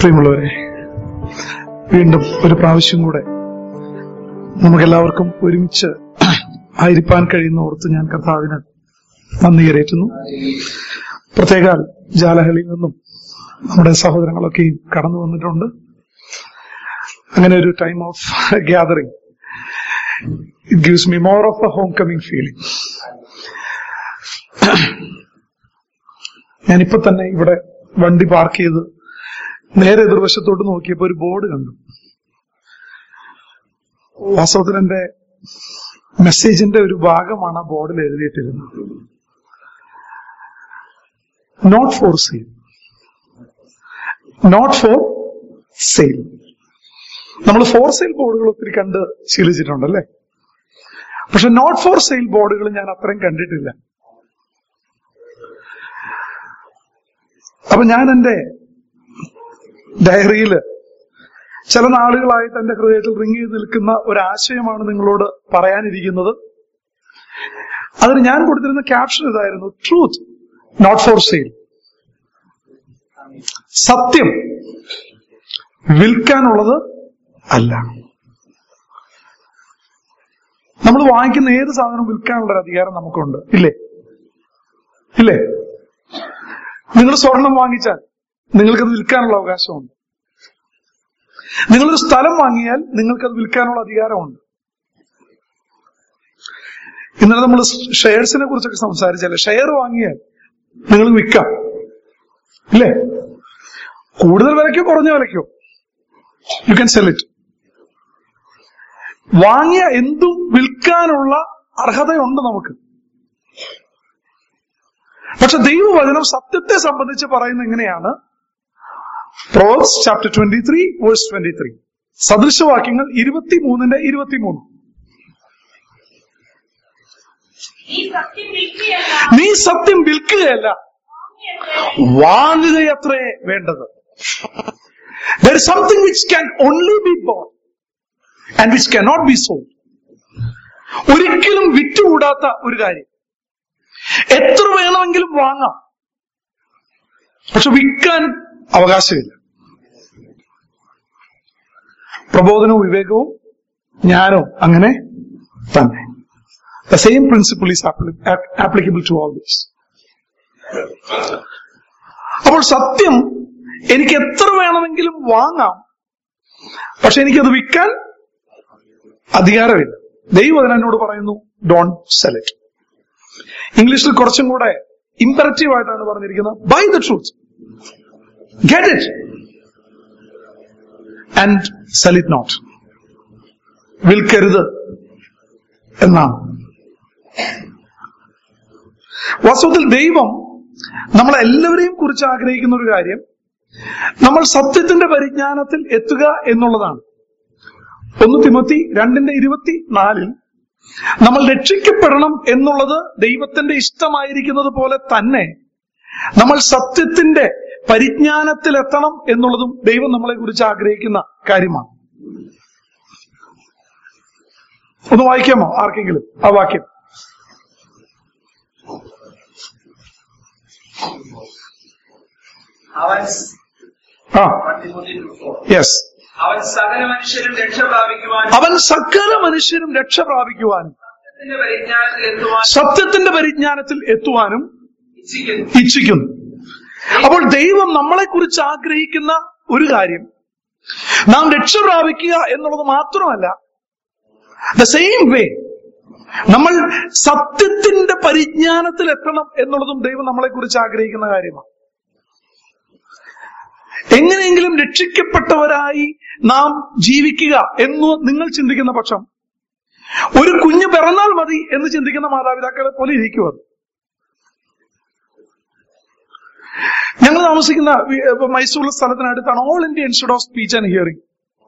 പ്രിയമുള്ളവരെ വീണ്ടും ഒരു പ്രാവശ്യം കൂടെ നമുക്കെല്ലാവർക്കും ഒരുമിച്ച് ആയിരിക്കാൻ കഴിയുന്ന ഓർത്ത് ഞാൻ കർത്താവിന് നന്ദി കരയറ്റുന്നു പ്രത്യേകാൽ ജാലഹളിയിൽ നിന്നും നമ്മുടെ സഹോദരങ്ങളൊക്കെയും കടന്നു വന്നിട്ടുണ്ട് അങ്ങനെ ഒരു time of gathering it gives me more of a homecoming feeling ഞാനിപ്പോ തന്നെ ഇവിടെ വണ്ടി പാർക്ക് ചെയ്ത് നേരെ എതിർവശത്തോട്ട് നോക്കിയപ്പോ ഒരു ബോർഡ് കണ്ടു വാസ്തവത്തിൽ എന്റെ മെസ്സേജിന്റെ ഒരു ഭാഗമാണ് ആ ബോർഡിൽ എഴുതിയിട്ടിരുന്നത് not for sale not for sale നമ്മൾ ഫോർ സെയിൽ ബോർഡുകൾ ഒത്തിരി കണ്ട് ശീലിച്ചിട്ടുണ്ടല്ലേ പക്ഷെ നോട്ട് ഫോർ സെയിൽ ബോർഡുകൾ ഞാൻ അത്രയും കണ്ടിട്ടില്ല അപ്പൊ ഞാൻ എന്റെ ഡയറിയിൽ ചില നാളുകളായിട്ട് എന്റെ ഹൃദയത്തിൽ റിങ് ചെയ്ത് നിൽക്കുന്ന ഒരാശയമാണ് നിങ്ങളോട് പറയാനിരിക്കുന്നത് അതിന് ഞാൻ കൊടുത്തിരുന്ന ക്യാപ്ഷൻ ഇതായിരുന്നു ട്രൂത്ത് നോട്ട് ഫോർ സെയിൽ സത്യം വിൽക്കാനുള്ളത് അല്ല നമ്മൾ വാങ്ങിക്കുന്ന ഏത് സാധനവും വിൽക്കാനുള്ള ഒരു അധികാരം നമുക്കുണ്ട് ഇല്ലേ ഇല്ലേ നിങ്ങൾ സ്വർണം വാങ്ങിച്ചാൽ നിങ്ങൾക്കത് വിൽക്കാനുള്ള അവകാശമുണ്ട് നിങ്ങളൊരു സ്ഥലം വാങ്ങിയാൽ നിങ്ങൾക്കത് വിൽക്കാനുള്ള അധികാരമുണ്ട് ഇന്നലെ നമ്മൾ ഷെയർസിനെ കുറിച്ചൊക്കെ സംസാരിച്ചല്ലേ ഷെയർ വാങ്ങിയാൽ നിങ്ങൾ വിൽക്കാം ഇല്ലേ കൂടുതൽ വിലയ്ക്കോ കുറഞ്ഞ വിലയ്ക്കോ യു ക്യാൻ സെൽ ഇറ്റ് വാങ്ങിയ എന്തും വിൽക്കാനുള്ള അർഹതയുണ്ട് നമുക്ക് പക്ഷെ ദൈവവചനം സത്യത്തെ സംബന്ധിച്ച് പറയുന്നത് എങ്ങനെയാണ് Proverbs chapter twenty three verse twenty three സദൃശവാക്യങ്ങൾ ഇരുപത്തിമൂന്നിന്റെ ഇരുപത്തിമൂന്ന് ഈ സത്യം വിൽക്കുകയല്ല നീ സത്യം വിൽക്കുകയല്ല വാങ്ങിയത്രേ വാങ്ങുകയത്രേ വേണ്ടത് there is something which can only be born and which can not be sold ഒരിക്കലും വിറ്റുകൂടാത്ത ഒരു കാര്യം എത്ര വേണമെങ്കിലും വാങ്ങാം പക്ഷെ വിൽക്കാൻ അവകാശമില്ല പ്രബോധനവും വിവേകവും ജ്ഞാനവും അങ്ങനെ തന്നെ the same principle is applicable to all these അപ്പോൾ സത്യം എനിക്ക് എത്ര വേണമെങ്കിലും വാങ്ങാം പക്ഷെ എനിക്കത് വിൽക്കാൻ അധികാരമില്ല ദൈവം അതിനോട് പറയുന്നു ഡോണ്ട് സെൽ ഇറ്റ് ഇംഗ്ലീഷിൽ കുറച്ചും കൂടെ ഇമ്പററ്റീവ് ആയിട്ടാണ് പറഞ്ഞിരിക്കുന്നത് buy the truth get it and sell it not വിൽക്കരുത് എന്നാണ് വാസ്തവത്തിൽ ദൈവം നമ്മളെല്ലാവരെയും കുറിച്ച് ആഗ്രഹിക്കുന്ന ഒരു കാര്യം നമ്മൾ സത്യത്തിന്റെ പരിജ്ഞാനത്തിൽ എത്തുക എന്നുള്ളതാണ് ഒന്ന് തിമത്തി രണ്ടിന്റെ ഇരുപത്തി നാലിൽ നമ്മൾ രക്ഷിക്കപ്പെടണം എന്നുള്ളത് ദൈവത്തിന്റെ ഇഷ്ടമായിരിക്കുന്നത് പോലെ തന്നെ നമ്മൾ സത്യത്തിന്റെ പരിജ്ഞാനത്തിൽ എത്തണം എന്നുള്ളതും ദൈവം നമ്മളെ കുറിച്ച് ആഗ്രഹിക്കുന്ന കാര്യമാണ് ഒന്ന് വായിക്കാമോ ആർക്കെങ്കിലും ആ വാക്യം അവൻ ആ തിമോത്തി four. യെസ് അവൻ സകല മനുഷ്യരും രക്ഷ പ്രാപിക്കുവാൻ അവൻ സകല മനുഷ്യരും രക്ഷ പ്രാപിക്കുവാനും സത്യത്തിന്റെ പരിജ്ഞാനത്തിൽ എത്തുവാൻ സത്യത്തിന്റെ പരിജ്ഞാനത്തിൽ എത്തുവാനും ഇച്ഛിക്കുന്നു ഇച്ഛിക്കുന്നു അപ്പോൾ ദൈവം നമ്മളെ കുറിച്ച് ആഗ്രഹിക്കുന്ന ഒരു കാര്യം നാം രക്ഷ പ്രാപിക്കുക എന്നുള്ളത് മാത്രമല്ല ദ സെയിം വേ നമ്മൾ സത്യത്തിന്റെ പരിജ്ഞാനത്തിൽ എത്തണം എന്നുള്ളതും ദൈവം നമ്മളെ കുറിച്ച് ആഗ്രഹിക്കുന്ന കാര്യമാണ് എങ്ങനെയെങ്കിലും രക്ഷിക്കപ്പെട്ടവരായി നാം ജീവിക്കുക എന്ന് നിങ്ങൾ ചിന്തിക്കുന്ന പക്ഷം ഒരു കുഞ്ഞ് പിറന്നാൽ മതി എന്ന് ചിന്തിക്കുന്ന മാതാപിതാക്കളെ പോലെ ഇരിക്കും അത് ഞങ്ങൾ താമസിക്കുന്ന വി- ഇപ്പൊ മൈസൂരിലെ സ്ഥലത്തിനടുത്താണ് All India Institute of Speech and Hearing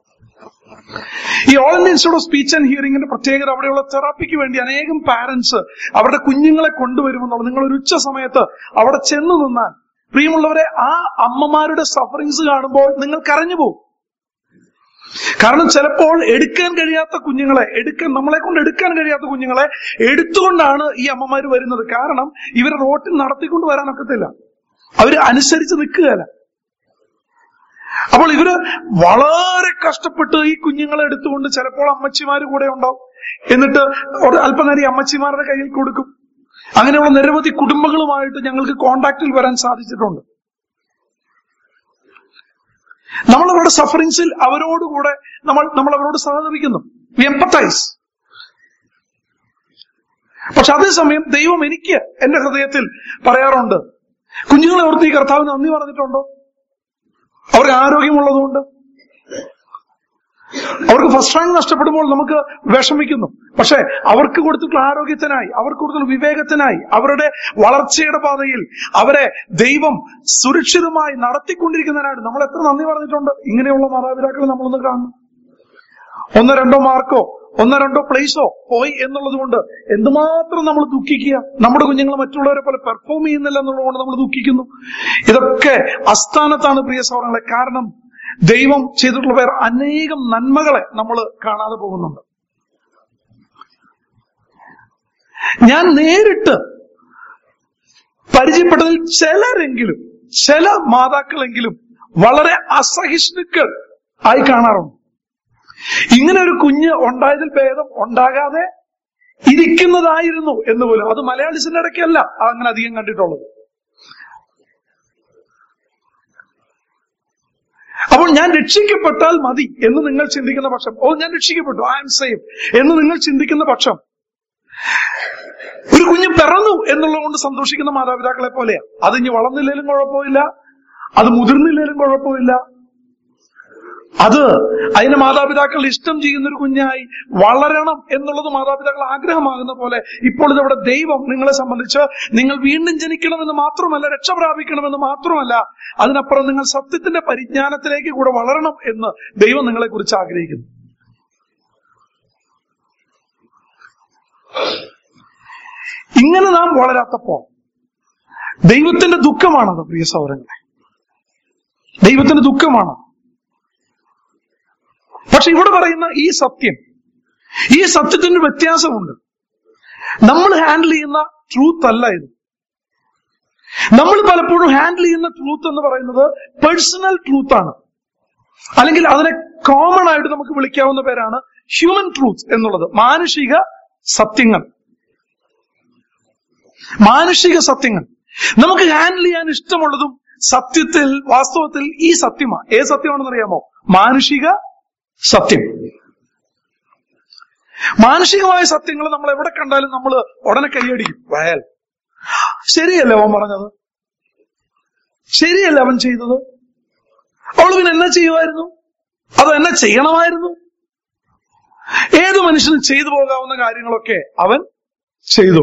ഈ All India Institute of Speech and ഹിയറിംഗിന്റെ പ്രത്യേകത അവിടെയുള്ള തെറാപ്പിക്ക് വേണ്ടി അനേകം പാരന്റ്സ് അവരുടെ കുഞ്ഞുങ്ങളെ കൊണ്ടുവരുമെന്നുള്ളത് നിങ്ങൾ ഒരു ഉച്ച സമയത്ത് അവിടെ ചെന്ന് നിന്നാൽ പ്രിയമുള്ളവരെ ആ അമ്മമാരുടെ സഫറിങ്സ് കാണുമ്പോൾ നിങ്ങൾ കരഞ്ഞു പോകും കാരണം ചിലപ്പോൾ എടുക്കാൻ കഴിയാത്ത കുഞ്ഞുങ്ങളെ എടുക്കാൻ നമ്മളെ കൊണ്ട് എടുക്കാൻ കഴിയാത്ത കുഞ്ഞുങ്ങളെ എടുത്തുകൊണ്ടാണ് ഈ അമ്മമാര് വരുന്നത് കാരണം ഇവരെ റോട്ടിൽ നടത്തിക്കൊണ്ട് വരാനൊക്കത്തില്ല അവര് അനുസരിച്ച് നിൽക്കുകയല്ല അപ്പോൾ ഇവര് വളരെ കഷ്ടപ്പെട്ട് ഈ കുഞ്ഞുങ്ങളെ എടുത്തുകൊണ്ട് ചിലപ്പോൾ അമ്മച്ചിമാര് കൂടെ ഉണ്ടാവും എന്നിട്ട് ഒരു അല്പനേരം ഈ അമ്മച്ചിമാരുടെ കയ്യിൽ കൊടുക്കും അങ്ങനെയുള്ള നിരവധി കുടുംബങ്ങളുമായിട്ട് ഞങ്ങൾക്ക് കോണ്ടാക്റ്റിൽ വരാൻ സാധിച്ചിട്ടുണ്ട് നമ്മൾ അവരുടെ സഫറിങ്സിൽ അവരോടുകൂടെ നമ്മൾ നമ്മൾ അവരോട് സഹകരിക്കുന്നു വി എംപത്തൈസ് പക്ഷെ അതേസമയം ദൈവം എനിക്ക് എന്റെ ഹൃദയത്തിൽ പറയാറുണ്ട് കുഞ്ഞുങ്ങളെ ഓർത്ത് ഈ കർത്താവിന് നന്ദി പറഞ്ഞിട്ടുണ്ടോ അവർക്ക് ആരോഗ്യമുള്ളതുകൊണ്ട് അവർക്ക് ഫസ്റ്റ് റാങ്ക് നഷ്ടപ്പെടുമ്പോൾ നമുക്ക് വിഷമിക്കുന്നു പക്ഷെ അവർക്ക് കൊടുത്തിട്ടുള്ള ആരോഗ്യത്തിനായി അവർക്ക് കൊടുത്തിട്ടുള്ള വിവേകത്തിനായി അവരുടെ വളർച്ചയുടെ പാതയിൽ അവരെ ദൈവം സുരക്ഷിതമായി നടത്തിക്കൊണ്ടിരിക്കുന്നതിനായിട്ട് നമ്മൾ എത്ര നന്ദി പറഞ്ഞിട്ടുണ്ട് ഇങ്ങനെയുള്ള മാതാപിതാക്കളെ നമ്മളൊന്ന് കാണണം ഒന്നോ രണ്ടോ മാർക്കോ ഒന്നോ രണ്ടോ പ്ലേസോ പോയി എന്നുള്ളത് കൊണ്ട് എന്തുമാത്രം നമ്മൾ ദുഃഖിക്കുക നമ്മുടെ കുഞ്ഞുങ്ങൾ മറ്റുള്ളവരെ പോലെ പെർഫോം ചെയ്യുന്നില്ല എന്നുള്ളതുകൊണ്ട് നമ്മൾ ദുഃഖിക്കുന്നു ഇതൊക്കെ അസ്ഥാനത്താണ് പ്രിയ സൗഹൃദങ്ങളെ കാരണം ദൈവം ചെയ്തിട്ടുള്ള വേറെ അനേകം നന്മകളെ നമ്മൾ കാണാതെ പോകുന്നുണ്ട് ഞാൻ നേരിട്ട് പരിചയപ്പെട്ടതിൽ ചിലരെങ്കിലും ചില മാതാക്കളെങ്കിലും വളരെ അസഹിഷ്ണുക്കൾ ആയി കാണാറുണ്ട് ഇങ്ങനെ ഒരു കുഞ്ഞ് ഉണ്ടായതിൽ ഭേദം ഉണ്ടാകാതെ ഇരിക്കുന്നതായിരുന്നു എന്ന് പോലും അത് മലയാളീസിന്റെ ഇടയ്ക്കല്ല അങ്ങനെ അധികം കണ്ടിട്ടുള്ളത് അപ്പോൾ ഞാൻ രക്ഷിക്കപ്പെട്ടാൽ മതി എന്ന് നിങ്ങൾ ചിന്തിക്കുന്ന പക്ഷം ഓ ഞാൻ രക്ഷിക്കപ്പെട്ടു ഐ എം സേഫ് എന്ന് നിങ്ങൾ ചിന്തിക്കുന്ന പക്ഷം ഒരു കുഞ്ഞ് പിറന്നു എന്നുള്ളത് കൊണ്ട് സന്തോഷിക്കുന്ന മാതാപിതാക്കളെ പോലെയാ അത് ഇനി വളർന്നില്ലേലും കുഴപ്പമില്ല അത് മുതിർന്നില്ലേലും കുഴപ്പമില്ല അത് അതിന് മാതാപിതാക്കൾ ഇഷ്ടം ചെയ്യുന്ന ഒരു കുഞ്ഞായി വളരണം എന്നുള്ളത് മാതാപിതാക്കൾ ആഗ്രഹമാകുന്ന പോലെ ഇപ്പോൾ ഇതവിടെ ദൈവം നിങ്ങളെ സംബന്ധിച്ച് നിങ്ങൾ വീണ്ടും ജനിക്കണമെന്ന് മാത്രമല്ല രക്ഷ പ്രാപിക്കണമെന്ന് മാത്രമല്ല അതിനപ്പുറം നിങ്ങൾ സത്യത്തിന്റെ പരിജ്ഞാനത്തിലേക്ക് കൂടെ വളരണം എന്ന് ദൈവം നിങ്ങളെ കുറിച്ച് ആഗ്രഹിക്കുന്നു ഇങ്ങനെ നാം വളരാത്തപ്പോ ദൈവത്തിന്റെ ദുഃഖമാണത് പ്രിയ സൗരങ്ങളെ ദൈവത്തിന്റെ ദുഃഖമാണ് പക്ഷെ ഇവിടെ പറയുന്ന ഈ സത്യം ഈ സത്യത്തിന് വ്യത്യാസമുണ്ട് നമ്മൾ ഹാൻഡിൽ ചെയ്യുന്ന ട്രൂത്ത് അല്ല ഇത് നമ്മൾ പലപ്പോഴും ഹാൻഡിൽ ചെയ്യുന്ന ട്രൂത്ത് എന്ന് പറയുന്നത് പേഴ്സണൽ ട്രൂത്ത് ആണ് അല്ലെങ്കിൽ അതിനെ കോമൺ ആയിട്ട് നമുക്ക് വിളിക്കാവുന്ന പേരാണ് ഹ്യൂമൻ ട്രൂത്ത് എന്നുള്ളത് മാനുഷിക സത്യങ്ങൾ മാനുഷിക സത്യങ്ങൾ നമുക്ക് ഹാൻഡിൽ ചെയ്യാൻ ഇഷ്ടമുള്ളതും സത്യത്തിൽ വാസ്തവത്തിൽ ഈ സത്യമാണ് ഏത് സത്യമാണെന്ന് അറിയാമോ മാനുഷിക സത്യം മാനുഷികമായ സത്യങ്ങൾ നമ്മൾ എവിടെ കണ്ടാലും നമ്മൾ ഉടനെ കൈയടിക്കും വയൽ ശരിയല്ലേ അവൻ പറഞ്ഞത് ശരിയല്ലേ അവൻ ചെയ്തത് അവൾ പിന്നെ എന്നാ ചെയ്യുമായിരുന്നു അത് എന്നെ ചെയ്യണമായിരുന്നു ഏത് മനുഷ്യനും ചെയ്തു പോകാവുന്ന കാര്യങ്ങളൊക്കെ അവൻ ചെയ്തു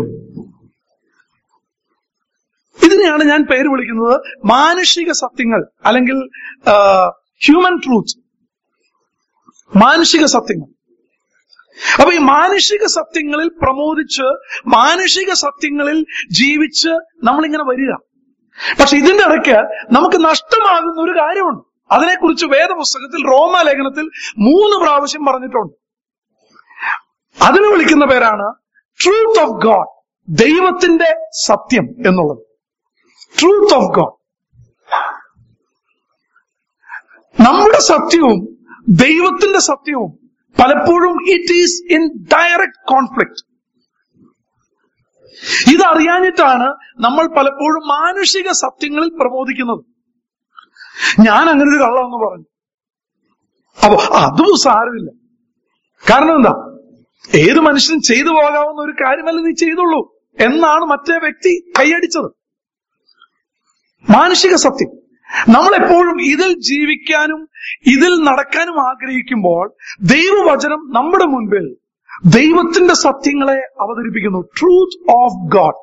ഇതിനെയാണ് ഞാൻ പേര് വിളിക്കുന്നത് മാനുഷിക സത്യങ്ങൾ അല്ലെങ്കിൽ ഹ്യൂമൻ ട്രൂത്ത് മാനുഷിക സത്യങ്ങൾ അപ്പൊ ഈ മാനുഷിക സത്യങ്ങളിൽ പ്രമോദിച്ച് മാനുഷിക സത്യങ്ങളിൽ ജീവിച്ച് നമ്മളിങ്ങനെ വരിക പക്ഷെ ഇതിന്റെ ഇടയ്ക്ക് നമുക്ക് നഷ്ടമാകുന്ന ഒരു കാര്യമുണ്ട് അതിനെക്കുറിച്ച് വേദപുസ്തകത്തിൽ റോമാലേഖനത്തിൽ മൂന്ന് പ്രാവശ്യം പറഞ്ഞിട്ടുണ്ട് അതിന് വിളിക്കുന്ന പേരാണ് ട്രൂത്ത് ഓഫ് ഗോഡ് ദൈവത്തിന്റെ സത്യം എന്നുള്ളത് ട്രൂത്ത് ഓഫ് ഗോഡ് നമ്മുടെ സത്യവും ദൈവത്തിന്റെ സത്യവും പലപ്പോഴും it is in direct conflict ഇതറിയാഞ്ഞിട്ടാണ് നമ്മൾ പലപ്പോഴും മാനുഷിക സത്യങ്ങളിൽ പ്രബോധിക്കുന്നത് ഞാൻ അങ്ങനെ ഒരു കള്ളമെന്ന് പറഞ്ഞു അപ്പൊ അതും സാരമില്ല കാരണം എന്താ ഏത് മനുഷ്യനും ചെയ്തു പോകാവുന്ന ഒരു കാര്യമല്ല നീ ചെയ്തുള്ളൂ എന്നാണ് മറ്റേ വ്യക്തി കൈയടിച്ചത് മാനുഷിക സത്യം നമ്മൾ എപ്പോഴും ഇതിൽ ജീവിക്കാനും ഇതിൽ നടക്കാനും ആഗ്രഹിക്കുമ്പോൾ ദൈവവചനം നമ്മുടെ മുൻപിൽ ദൈവത്തിന്റെ സത്യങ്ങളെ അവതരിപ്പിക്കുന്നു ട്രൂത്ത് ഓഫ് ഗോഡ്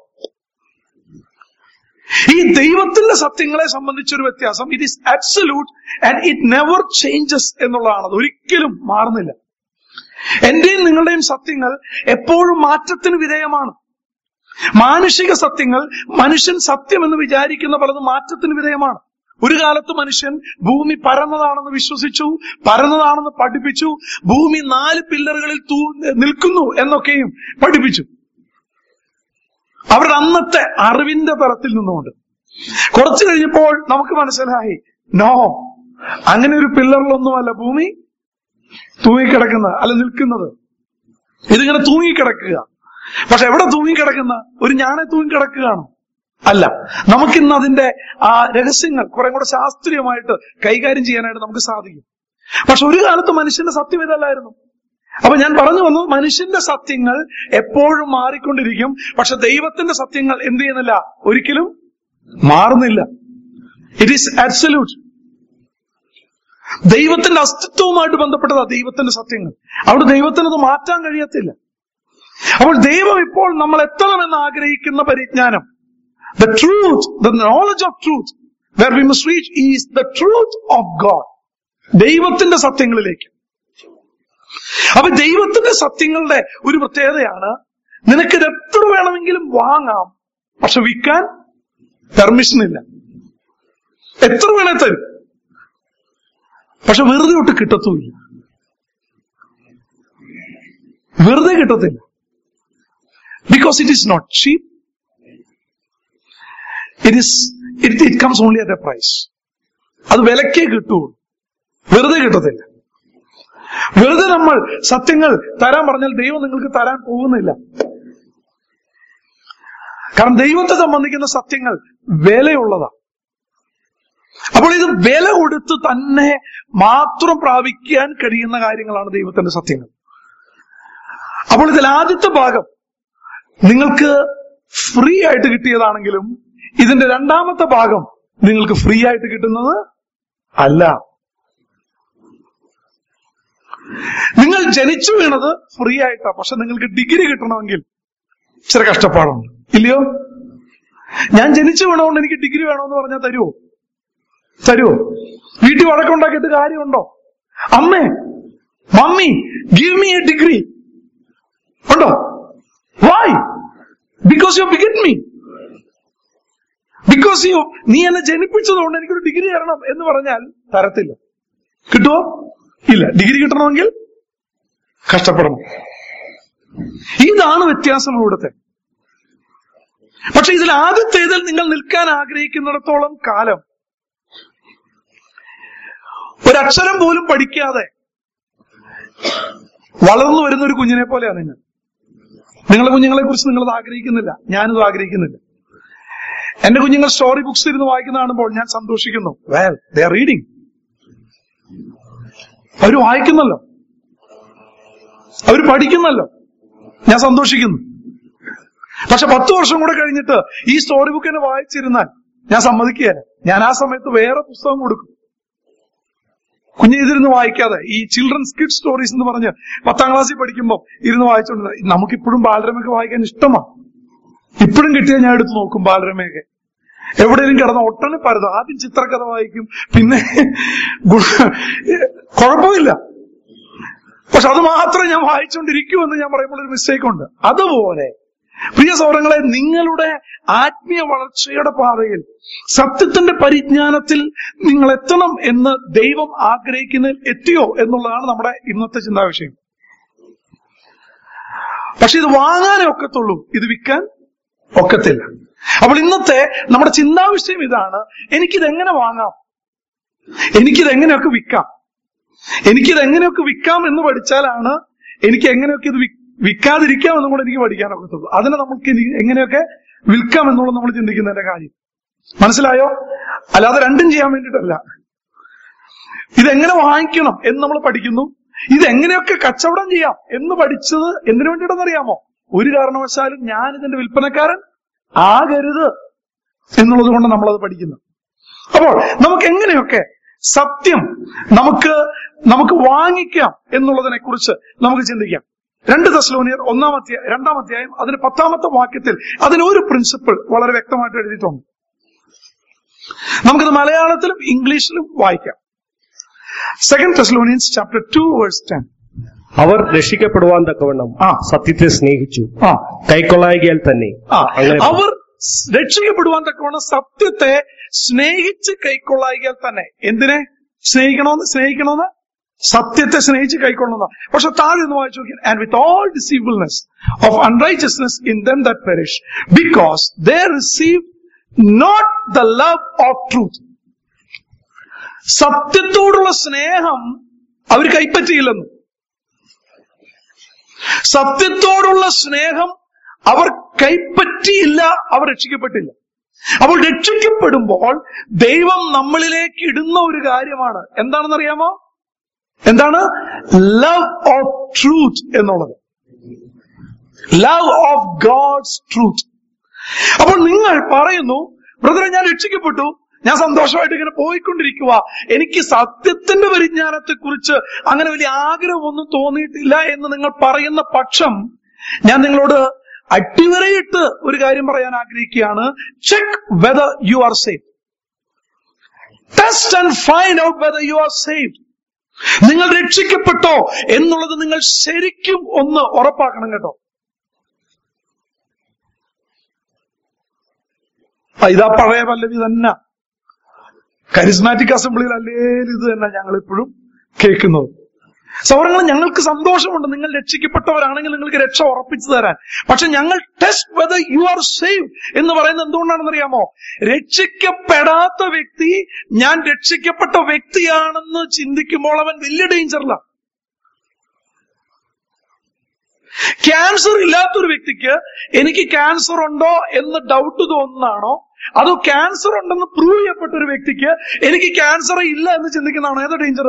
ഈ ദൈവത്തിന്റെ സത്യങ്ങളെ സംബന്ധിച്ചൊരു വ്യത്യാസം it is absolute and it never changes എന്നുള്ളതാണ് അത് ഒരിക്കലും മാറുന്നില്ല എന്റെയും നിങ്ങളുടെയും സത്യങ്ങൾ എപ്പോഴും മാറ്റത്തിന് വിധേയമാണ് മാനുഷിക സത്യങ്ങൾ മനുഷ്യൻ സത്യം എന്ന് വിചാരിക്കുന്ന പലതും മാറ്റത്തിന് വിധേയമാണ് ഒരു കാലത്ത് മനുഷ്യൻ ഭൂമി പരന്നതാണെന്ന് വിശ്വസിച്ചു പരന്നതാണെന്ന് പഠിപ്പിച്ചു ഭൂമി നാല് പില്ലറുകളിൽ തൂ നിൽക്കുന്നു എന്നൊക്കെയും പഠിപ്പിച്ചു അവരുടെ അന്നത്തെ അറിവിന്റെ തലത്തിൽ നിന്നുകൊണ്ട് കുറച്ചു കഴിഞ്ഞപ്പോൾ നമുക്ക് മനസ്സിലായി നോ അങ്ങനെ ഒരു പില്ലറിലൊന്നുമല്ല ഭൂമി തൂങ്ങിക്കിടക്കുന്നത് അല്ല നിൽക്കുന്നത് ഇതിങ്ങനെ തൂങ്ങിക്കിടക്കുക പക്ഷെ എവിടെ തൂങ്ങിക്കിടക്കുന്ന ഒരു ഞാനെ തൂങ്ങിക്കിടക്കുകയാണോ അല്ല നമുക്കിന്ന് അതിന്റെ ആ രഹസ്യങ്ങൾ കുറെ കൂടെ ശാസ്ത്രീയമായിട്ട് കൈകാര്യം ചെയ്യാനായിട്ട് നമുക്ക് സാധിക്കും പക്ഷെ ഒരു കാലത്ത് മനുഷ്യന്റെ സത്യം ഇതല്ലായിരുന്നു അപ്പൊ ഞാൻ പറഞ്ഞു വന്നത് മനുഷ്യന്റെ സത്യങ്ങൾ എപ്പോഴും മാറിക്കൊണ്ടിരിക്കും പക്ഷെ ദൈവത്തിന്റെ സത്യങ്ങൾ എന്ത് ചെയ്യുന്നില്ല ഒരിക്കലും മാറുന്നില്ല ഇറ്റ് ഈസ് അബ്സല്യൂട്ട് ദൈവത്തിന്റെ അസ്തിത്വവുമായിട്ട് ബന്ധപ്പെട്ടതാ ദൈവത്തിന്റെ സത്യങ്ങൾ അവിടെ ദൈവത്തിന് അത് മാറ്റാൻ കഴിയത്തില്ല അപ്പോൾ ദൈവം ഇപ്പോൾ നമ്മൾ എത്തണമെന്ന് ആഗ്രഹിക്കുന്ന പരിജ്ഞാനം the truth the knowledge of truth where we must reach is the truth of God ദൈവത്തിന്റെ സത്യങ്ങളിലേക്ക് അപ്പൊ ദൈവത്തിന്റെ സത്യങ്ങളുടെ ഒരു പ്രത്യേകതയാണ് നിനക്കിത് എത്ര വേണമെങ്കിലും വാങ്ങാം പക്ഷെ വിൽക്കാൻ പെർമിഷൻ ഇല്ല എത്ര വേണേ തരും പക്ഷെ വെറുതെ ഒട്ട് കിട്ടത്തുമില്ല വെറുതെ കിട്ടത്തില്ല because it is not cheap it is it it comes only at a price അത് വിലക്കേ കിട്ടുള്ളൂ വെറുതെ കിട്ടത്തില്ല വെറുതെ നമ്മൾ സത്യങ്ങൾ തരാൻ പറഞ്ഞാൽ ദൈവം നിങ്ങൾക്ക് തരാൻ പോകുന്നില്ല കാരണം ദൈവത്തെ സംബന്ധിക്കുന്ന സത്യങ്ങൾ വിലയുള്ളതാണ് അപ്പോൾ ഇത് വില കൊടുത്ത് തന്നെ മാത്രം പ്രാപിക്കാൻ കഴിയുന്ന കാര്യങ്ങളാണ് ദൈവത്തിന്റെ സത്യങ്ങൾ അപ്പോൾ ഇതിൽ ആദ്യത്തെ ഭാഗം നിങ്ങൾക്ക് ഫ്രീ ആയിട്ട് കിട്ടിയതാണെങ്കിലും ഇതിന്റെ രണ്ടാമത്തെ ഭാഗം നിങ്ങൾക്ക് ഫ്രീ ആയിട്ട് കിട്ടുന്നത് അല്ല നിങ്ങൾ ജനിച്ചു വീണത് ഫ്രീ ആയിട്ടാ പക്ഷെ നിങ്ങൾക്ക് ഡിഗ്രി കിട്ടണമെങ്കിൽ ഇച്ചിരി കഷ്ടപ്പാടുണ്ട് ഇല്ലയോ ഞാൻ ജനിച്ചു വീണതുകൊണ്ട് എനിക്ക് ഡിഗ്രി വേണമെന്ന് പറഞ്ഞാൽ തരുമോ തരുമോ വീട്ടിൽ വഴക്കുണ്ടാക്കിയിട്ട് കാര്യമുണ്ടോ അമ്മേ mummy give me a degree ഉണ്ടോ why because you beget me because you നീ എന്നെ ജനിപ്പിച്ചതുകൊണ്ട് എനിക്കൊരു ഡിഗ്രി തരണം എന്ന് പറഞ്ഞാൽ തരത്തില്ല കിട്ടുമോ ഇല്ല ഡിഗ്രി കിട്ടണമെങ്കിൽ കഷ്ടപ്പെടണം ഇതാണ് വ്യത്യാസം ഇവിടുത്തെ പക്ഷെ ഇതിൽ ആദ്യത്തേതിൽ നിങ്ങൾ നിൽക്കാൻ ആഗ്രഹിക്കുന്നിടത്തോളം കാലം ഒരക്ഷരം പോലും പഠിക്കാതെ വളർന്നു വരുന്ന ഒരു കുഞ്ഞിനെ പോലെയാണ് നിങ്ങൾ നിങ്ങളുടെ കുഞ്ഞുങ്ങളെ കുറിച്ച് നിങ്ങളത് ആഗ്രഹിക്കുന്നില്ല ഞാനിത് ആഗ്രഹിക്കുന്നില്ല എന്റെ കുഞ്ഞുങ്ങൾ സ്റ്റോറി ബുക്സ് ഇരുന്ന് വായിക്കുന്ന കാണുമ്പോൾ ഞാൻ സന്തോഷിക്കുന്നു വെൽ ദേ ആർ റീഡിങ് അവർ വായിക്കുന്നല്ലോ അവർ പഠിക്കുന്നല്ലോ ഞാൻ സന്തോഷിക്കുന്നു പക്ഷെ പത്ത് വർഷം കൂടെ കഴിഞ്ഞിട്ട് ഈ സ്റ്റോറി ബുക്ക് എന്നെ വായിച്ചിരുന്നാൽ ഞാൻ സമ്മതിക്കുകയല്ല ഞാൻ ആ സമയത്ത് വേറെ പുസ്തകം കൊടുക്കും കുഞ്ഞ് ഇതിരുന്ന് വായിക്കാതെ ഈ ചിൽഡ്രൻസ് കിഡ് സ്റ്റോറീസ് എന്ന് പറഞ്ഞ് പത്താം ക്ലാസ്സിൽ പഠിക്കുമ്പോൾ ഇരുന്ന് വായിച്ചോണ്ട് നമുക്കിപ്പോഴും ബാലരമയൊക്കെ വായിക്കാൻ ഇഷ്ടമാണ് ഇപ്പോഴും കിട്ടിയാൽ ഞാൻ എടുത്ത് നോക്കും ബാലരമയൊക്കെ എവിടെയെങ്കിലും കിടന്ന ഒട്ടനെ പരത് ആദ്യം ചിത്രകഥ വായിക്കും പിന്നെ ഗുണ- കുഴപ്പമില്ല പക്ഷെ അത് മാത്രമേ ഞാൻ വായിച്ചുകൊണ്ടിരിക്കൂ എന്ന് ഞാൻ പറയുമ്പോൾ ഒരു മിസ്റ്റേക്ക് ഉണ്ട് അതുപോലെ പ്രിയ സൗരങ്ങളെ നിങ്ങളുടെ ആത്മീയ വളർച്ചയുടെ പാതയിൽ സത്യത്തിന്റെ പരിജ്ഞാനത്തിൽ നിങ്ങൾ എത്തണം എന്ന് ദൈവം ആഗ്രഹിക്കുന്നതിൽ എത്തിയോ എന്നുള്ളതാണ് നമ്മുടെ ഇന്നത്തെ ചിന്താവിഷയം പക്ഷെ ഇത് വാങ്ങാനേ ഒക്കത്തുള്ളൂ ഇത് വിൽക്കാൻ ഒക്കത്തില്ല അപ്പോൾ ഇന്നത്തെ നമ്മുടെ ചിന്താവിഷയം ഇതാണ് എനിക്കിത് എങ്ങനെ വാങ്ങാം എനിക്കിത് എങ്ങനെയൊക്കെ വിൽക്കാം എനിക്കിത് എങ്ങനെയൊക്കെ വിൽക്കാം എന്ന് പഠിച്ചാലാണ് എനിക്ക് എങ്ങനെയൊക്കെ ഇത് വി- വിൽക്കാതിരിക്കാം എന്നും കൂടെ എനിക്ക് പഠിക്കാൻ ഒക്കത്തുള്ളൂ അതിനെ നമുക്ക് ഇനി എങ്ങനെയൊക്കെ വിൽക്കാം എന്നുള്ളത് നമ്മൾ ചിന്തിക്കുന്നതിന്റെ കാര്യം മനസ്സിലായോ അല്ലാതെ രണ്ടും ചെയ്യാൻ വേണ്ടിയിട്ടല്ല ഇതെങ്ങനെ വാങ്ങിക്കണം എന്ന് നമ്മൾ പഠിക്കുന്നു ഇതെങ്ങനെയൊക്കെ കച്ചവടം ചെയ്യാം എന്ന് പഠിച്ചത് എന്തിനു വേണ്ടിയിട്ടെന്നറിയാമോ ഒരു കാരണവശാലും ഞാൻ ഇതിന്റെ വിൽപ്പനക്കാരൻ ആകരുത് എന്നുള്ളത് കൊണ്ട് നമ്മളത് പഠിക്കുന്നു അപ്പോൾ നമുക്ക് എങ്ങനെയൊക്കെ സത്യം നമുക്ക് നമുക്ക് വാങ്ങിക്കാം എന്നുള്ളതിനെ കുറിച്ച് നമുക്ക് ചിന്തിക്കാം രണ്ട് ദശലോനിയർ ഒന്നാം അധ്യായം രണ്ടാം അധ്യായം അതിന് പത്താമത്തെ വാക്യത്തിൽ അതിന് ഒരു പ്രിൻസിപ്പിൾ വളരെ വ്യക്തമായിട്ട് എഴുതിയിട്ടുണ്ട് നമുക്കത് മലയാളത്തിലും ഇംഗ്ലീഷിലും വായിക്കാം second Thessalonians chapter two verse ten അവർ രക്ഷിക്കപ്പെടുവാൻ തക്കവണ്ണം ആ. സത്യത്തെ സ്നേഹിച്ചു ആ കൈക്കൊള്ളായികയാൽ തന്നെ ആ അങ്ങനെ അവർ സ് രക്ഷിക്കപ്പെടുവാൻ തക്കവണ്ണം സത്യത്തെ സ്നേഹിച്ച് കൈക്കൊള്ളായികയാൽ തന്നെ എന്തിനെ സ്നേഹിക്കണമെന്ന് സ്നേഹിക്കണമെന്ന് സത്യത്തെ സ്നേഹിച്ച് കൈക്കൊള്ളണം പക്ഷെ താഴെ ഒന്ന് വായിച്ചു നോക്കി and with all deceivableness of unrighteousness in them that perish because they receive not the love of truth സത്യത്തോടുള്ള സ്നേഹം അവർ കൈപ്പറ്റിയില്ലെന്ന് സത്യത്തോടുള്ള സ്നേഹം അവർ കൈപ്പറ്റിയില്ല അവർ രക്ഷിക്കപ്പെട്ടില്ല അപ്പോൾ രക്ഷിക്കപ്പെടുമ്പോൾ ദൈവം നമ്മളിലേക്ക് ഇടുന്ന ഒരു കാര്യമാണ് എന്താണെന്നറിയാമോ എന്താണ് ലവ് ഓഫ് ട്രൂത്ത് എന്നുള്ളത് ലവ് ഓഫ് ഗോഡ്സ് ട്രൂത്ത് അപ്പോൾ നിങ്ങൾ പറയുന്നു ബ്രദറെ ഞാൻ രക്ഷിക്കപ്പെട്ടു ഞാൻ സന്തോഷമായിട്ട് ഇങ്ങനെ പോയിക്കൊണ്ടിരിക്കുക എനിക്ക് സത്യത്തിന്റെ പരിജ്ഞാനത്തെ കുറിച്ച് അങ്ങനെ വലിയ ആഗ്രഹമൊന്നും തോന്നിയിട്ടില്ല എന്ന് നിങ്ങൾ പറയുന്ന പക്ഷം ഞാൻ നിങ്ങളോട് അടിവരയിട്ട് ഒരു കാര്യം പറയാൻ ആഗ്രഹിക്കുകയാണ് check whether you are safe test and find out whether you are safe നിങ്ങൾ രക്ഷിക്കപ്പെട്ടോ എന്നുള്ളത് നിങ്ങൾ ശരിക്കും ഒന്ന് ഉറപ്പാക്കണം കേട്ടോ ആ, ഇതാ പഴയ പല്ലവി തന്നെ കരിസ്മാറ്റിക് അസംബ്ലിയിൽ അല്ലേലും ഇത് തന്നെ ഞങ്ങൾ ഇപ്പോഴും കേൾക്കുന്നത് സൗരങ്ങൾ ഞങ്ങൾക്ക് സന്തോഷമുണ്ട് നിങ്ങൾ രക്ഷിക്കപ്പെട്ടവരാണെങ്കിൽ നിങ്ങൾക്ക് രക്ഷ ഉറപ്പിച്ചു തരാൻ പക്ഷെ ഞങ്ങൾ test whether you are save എന്ന് പറയുന്നത് എന്തുകൊണ്ടാണെന്ന് അറിയാമോ രക്ഷിക്കപ്പെടാത്ത വ്യക്തി ഞാൻ രക്ഷിക്കപ്പെട്ട വ്യക്തിയാണെന്ന് ചിന്തിക്കുമ്പോൾ അവൻ വലിയ ഡേഞ്ചറിലാണ് ക്യാൻസർ ഇല്ലാത്തൊരു വ്യക്തിക്ക് എനിക്ക് ക്യാൻസർ ഉണ്ടോ എന്ന് ഡൗട്ട് തോന്നുന്നതാണോ അതോ ക്യാൻസർ ഉണ്ടെന്ന് പ്രൂവ് ചെയ്യപ്പെട്ട ഒരു വ്യക്തിക്ക് എനിക്ക് ക്യാൻസർ ഇല്ല എന്ന് ചിന്തിക്കുന്നതാണോ ഏതാ ഡേഞ്ചർ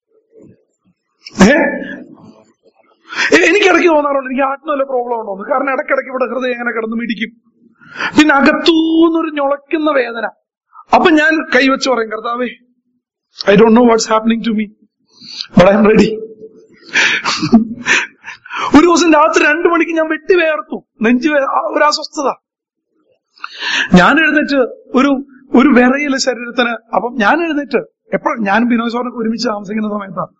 ഏ എ- എനിക്കിടയ്ക്ക് തോന്നാറുണ്ട് എനിക്ക് ഹാർട്ടിന് വല്ല പ്രോബ്ലം ഉണ്ടോ എന്ന് കാരണം ഇടയ്ക്കിടയ്ക്ക് ഇവിടെ ഹൃദയം എങ്ങനെ കിടന്ന് മിടിക്കും പിന്നെ അകത്തൂന്നൊരു ഞൊളയ്ക്കുന്ന വേദന അപ്പൊ ഞാൻ കൈവച്ച് പറയും കർത്താവേ I don't know what's happening to me but I am ready ഒരു ദിവസം രാത്രി രണ്ടു മണിക്ക് ഞാൻ വെട്ടി വേർത്തു നെഞ്ചു വേ- ആ ഒരു അസ്വസ്ഥത ഞാൻ എഴുന്നേറ്റ് ഒരു ഒരു വിറയില് ശരീരത്തിന് അപ്പം ഞാൻ എഴുന്നേറ്റ് എപ്പോഴും ഞാനും ബിനോയ് സാറിനൊക്കെ ഒരുമിച്ച് താമസിക്കുന്ന സമയത്താണ്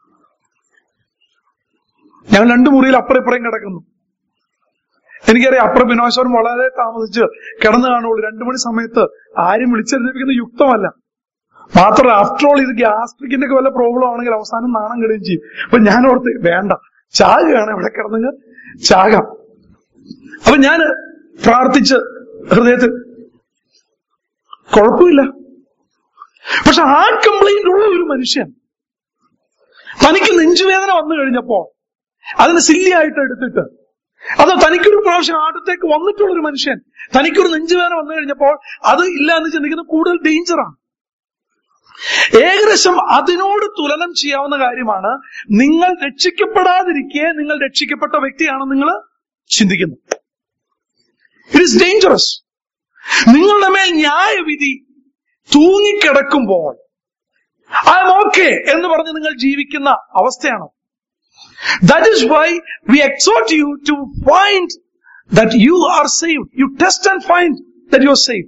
ഞങ്ങൾ രണ്ടു മുറിയിൽ അപ്പുറം ഇപ്പുറം കിടക്കുന്നു എനിക്കറിയാം അപ്പുറം ബിനോയ് സാറും വളരെ താമസിച്ച് കിടന്നു കാണുള്ളൂ രണ്ടു മണി സമയത്ത് ആരും വിളിച്ചെഴുന്നേപ്പിക്കുന്ന യുക്തമല്ല മാത്രമല്ല ആഫ്റ്റർ ഓൾ ഇത് ഗ്യാസ്ട്രിക്കിന്റെ ഒക്കെ വല്ല പ്രോബ്ലം ആണെങ്കിൽ അവസാനം നാണം കെടുകയും ചെയ്യും അപ്പൊ ഞാൻ ഓർത്ത് വേണ്ട ചാകുകയാണ് ഇവിടെ കിടന്നങ്ങ് ചാകാം അപ്പൊ ഞാൻ പ്രാർത്ഥിച്ച് ഹൃദയത്തിൽ കുഴപ്പമില്ല പക്ഷെ ഹാർട്ട് കംപ്ലൈന്റ് ഉള്ള ഒരു മനുഷ്യൻ തനിക്ക് നെഞ്ചുവേദന വന്നു കഴിഞ്ഞപ്പോൾ അതിന് സില്ലിയായിട്ട് എടുത്തിട്ട് അതോ തനിക്കൊരു പ്രാവശ്യം ഹാർട്ടത്തേക്ക് വന്നിട്ടുള്ള ഒരു മനുഷ്യൻ തനിക്കൊരു നെഞ്ചുവേദന വന്നു കഴിഞ്ഞപ്പോൾ അത് ഇല്ല എന്ന് ചിന്തിക്കുന്ന കൂടുതൽ ഡേഞ്ചറാണ് ഏകദേശം അതിനോട് തുലനം ചെയ്യാവുന്ന കാര്യമാണ് നിങ്ങൾ രക്ഷിക്കപ്പെടാതിരിക്കെ നിങ്ങൾ രക്ഷിക്കപ്പെട്ട വ്യക്തിയാണ് നിങ്ങൾ ചിന്തിക്കുന്നത് ഇറ്റ് ഇസ് ഡേഞ്ചറസ് നിങ്ങളുടെ മേൽ ന്യായവിധി തൂങ്ങിക്കിടക്കുമ്പോൾ ഐ എം ഓക്കെ എന്ന് പറഞ്ഞ് നിങ്ങൾ ജീവിക്കുന്ന അവസ്ഥയാണ് that is why we exhort you to find that you are save you test and find that you are save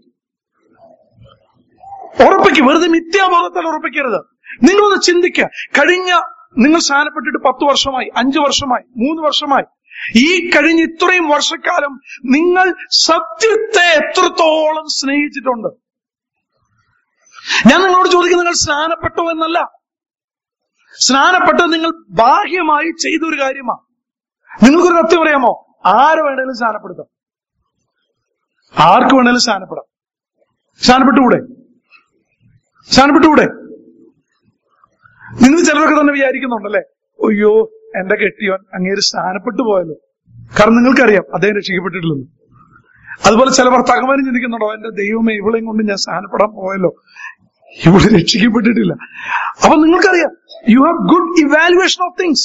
ഉറപ്പിക്കുക വെറുതെ മിഥ്യാബോധത്താൽ ഉറപ്പിക്കരുത് നിങ്ങളൊന്ന് ചിന്തിക്കുക കഴിഞ്ഞ നിങ്ങൾ സ്ഥാനപ്പെട്ടിട്ട് പത്ത് വർഷമായി അഞ്ചു വർഷമായി മൂന്ന് വർഷമായി ഈ കഴിഞ്ഞ ഇത്രയും വർഷക്കാലം നിങ്ങൾ സത്യത്തെ എത്രത്തോളം സ്നേഹിച്ചിട്ടുണ്ട് ഞാൻ നിങ്ങളോട് ചോദിക്കുന്നത് നിങ്ങൾ സ്നാനപ്പെട്ടോ എന്നല്ല സ്നാനപ്പെട്ടത് നിങ്ങൾ ബാഹ്യമായി ചെയ്ത ഒരു കാര്യമാണ് നിങ്ങൾക്കൊരു സത്യം അറിയാമോ ആരെ വേണേലും സ്നാനപ്പെടുത്താം ആർക്ക് വേണേലും സ്നാനപ്പെടാം സ്നാനപ്പെട്ടുകൂടെ സ്നാനപ്പെട്ടുകൂടെ നിങ്ങൾ ചിലരൊക്കെ തന്നെ വിചാരിക്കുന്നുണ്ടല്ലേ അയ്യോ എന്റെ കെട്ടിയോൻ അങ്ങേര് സ്നാനപ്പെട്ടു പോയല്ലോ കാരണം നിങ്ങൾക്കറിയാം അദ്ദേഹം രക്ഷിക്കപ്പെട്ടിട്ടില്ലെന്ന് അതുപോലെ ചില ഭർത്താക്കന്മാരും ചിന്തിക്കുന്നുണ്ടോ എന്റെ ദൈവമേ ഇവളെയും കൊണ്ട് ഞാൻ സ്നാനപ്പെടാൻ പോയല്ലോ ഇവിടെ രക്ഷിക്കപ്പെട്ടിട്ടില്ല അപ്പൊ നിങ്ങൾക്കറിയാം you have good evaluation of things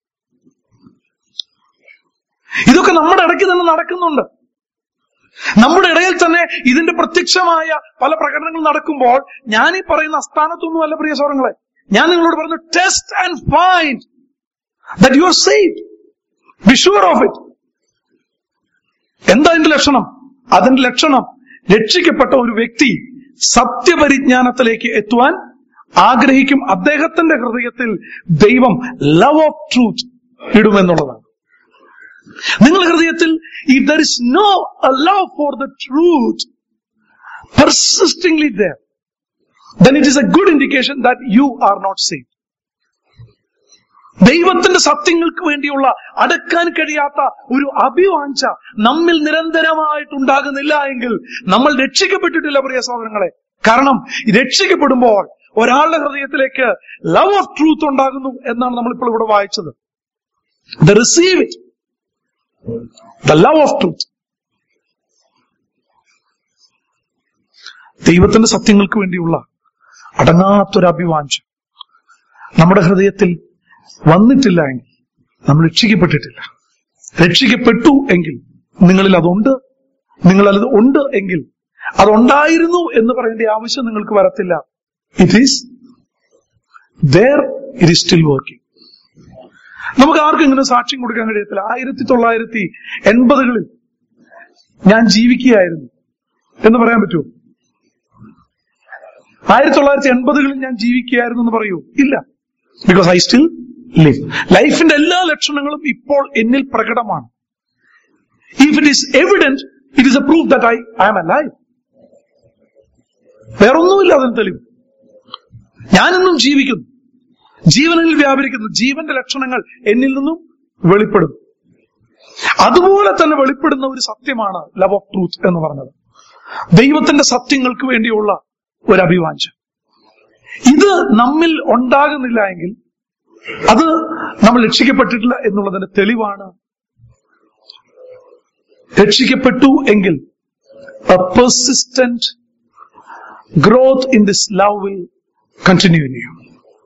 ഇതൊക്കെ നമ്മുടെ ഇടയ്ക്ക് തന്നെ നടക്കുന്നുണ്ട് നമ്മുടെ ഇടയിൽ തന്നെ ഇതിന്റെ പ്രത്യക്ഷമായ പല പ്രകടനങ്ങൾ നടക്കുമ്പോൾ ഞാൻ ഈ പറയുന്ന അസ്ഥാനത്തൊന്നുമല്ല പ്രിയ സൗരങ്ങളെ ഞാൻ നിങ്ങളോട് പറഞ്ഞു test and find that you are safe be sure of it എന്താ അതിന്റെ ലക്ഷണം അതിന്റെ ലക്ഷണം രക്ഷിക്കപ്പെട്ട ഒരു വ്യക്തി സത്യപരിജ്ഞാനത്തിലേക്ക് എത്തുവാൻ ആഗ്രഹിക്കും അദ്ദേഹത്തിന്റെ ഹൃദയത്തിൽ ദൈവം ലവ് ഓഫ് ട്രൂത്ത് ഇടുമെന്നുള്ളതാണ് നിങ്ങളുടെ ഹൃദയത്തിൽ if there is no a love for the truth persistingly there then it is a good indication that you are not saved ദൈവത്തിന്റെ സത്യങ്ങൾക്ക് വേണ്ടിയുള്ള അടക്കാൻ കഴിയാത്ത ഒരു അഭിവാഞ്ച നമ്മിൽ നിരന്തരമായിട്ടുണ്ടാകുന്നില്ല എങ്കിൽ നമ്മൾ രക്ഷിക്കപ്പെട്ടിട്ടില്ല പ്രിയ സഹോദരങ്ങളെ കാരണം രക്ഷിക്കപ്പെടുമ്പോൾ ഒരാളുടെ ഹൃദയത്തിലേക്ക് ലവ് ഓഫ് ട്രൂത്ത് ഉണ്ടാകുന്നു എന്നാണ് നമ്മളിപ്പോൾ ഇവിടെ വായിച്ചത് the receive it the love of truth ദൈവത്തിന്റെ സത്യങ്ങൾക്ക് വേണ്ടിയുള്ള അടങ്ങാത്തൊരു അഭിവാഞ്ച നമ്മുടെ ഹൃദയത്തിൽ വന്നിട്ടില്ല എങ്കിൽ നമ്മൾ രക്ഷിക്കപ്പെട്ടിട്ടില്ല രക്ഷിക്കപ്പെട്ടു എങ്കിൽ നിങ്ങളിൽ അതുണ്ട് നിങ്ങളിൽ അത് ഉണ്ട് എങ്കിൽ അതുണ്ടായിരുന്നു എന്ന് പറയേണ്ട ആവശ്യം നിങ്ങൾക്ക് വരത്തില്ല it is there it is still working നമുക്ക് ആർക്കും ഇങ്ങനെ സാക്ഷ്യം കൊടുക്കാൻ കഴിയത്തില്ല ആയിരത്തി തൊള്ളായിരത്തി എൺപതുകളിൽ ഞാൻ ജീവിക്കുകയായിരുന്നു എന്ന് പറയാൻ പറ്റുമോ ആയിരത്തി തൊള്ളായിരത്തി എൺപതുകളിൽ ഞാൻ ജീവിക്കുകയായിരുന്നു എന്ന് പറയൂ ഇല്ല ബിക്കോസ് ഐ സ്റ്റിൽ ലിവ് ലൈഫിന്റെ എല്ലാ ലക്ഷണങ്ങളും ഇപ്പോൾ എന്നിൽ പ്രകടമാണ് if it is evident it is a proof that I I am a life വേറൊന്നുമില്ല അതിന് തെളിവ് ഞാനെന്നും ജീവിക്കുന്നു ജീവനിൽ വ്യാപരിക്കുന്നു ജീവന്റെ ലക്ഷണങ്ങൾ എന്നിൽ നിന്നും വെളിപ്പെടുന്നു അതുപോലെ തന്നെ വെളിപ്പെടുന്ന ഒരു സത്യമാണ് ലവ് ഓഫ് ട്രൂത്ത് എന്ന് പറഞ്ഞത് ദൈവത്തിന്റെ സത്യങ്ങൾക്ക് വേണ്ടിയുള്ള ഒരു അഭിവാഞ്ച ഇത് നമ്മിൽ ഉണ്ടാകുന്നില്ല എങ്കിൽ അത് നമ്മൾ രക്ഷിക്കപ്പെട്ടിട്ടില്ല എന്നുള്ളതിന്റെ തെളിവാണ് രക്ഷിക്കപ്പെട്ടു എങ്കിൽ persistent growth in this love will continue in you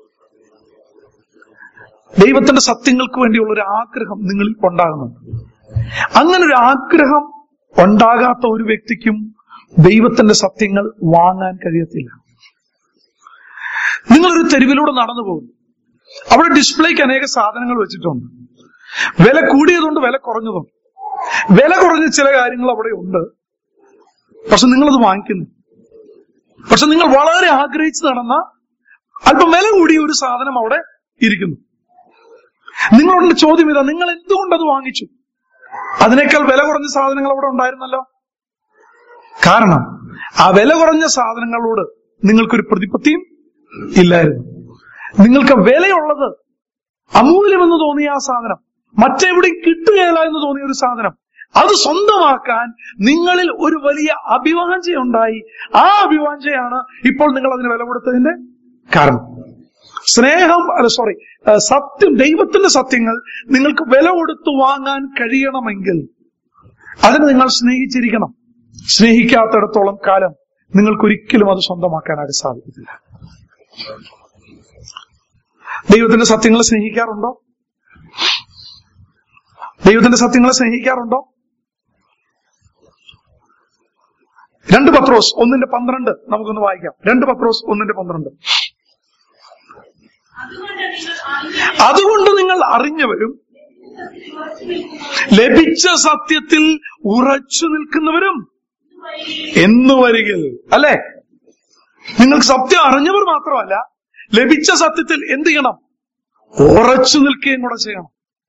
ദൈവത്തിന്റെ സത്യങ്ങൾക്ക് വേണ്ടിയുള്ള ഒരു ആഗ്രഹം നിങ്ങളിൽ ഉണ്ടാകുന്നുണ്ട് അങ്ങനെ ഒരു ആഗ്രഹം ഉണ്ടാകാത്ത ഒരു വ്യക്തിക്കും ദൈവത്തിന്റെ സത്യങ്ങൾ വാങ്ങാൻ കഴിയത്തില്ല നിങ്ങളൊരു തെരുവിലൂടെ നടന്നു പോകുന്നു അവിടെ ഡിസ്പ്ലേക്ക് അനേക സാധനങ്ങൾ വെച്ചിട്ടുണ്ട് വില കൂടിയതുണ്ട് വില കുറഞ്ഞതുണ്ട് വില കുറഞ്ഞ ചില കാര്യങ്ങൾ അവിടെ ഉണ്ട് പക്ഷെ നിങ്ങളത് വാങ്ങിക്കുന്നു പക്ഷെ നിങ്ങൾ വളരെ ആഗ്രഹിച്ച് നടന്ന അല്പം വില കൂടിയ ഒരു സാധനം അവിടെ ഇരിക്കുന്നു നിങ്ങളോട് ചോദ്യം ഇതാ നിങ്ങൾ എന്തുകൊണ്ട് അത് വാങ്ങിച്ചു അതിനേക്കാൾ വില കുറഞ്ഞ സാധനങ്ങൾ അവിടെ ഉണ്ടായിരുന്നല്ലോ കാരണം ആ വില കുറഞ്ഞ സാധനങ്ങളോട് നിങ്ങൾക്കൊരു പ്രതിപത്തിയും ഇല്ലായിരുന്നു നിങ്ങൾക്ക് വിലയുള്ളത് അമൂല്യമെന്ന് തോന്നിയ ആ സാധനം മറ്റെവിടെയും കിട്ടുകയില്ല എന്ന് തോന്നിയ ഒരു സാധനം അത് സ്വന്തമാക്കാൻ നിങ്ങളിൽ ഒരു വലിയ അഭിവാഞ്ചയുണ്ടായി ആ അഭിവാഞ്ചയാണ് ഇപ്പോൾ നിങ്ങൾ അതിന് വില കൊടുത്തതിന്റെ കാരണം സ്നേഹം അല്ല സോറി സത്യം ദൈവത്തിന്റെ സത്യങ്ങൾ നിങ്ങൾക്ക് വില കൊടുത്തു വാങ്ങാൻ കഴിയണമെങ്കിൽ അതിന് നിങ്ങൾ സ്നേഹിച്ചിരിക്കണം സ്നേഹിക്കാത്തിടത്തോളം കാലം നിങ്ങൾക്കൊരിക്കലും അത് സ്വന്തമാക്കാനായിട്ട് സാധിക്കത്തില്ല ദൈവത്തിന്റെ സത്യങ്ങളെ സ്നേഹിക്കാറുണ്ടോ ദൈവത്തിന്റെ സത്യങ്ങളെ സ്നേഹിക്കാറുണ്ടോ രണ്ട് പത്രോസ് ഒന്നിന്റെ പന്ത്രണ്ട് നമുക്കൊന്ന് വായിക്കാം രണ്ട് പത്രോസ് ഒന്നിന്റെ പന്ത്രണ്ട് അതുകൊണ്ട് നിങ്ങൾ അറിഞ്ഞ അതുകൊണ്ട് നിങ്ങൾ അറിഞ്ഞവരും ലഭിച്ച സത്യത്തിൽ ഉറച്ചു നിൽക്കുന്നവരും എന്ന് വരികിൽ അല്ലെ നിങ്ങൾക്ക് സത്യം അറിഞ്ഞവർ മാത്രമല്ല ലഭിച്ച സത്യത്തിൽ എന്ത് ചെയ്യണം ഉറച്ചു നിൽക്കുകയും കൂടെ ചെയ്യണം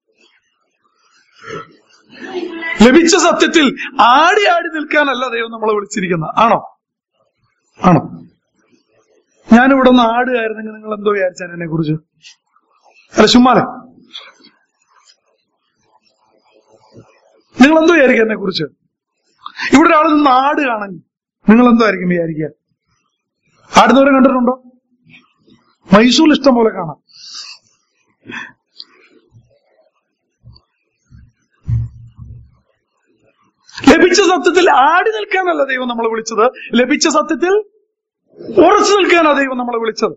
ലഭിച്ച സത്യത്തിൽ ആടി ആടി നിൽക്കാനല്ല ദൈവം നമ്മളെ വിളിച്ചിരിക്കുന്നത് ആണോ ആണോ ഞാനിവിടെ ഒന്ന് ആടുകയായിരുന്നെങ്കിൽ നിങ്ങൾ എന്തോ വിചാരിച്ചാൽ എന്നെ കുറിച്ച് അല്ല ചുമ്മാലെ നിങ്ങൾ എന്തോ വിചാരിക്കുക എന്നെ കുറിച്ച് ഇവിടെ ഒരാൾ നിന്ന് ആടുകയാണെങ്കിൽ നിങ്ങൾ എന്തോ ആയിരിക്കും വിചാരിക്കുക ആടുന്നവരെ കണ്ടിട്ടുണ്ടോ മൈസൂർ ഇഷ്ടം പോലെ കാണാം ലഭിച്ച സത്യത്തിൽ ആടി നിൽക്കാനല്ല ദൈവം നമ്മളെ വിളിച്ചത് ലഭിച്ച സത്യത്തിൽ ഉറച്ചു നിൽക്കാനാണ് ദൈവം നമ്മളെ വിളിച്ചത്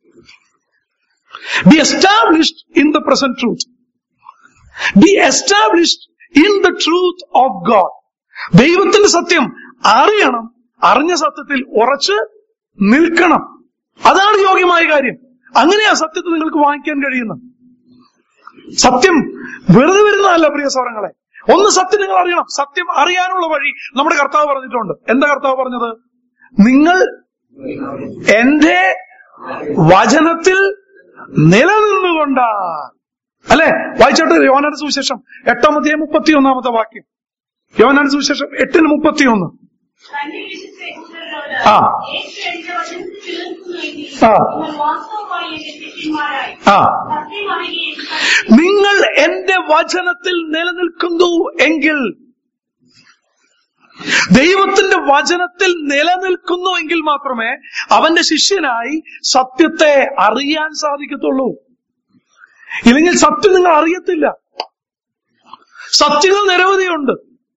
be established in the present truth be established in the truth of God ദൈവത്തിന്റെ സത്യം അറിയണം അറിഞ്ഞ സത്യത്തിൽ ഉറച്ച് നിൽക്കണം അതാണ് യോഗ്യമായ കാര്യം അങ്ങനെയാ സത്യത്തെ നിങ്ങൾക്ക് വാങ്ങിക്കാൻ കഴിയുന്നത് സത്യം വെറുതെ വരുന്നതല്ല പ്രിയ സ്വരങ്ങളെ ഒന്ന് സത്യം നിങ്ങൾ അറിയണം സത്യം അറിയാനുള്ള വഴി നമ്മുടെ കർത്താവ് പറഞ്ഞിട്ടുണ്ട് എന്താ കർത്താവ് പറഞ്ഞത് നിങ്ങൾ എന്റെ വചനത്തിൽ നിലനിന്നുകൊണ്ടാ അല്ലെ വായിച്ചോട്ടെ യോനാന്റെ സുവിശേഷം എട്ടാമത്തെ മുപ്പത്തി ഒന്നാമത്തെ വാക്യം യോനാന്റെ സുവിശേഷം എട്ടിന് മുപ്പത്തി ഒന്ന് തന്നെ വിശുദ്ധ ഉത്തരനോട് ആ. യേശു എന്റെ വചനത്തിൽ നിലനിൽക്കുന്നുവെങ്കിൽ ആ. നിങ്ങൾ വാസ്തവമായി എന്റെ ശിഷ്യന്മാരായി ആ സത്യം അറിയുകയും നിങ്ങൾ എന്റെ വചനത്തിൽ നിലനിൽക്കുന്നു എങ്കിൽ ദൈവത്തിന്റെ വചനത്തിൽ നിലനിൽക്കുന്നു എങ്കിൽ മാത്രമേ അവന്റെ ശിഷ്യനായി സത്യത്തെ അറിയാൻ സാധിക്കത്തുള്ളൂ ഇല്ലെങ്കിൽ സത്യം നിങ്ങൾ അറിയത്തില്ല സത്യങ്ങൾ നിരവധിയുണ്ട്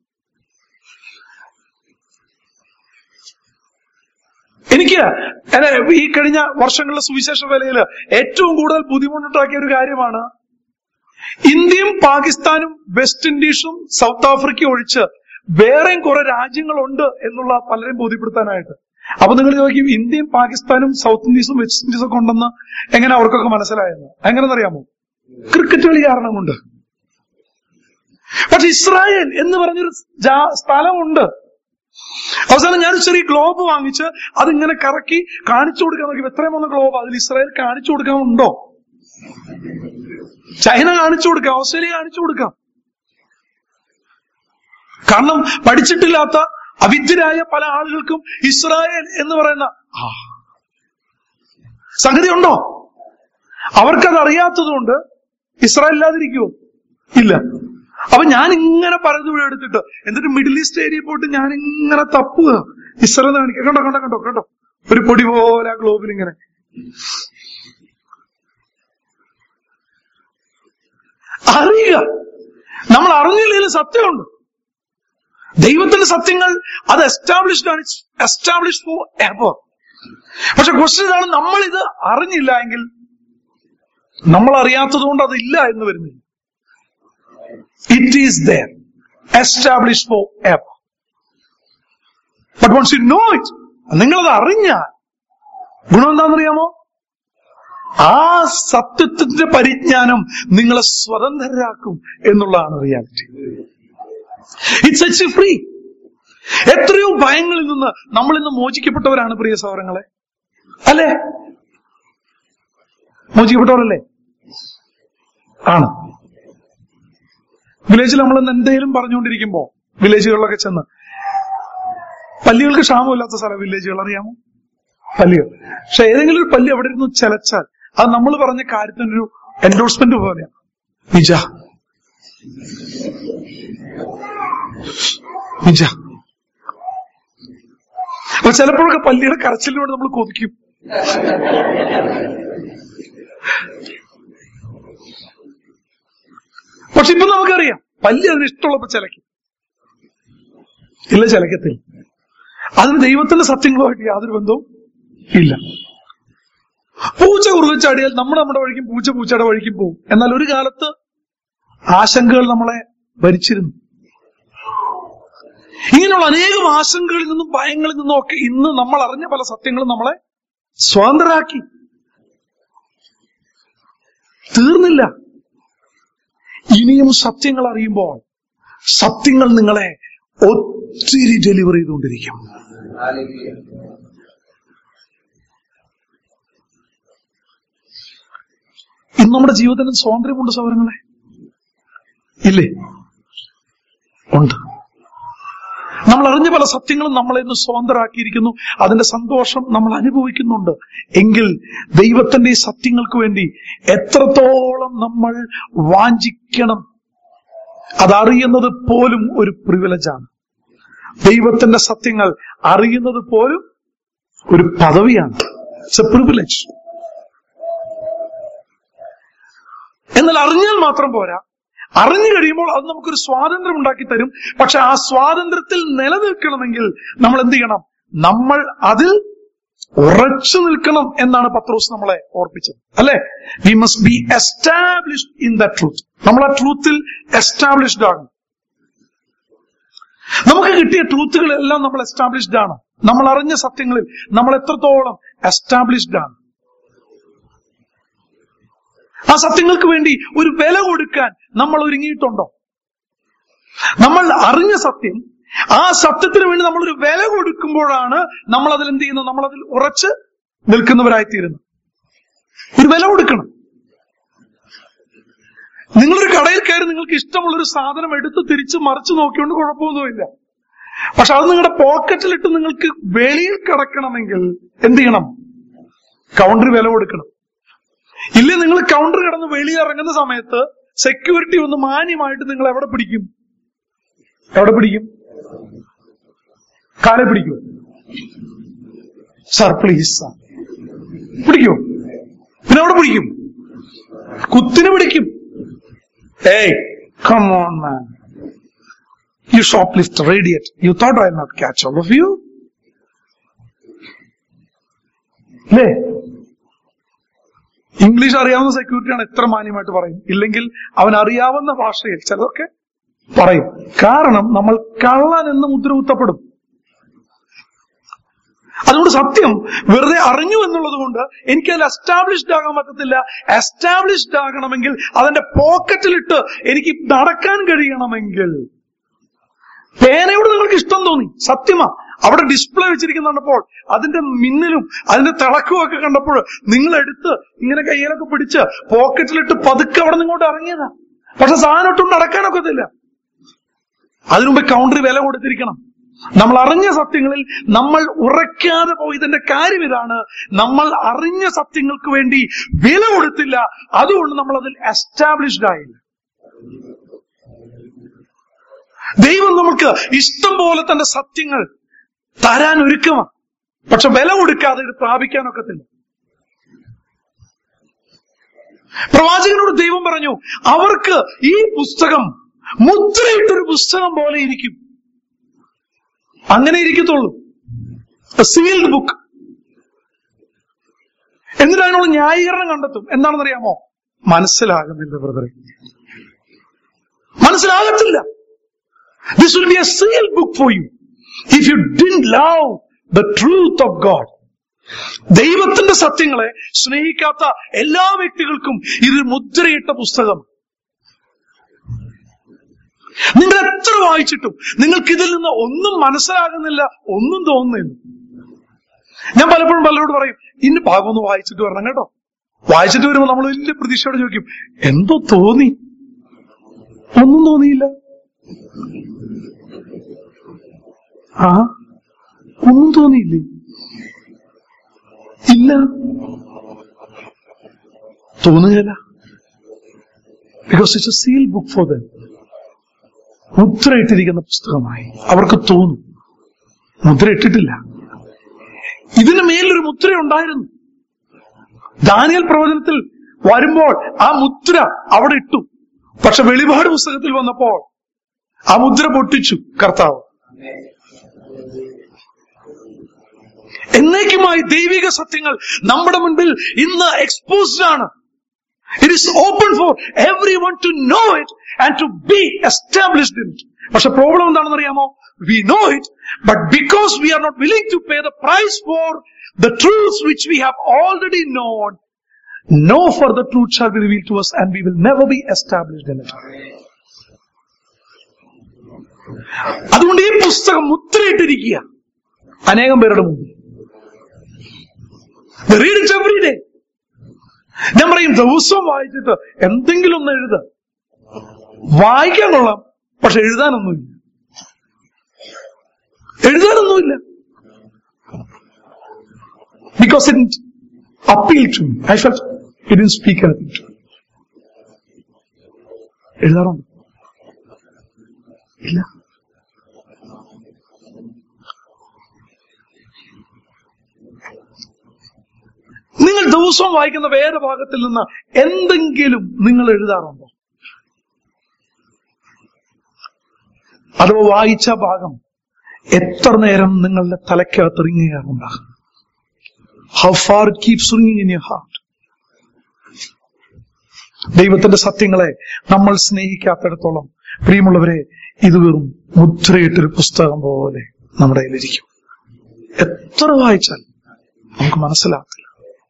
എനിക്ക് എന്നെ ഈ കഴിഞ്ഞ വർഷങ്ങളിലെ സുവിശേഷ വേലയിൽ ഏറ്റവും കൂടുതൽ ബുദ്ധിമുട്ടുണ്ടാക്കിയ ഒരു കാര്യമാണ് ഇന്ത്യയും പാകിസ്ഥാനും വെസ്റ്റ് ഇൻഡീസും സൗത്ത് ആഫ്രിക്കയും ഒഴിച്ച് വേറെയും കുറെ രാജ്യങ്ങളുണ്ട് എന്നുള്ള പലരെയും ബോധ്യപ്പെടുത്താനായിട്ട് അപ്പൊ നിങ്ങൾ ചോദിക്കും ഇന്ത്യയും പാകിസ്ഥാനും സൗത്ത് ഇൻഡീസും വെസ്റ്റ് ഇൻഡീസും ഒക്കെ ഉണ്ടെന്ന് എങ്ങനെ അവർക്കൊക്കെ മനസ്സിലായെന്ന് എങ്ങനെയെന്നറിയാമോ ക്രിക്കറ്റ് കളി കാരണം കൊണ്ട് പക്ഷെ ഇസ്രായേൽ എന്ന് പറഞ്ഞൊരു ജാ- സ്ഥലമുണ്ട് അവസാനം ഞാൻ ഒരു ചെറിയ ഗ്ലോബ് വാങ്ങിച്ച് അതിങ്ങനെ കറക്കി കാണിച്ചു കൊടുക്കാൻ നോക്കി എത്രയും വന്ന ഗ്ലോബ് അതിൽ ഇസ്രായേൽ കാണിച്ചു കൊടുക്കാനുണ്ടോ ചൈന കാണിച്ചു കൊടുക്കാം ഓസ്ട്രേലിയ കാണിച്ചു കൊടുക്കാം കാരണം പഠിച്ചിട്ടില്ലാത്ത അവിദ്യരായ പല ആളുകൾക്കും ഇസ്രായേൽ എന്ന് പറയുന്ന ആ, സംഗതി ഉണ്ടോ അവർക്കത് അറിയാത്തതുകൊണ്ട് ഇസ്രായേൽ ഇല്ലാതിരിക്കുമോ ഇല്ല അപ്പൊ ഞാൻ ഇങ്ങനെ പലതും എടുത്തിട്ട് എന്നിട്ട് മിഡിൽ ഈസ്റ്റ് ഏരിയയിൽ പോയിട്ട് ഞാൻ ഇങ്ങനെ തപ്പുക ഇസ്രായേൽ കാണിക്കുക കണ്ടോ കണ്ടോ കണ്ടോ കണ്ടോ ഒരു പൊടി പോലെ ആ ഗ്ലോബിൽ ഇങ്ങനെ അറിയുക നമ്മൾ അറിഞ്ഞില്ലെങ്കിലും സത്യമുണ്ട് ദൈവത്തിന്റെ സത്യങ്ങൾ അത് എസ്റ്റാബ്ലിഷ്ഡ് ആണ് എസ്റ്റാബ്ലിഷ് ഫോർ എവർ പക്ഷെ ക്വസ്റ്റ്യൻ ഇതാണ് നമ്മൾ ഇത് അറിഞ്ഞില്ല എങ്കിൽ നമ്മൾ അറിയാത്തത് കൊണ്ട് അതില്ല എന്ന് വരുന്നില്ല it is there establish for ever but once you know it നിങ്ങളത് അറിഞ്ഞാൽ ഗുണം എന്താണെന്നറിയാമോ ആ സത്യത്തിന്റെ പരിജ്ഞാനം നിങ്ങളെ സ്വതന്ത്രരാക്കും എന്നുള്ളതാണ് reality it sets you free എത്രയോ ഭയങ്ങളിൽ നിന്ന് നമ്മൾ ഇന്ന് മോചിക്കപ്പെട്ടവരാണ് പ്രിയ സൗരങ്ങളെ അല്ലേ മോചിക്കപ്പെട്ടവരല്ലേ ആണ് വില്ലേജിൽ നമ്മൾ ഇന്ന് എന്തെങ്കിലും പറഞ്ഞുകൊണ്ടിരിക്കുമ്പോ വില്ലേജുകളിലൊക്കെ ചെന്ന് പല്ലികൾക്ക് ക്ഷാമമില്ലാത്ത സ്ഥലം വില്ലേജുകൾ അറിയാമോ പല്ലികൾ പക്ഷെ ഏതെങ്കിലും ഒരു പല്ലി അവിടെ ഇരുന്ന് ചെലച്ചാൽ അത് നമ്മൾ പറഞ്ഞ കാര്യത്തിനൊരു എൻഡോഴ്സ്മെന്റ് പോലെയാണ് നിജ നിജ അപ്പൊ ചിലപ്പോഴൊക്കെ പല്ലിയുടെ കരച്ചിലിനോട് നമ്മൾ കൊതിക്കും പക്ഷെ ഇപ്പൊ നമുക്കറിയാം പല്ലി അതിന് ഇഷ്ടമുള്ളപ്പോ ചിലക്കും ഇല്ല ചിലക്കത്തില്ല അതിന് ദൈവത്തിന്റെ സത്യങ്ങളുമായിട്ട് യാതൊരു ബന്ധവും ഇല്ല പൂച്ച കുറുകച്ചാടിയാൽ നമ്മൾ നമ്മുടെ വഴിക്കും പൂച്ച പൂച്ചയുടെ വഴിക്കും പോകും എന്നാൽ ഒരു കാലത്ത് ആശങ്കകൾ നമ്മളെ ഭരിച്ചിരുന്നു ഇങ്ങനെയുള്ള അനേകം ആശങ്കകളിൽ നിന്നും ഭയങ്ങളിൽ നിന്നും ഒക്കെ ഇന്ന് നമ്മൾ അറിഞ്ഞ പല സത്യങ്ങളും നമ്മളെ സ്വതന്ത്രരാക്കി തീർന്നില്ല ഇനിയും സത്യങ്ങൾ അറിയുമ്പോൾ സത്യങ്ങൾ നിങ്ങളെ ഒത്തിരി ഡെലിവർ ചെയ്തുകൊണ്ടിരിക്കും ഇന്ന് നമ്മുടെ ജീവിതത്തിന് സ്വാതന്ത്ര്യമുണ്ട് സൗരങ്ങളെ ഇല്ലേ ഉണ്ട് നമ്മൾ അറിഞ്ഞ പല സത്യങ്ങളും നമ്മളെ ഇന്ന് സ്വതന്ത്രരാക്കിയിരിക്കുന്നു അതിന്റെ സന്തോഷം നമ്മൾ അനുഭവിക്കുന്നുണ്ട് എങ്കിൽ ദൈവത്തിന്റെ ഈ സത്യങ്ങൾക്ക് വേണ്ടി എത്രത്തോളം നമ്മൾ വാഞ്ചിക്കണം അതറിയുന്നത് പോലും ഒരു പ്രിവിലേജാണ് ദൈവത്തിന്റെ സത്യങ്ങൾ അറിയുന്നത് പോലും ഒരു പദവിയാണ് ഇറ്റ്സ് എ പ്രിവിലേജ് എന്നാൽ അറിഞ്ഞാൽ മാത്രം പോരാ അറിഞ്ഞു കഴിയുമ്പോൾ അത് നമുക്കൊരു സ്വാതന്ത്ര്യം ഉണ്ടാക്കി തരും പക്ഷെ ആ സ്വാതന്ത്ര്യത്തിൽ നിലനിൽക്കണമെങ്കിൽ നമ്മൾ എന്ത് ചെയ്യണം നമ്മൾ അതിൽ ഉറച്ചു നിൽക്കണം എന്നാണ് പത്രോസ് നമ്മളെ ഓർപ്പിച്ചത് അല്ലെ we must be established in the truth നമ്മൾ ആ ട്രൂത്തിൽ എസ്റ്റാബ്ലിഷ്ഡ് ആണ് നമുക്ക് കിട്ടിയ ട്രൂത്തുകളെല്ലാം നമ്മൾ എസ്റ്റാബ്ലിഷ്ഡ് ആണ് നമ്മൾ അറിഞ്ഞ സത്യങ്ങളിൽ നമ്മൾ എത്രത്തോളം എസ്റ്റാബ്ലിഷ്ഡ് ആണ് ആ സത്യങ്ങൾക്ക് വേണ്ടി ഒരു വില കൊടുക്കാൻ നമ്മൾ ഒരുങ്ങിയിട്ടുണ്ടോ നമ്മൾ അറിഞ്ഞ സത്യം ആ സത്യത്തിന് വേണ്ടി നമ്മൾ ഒരു വില കൊടുക്കുമ്പോഴാണ് നമ്മൾ അതിൽ എന്ത് ചെയ്യുന്നത് നമ്മൾ അതിൽ ഉറച്ച് നിൽക്കുന്നവരായിത്തീരുന്നത് ഒരു വില കൊടുക്കണം നിങ്ങളൊരു കടയിൽ കയറി നിങ്ങൾക്ക് ഇഷ്ടമുള്ള ഒരു സാധനം എടുത്ത് തിരിച്ച് മറിച്ച് നോക്കിക്കൊണ്ട് കുഴപ്പമൊന്നുമില്ല പക്ഷെ അത് നിങ്ങളുടെ പോക്കറ്റിലിട്ട് നിങ്ങൾക്ക് വെളിയിൽ കിടക്കണമെങ്കിൽ എന്ത് ചെയ്യണം കൗണ്ടർ വില കൊടുക്കണം ഇല്ല നിങ്ങൾ കൗണ്ടർ കിടന്ന് വെളിയിൽ ഇറങ്ങുന്ന സമയത്ത് സെക്യൂരിറ്റി ഒന്ന് മാന്യമായിട്ട് നിങ്ങൾ എവിടെ പിടിക്കും എവിടെ പിടിക്കും കാലെ പിടിക്കൂ സാർ പ്ലീസ് സാർ പിടിക്കൂ പിന്നെ അവിടെ പിടിക്കും കുത്തിന് പിടിക്കും hey come on man you shop lift radiate you thought I not catch all of you അല്ലേ ഇംഗ്ലീഷ് അറിയാവുന്ന സെക്യൂരിറ്റിയാണ് എത്ര മാന്യമായിട്ട് പറയും ഇല്ലെങ്കിൽ അവൻ അറിയാവുന്ന ഭാഷയിൽ ചിലതൊക്കെ പറയും കാരണം നമ്മൾ കള്ളൻ എന്ന് മുദ്ര കുത്തപ്പെടും അതുകൊണ്ട് സത്യം വെറുതെ അറിഞ്ഞു എന്നുള്ളത് കൊണ്ട് എനിക്ക് അതിൽ എസ്റ്റാബ്ലിഷ്ഡ് ആകാൻ പറ്റത്തില്ല എസ്റ്റാബ്ലിഷ്ഡ് ആകണമെങ്കിൽ അതിന്റെ പോക്കറ്റിലിട്ട് എനിക്ക് നടക്കാൻ കഴിയണമെങ്കിൽ പേനയോട് നിങ്ങൾക്ക് ഇഷ്ടം തോന്നി സത്യമാ അവിടെ ഡിസ്പ്ലേ വെച്ചിരിക്കുന്ന കണ്ടപ്പോൾ അതിന്റെ മിന്നലും അതിന്റെ തിളക്കവും ഒക്കെ കണ്ടപ്പോൾ നിങ്ങൾ എടുത്ത് ഇങ്ങനെ കയ്യിലൊക്കെ പിടിച്ച് പോക്കറ്റിലിട്ട് പതുക്കെ അവിടെ നിങ്ങോട്ട് ഇറങ്ങിയതാ പക്ഷെ സാധനം ഇട്ടുകൊണ്ട് നടക്കാനൊക്കത്തില്ല അതിനുമുമ്പ് കൗണ്ടറി വില കൊടുത്തിരിക്കണം നമ്മൾ അറിഞ്ഞ സത്യങ്ങളിൽ നമ്മൾ ഉറയ്ക്കാതെ പോയതിന്റെ കാര്യം ഇതാണ് നമ്മൾ അറിഞ്ഞ സത്യങ്ങൾക്ക് വേണ്ടി വില കൊടുത്തില്ല അതുകൊണ്ട് നമ്മൾ അതിൽ എസ്റ്റാബ്ലിഷ്ഡ് ആയില്ല ദൈവം നമുക്ക് ഇഷ്ടം പോലെ തന്റെ സത്യങ്ങൾ തരാൻ ഒരുക്കമാണ് പക്ഷെ വില കൊടുക്കാതെ ഇത് പ്രാപിക്കാനൊക്കത്തില്ല പ്രവാചകനോട് ദൈവം പറഞ്ഞു അവർക്ക് ഈ പുസ്തകം മുദ്രയിട്ടൊരു പുസ്തകം പോലെ ഇരിക്കും അങ്ങനെ ഇരിക്കത്തുള്ളൂ സീൽഡ് ബുക്ക് എന്നിട്ട് അതിനുള്ള ന്യായീകരണം കണ്ടെത്തും എന്താണെന്നറിയാമോ മനസ്സിലാകുന്നില്ല ബ്രദറെ മനസ്സിലാകത്തില്ല this will be a sealed book for you if you didn't love the truth of God ദൈവത്തിന്റെ സത്യങ്ങളെ സ്നേഹിക്കാത്ത എല്ലാ വ്യക്തികൾക്കും ഇത് മുദ്രയിട്ട പുസ്തകം നിങ്ങൾ എത്ര വായിച്ചിട്ടും നിങ്ങൾക്ക് ഇതിൽ നിന്ന് ഒന്നും മനസ്സിലാകുന്നില്ല ഒന്നും തോന്നുന്നില്ല ഞാൻ പലപ്പോഴും പലരോട് പറയും ഇന്ന് ഭാഗം ഒന്ന് വായിച്ചിട്ട് വരണം കേട്ടോ വായിച്ചിട്ട് വരുമ്പോൾ നമ്മൾ വലിയ പ്രതീക്ഷയോടെ ചോദിക്കും എന്തോ തോന്നി ഒന്നും തോന്നിയില്ല ആ ഒന്നും തോന്നിയില്ലേ ഇല്ല തോന്നുകയല്ല because it's a seal book for them മുദ്രയിട്ടിരിക്കുന്ന പുസ്തകമായി അവർക്ക് തോന്നും മുദ്ര ഇട്ടിട്ടില്ല ഇതിന് മേലൊരു മുദ്ര ഉണ്ടായിരുന്നു ദാനിയൽ പ്രവചനത്തിൽ വരുമ്പോൾ ആ മുദ്ര അവിടെ ഇട്ടു പക്ഷെ വെളിപാട് പുസ്തകത്തിൽ വന്നപ്പോൾ ആ മുദ്ര പൊട്ടിച്ചു കർത്താവ് എന്നേക്കുമായി ദൈവിക സത്യങ്ങൾ നമ്മുടെ മുൻപിൽ ഇന്ന് എക്സ്പോസ്ഡ് ആണ് it is open for every one to know it and to be established in it പക്ഷെ പ്രോബ്ലം എന്താണെന്ന് അറിയാമോ we know it but because we are not willing to pay the price for the truths which we have already known no for the truth shall be reveal to us and we will never be established in it അതുകൊണ്ട് ഈ പുസ്തകം മുദ്രയിട്ടിരിക്കുക അനേകം പേരുടെ മുമ്പിൽ read it every day ഞാൻ പറയും ദിവസവും വായിച്ചിട്ട് എന്തെങ്കിലും ഒന്ന് എഴുത വായിക്കാൻ കൊള്ളാം പക്ഷെ എഴുതാനൊന്നുമില്ല എഴുതാനൊന്നുമില്ല because it appeal to I fell it in speak anything to എഴുതാറുണ്ട് ഇല്ല നിങ്ങൾ ദിവസവും വായിക്കുന്ന വേദഭാഗത്തിൽ നിന്ന് എന്തെങ്കിലും നിങ്ങൾ എഴുതാറുണ്ടോ അഥവാ വായിച്ച ഭാഗം എത്ര നേരം നിങ്ങളുടെ തലയ്ക്കകത്ത് റിങ്ങുകയാറുണ്ട് ഹൗ ഫാർ ഇറ്റ് കീപ്സ് റിങ്ങിങ് ഇൻ യർ ഹാർട്ട് ദൈവത്തിന്റെ സത്യങ്ങളെ നമ്മൾ സ്നേഹിക്കാത്തിടത്തോളം പ്രിയമുള്ളവരെ ഇത് വെറും മുദ്രയിട്ടൊരു പുസ്തകം പോലെ നമ്മുടെ കയ്യിലിരിക്കും എത്ര വായിച്ചാൽ നമുക്ക് മനസ്സിലാകത്തില്ല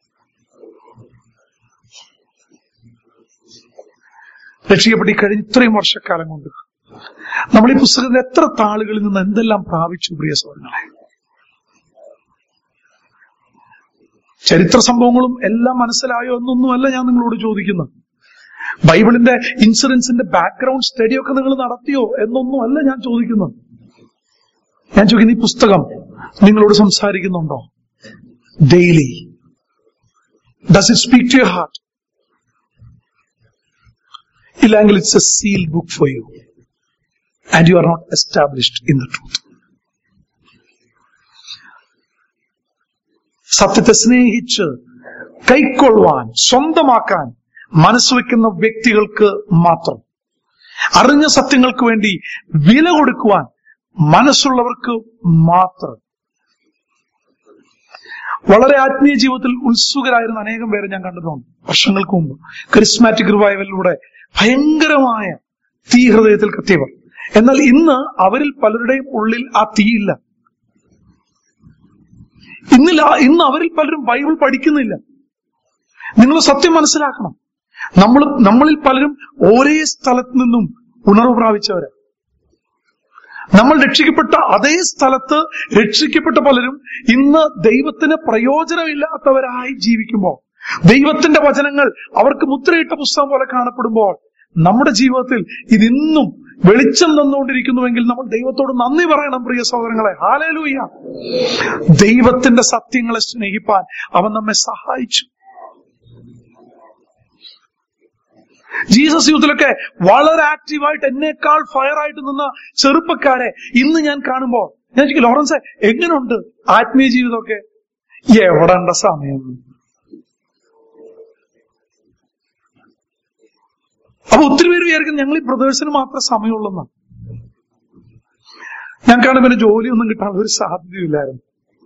രക്ഷിക്കപ്പെട്ട് ഈ കഴിഞ്ഞ ഇത്രയും വർഷക്കാലം കൊണ്ട് നമ്മൾ ഈ പുസ്തകത്തിൽ എത്ര താളുകളിൽ നിന്ന് എന്തെല്ലാം പ്രാപിച്ചു പ്രിയ സഹോദരങ്ങളെ ചരിത്ര സംഭവങ്ങളും എല്ലാം മനസ്സിലായോ എന്നൊന്നുമല്ല ഞാൻ നിങ്ങളോട് ചോദിക്കുന്നത് ബൈബിളിന്റെ ഇൻഷുറൻസിന്റെ ബാക്ക്ഗ്രൗണ്ട് സ്റ്റഡി ഒക്കെ നിങ്ങൾ നടത്തിയോ എന്നൊന്നുമല്ല ഞാൻ ചോദിക്കുന്നത് ഞാൻ ചോദിക്കുന്ന ഈ പുസ്തകം നിങ്ങളോട് സംസാരിക്കുന്നുണ്ടോ daily does it speak to your heart ഇല്ലെങ്കിൽ it's a seal book for you and you are not established in the truth സത്യത്തെ സ്നേഹിച്ച് കൈക്കൊള്ളുവാൻ സ്വന്തമാക്കാൻ മനസ്സുവെക്കുന്ന വ്യക്തികൾക്ക് മാത്രം അറിഞ്ഞ സത്യങ്ങൾക്ക് വേണ്ടി വില കൊടുക്കുവാൻ മനസ്സുള്ളവർക്ക് മാത്രം വളരെ ആത്മീയ ജീവിതത്തിൽ ഉത്സുകരായിരുന്ന അനേകം പേരെ ഞാൻ കണ്ടിട്ടുണ്ട് വർഷങ്ങൾക്ക് മുമ്പ് കരിസ്മാറ്റിക് റിവൈവലിലൂടെ ഭയങ്കരമായ തീ ഹൃദയത്തിൽ കത്തിയവർ എന്നാൽ ഇന്ന് അവരിൽ പലരുടെയും ഉള്ളിൽ ആ തീയില്ല ഇന്നില്ല ഇന്ന് അവരിൽ പലരും ബൈബിൾ പഠിക്കുന്നില്ല നിങ്ങൾ സത്യം മനസ്സിലാക്കണം നമ്മൾ നമ്മളിൽ പലരും ഒരേ സ്ഥലത്ത് നിന്നും ഉണർവ് പ്രാപിച്ചവരാ നമ്മൾ രക്ഷിക്കപ്പെട്ട അതേ സ്ഥലത്ത് രക്ഷിക്കപ്പെട്ട പലരും ഇന്ന് ദൈവത്തിന് പ്രയോജനമില്ലാത്തവരായി ജീവിക്കുമ്പോൾ ദൈവത്തിന്റെ വചനങ്ങൾ അവർക്ക് മുദ്രയിട്ട പുസ്തകം പോലെ കാണപ്പെടുമ്പോൾ നമ്മുടെ ജീവിതത്തിൽ ഇതിന്നും വെളിച്ചം തന്നുകൊണ്ടിരിക്കുന്നുവെങ്കിൽ നമ്മൾ ദൈവത്തോട് നന്ദി പറയണം പ്രിയ സഹോദരങ്ങളെ ഹാലേലൂയ ദൈവത്തിന്റെ സത്യങ്ങളെ സ്നേഹിപ്പാൻ അവൻ നമ്മെ സഹായിച്ചു ജീസസ് യൂത്തിലൊക്കെ വളരെ ആക്റ്റീവായിട്ട് എന്നേക്കാൾ ഫയർ ആയിട്ട് നിന്ന ചെറുപ്പക്കാരെ ഇന്ന് ഞാൻ കാണുമ്പോൾ ഞാൻ ചോദിക്കും ലോറൻസ് എങ്ങനെയുണ്ട് ആത്മീയ ജീവിതമൊക്കെ എവിടെ ഉണ്ട സമയം അപ്പൊ ഒത്തിരി പേര് വിചാരിക്കും ഞങ്ങൾ ഈ ബ്രദേഴ്സിന് മാത്രമേ സമയമുള്ളെന്നാ ഞങ്ങൾക്കാണ് പിന്നെ ജോലിയൊന്നും കിട്ടാനുള്ള ഒരു സാധ്യതയില്ലായിരുന്നു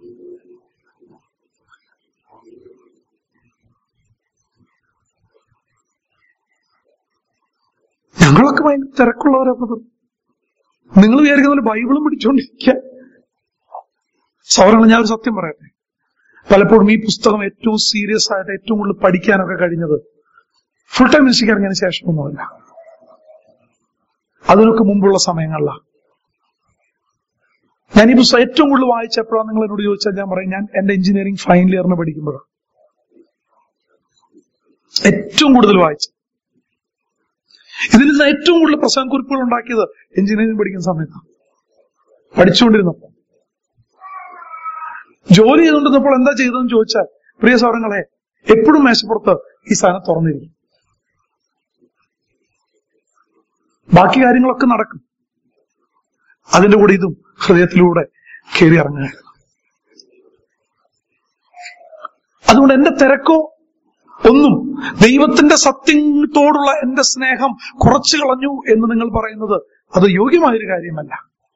ഞങ്ങളൊക്കെ ഭയങ്കര തിരക്കുള്ളവരാ ബ്രദർ നിങ്ങൾ വിചാരിക്കുന്ന പോലെ ബൈബിളും പിടിച്ചോണ്ടിരിക്കുക സൗരങ്ങൾ ഞാൻ ഒരു സത്യം പറയട്ടെ പലപ്പോഴും ഈ പുസ്തകം ഏറ്റവും സീരിയസ് ആയിട്ട് ഏറ്റവും കൂടുതൽ പഠിക്കാനൊക്കെ കഴിഞ്ഞത് ഫുൾ ടൈം മിനിസ്റ്റിക്ക് ഇറങ്ങിയതിന് ശേഷമൊന്നുമല്ല അതിനൊക്കെ മുമ്പുള്ള സമയങ്ങളിലാണ് ഞാൻ ഈ പുസ്തകം ഏറ്റവും കൂടുതൽ വായിച്ചപ്പോഴാണ് നിങ്ങൾ എന്നോട് ചോദിച്ചാൽ ഞാൻ പറയും ഞാൻ എന്റെ എഞ്ചിനീയറിംഗ് ഫൈനൽ ഇയറിന് പഠിക്കുമ്പോഴാണ് ഏറ്റവും കൂടുതൽ വായിച്ചു ഇതിൽ നിന്ന് ഏറ്റവും കൂടുതൽ പ്രസംഗക്കുറിപ്പുകൾ ഉണ്ടാക്കിയത് എഞ്ചിനീയറിംഗ് പഠിക്കുന്ന സമയത്താണ് പഠിച്ചുകൊണ്ടിരുന്നപ്പോൾ ജോലി ചെയ്തുകൊണ്ടിരുന്നപ്പോൾ എന്താ ചെയ്തതെന്ന് ചോദിച്ചാൽ പ്രിയ സൗരങ്ങളെ എപ്പോഴും മേശപ്പുറത്ത് ഈ സാധനം തുറന്നിരിക്കും ബാക്കി കാര്യങ്ങളൊക്കെ നടക്കും അതിന്റെ കൂടെ ഇതും ഹൃദയത്തിലൂടെ കയറി ഇറങ്ങുക അതുകൊണ്ട് എന്റെ തിരക്കോ ഒന്നും ദൈവത്തിന്റെ സത്യത്തോടുള്ള എന്റെ സ്നേഹം കുറച്ചു കളഞ്ഞു എന്ന് നിങ്ങൾ പറയുന്നത് അത് യോഗ്യമായൊരു കാര്യമല്ല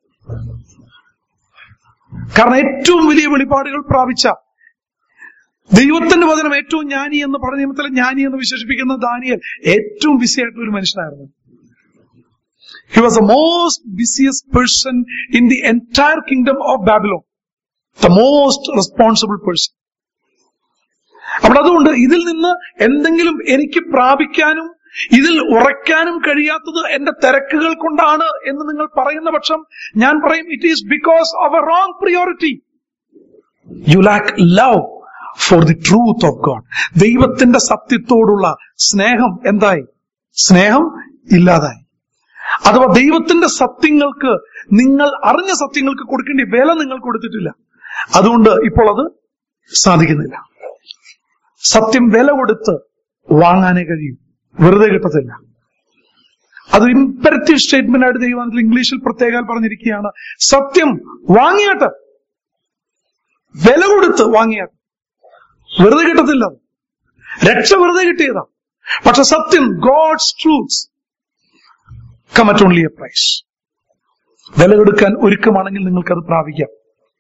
കാരണം ഏറ്റവും വലിയ വെളിപാടുകൾ പ്രാപിച്ച ദൈവത്തിന്റെ വചനം ഏറ്റവും ജ്ഞാനി എന്ന് പറഞ്ഞ നിയമത്തിലെ ജ്ഞാനി എന്ന് വിശേഷിപ്പിക്കുന്ന ദാനിയൽ ഏറ്റവും ബിസി ആയിട്ടുള്ള ഒരു മനുഷ്യനായിരുന്നു he was the most busiest person in the entire kingdom of Babylon the most responsible person അപ്പോൾ അതുകൊണ്ട് ഇതിൽ നിന്ന് എന്തെങ്കിലും എനിക്ക് പ്രാപിക്കാനും ഇതിൽ ഉറയ്ക്കാനും കഴിയാത്തത് എന്റെ തിരക്കുകൾ കൊണ്ടാണ് എന്ന് നിങ്ങൾ പറയുന്ന പക്ഷം ഞാൻ പറയും it is because of a wrong priority you lack love for the truth of God ദൈവത്തിന്റെ സത്യത്തോടുള്ള സ്നേഹം എന്തായി സ്നേഹം ഇല്ലാതായി അഥവാ ദൈവത്തിന്റെ സത്യങ്ങൾക്ക് നിങ്ങൾ അറിഞ്ഞ സത്യങ്ങൾക്ക് കൊടുക്കേണ്ട വില നിങ്ങൾ കൊടുത്തിട്ടില്ല അതുകൊണ്ട് ഇപ്പോൾ അത് സാധിക്കുന്നില്ല സത്യം വില കൊടുത്ത് വാങ്ങാനേ കഴിയും വെറുതെ കിട്ടത്തില്ല അത് ഇമ്പരറ്റീവ് സ്റ്റേറ്റ്മെന്റ് ആയിട്ട് ദൈവത്തിൽ ഇംഗ്ലീഷിൽ പ്രത്യേകം പറഞ്ഞിരിക്കുകയാണ് സത്യം വാങ്ങിയാട്ട് വില കൊടുത്ത് വാങ്ങിയാട്ട് വെറുതെ കിട്ടത്തില്ല അത്. രക്ഷ വെറുതെ കിട്ടിയതാ പക്ഷെ സത്യം God's truths come at only a price വില കൊടുക്കാൻ ഒരുക്കമാണെങ്കിൽ നിങ്ങൾക്കത് പ്രാപിക്കാം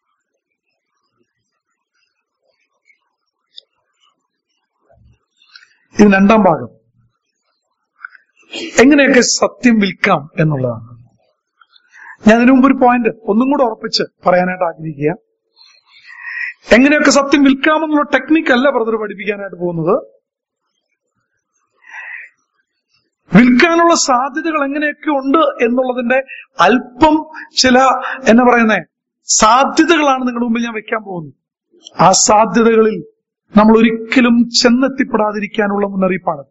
ഇത് രണ്ടാം ഭാഗം എങ്ങനെയൊക്കെ സത്യം വിൽക്കാം എന്നുള്ളതാണ് ഞാൻ അതിനു മുമ്പ് ഒരു പോയിന്റ് ഒന്നും കൂടെ ഉറപ്പിച്ച് പറയാനായിട്ട് ആഗ്രഹിക്കുക എങ്ങനെയൊക്കെ സത്യം വിൽക്കാമെന്നുള്ള ടെക്നിക്ക് അല്ല ബ്രദർ പഠിപ്പിക്കാനായിട്ട് പോകുന്നത് വിൽക്കാനുള്ള സാധ്യതകൾ എങ്ങനെയൊക്കെ ഉണ്ട് എന്നുള്ളതിന്റെ അല്പം ചില എന്നാ പറയുന്നേ സാധ്യതകളാണ് നിങ്ങളുടെ മുമ്പിൽ ഞാൻ വെക്കാൻ പോകുന്നത് ആ സാധ്യതകളിൽ നമ്മൾ ഒരിക്കലും ചെന്നെത്തിപ്പെടാതിരിക്കാനുള്ള മുന്നറിയിപ്പാണ്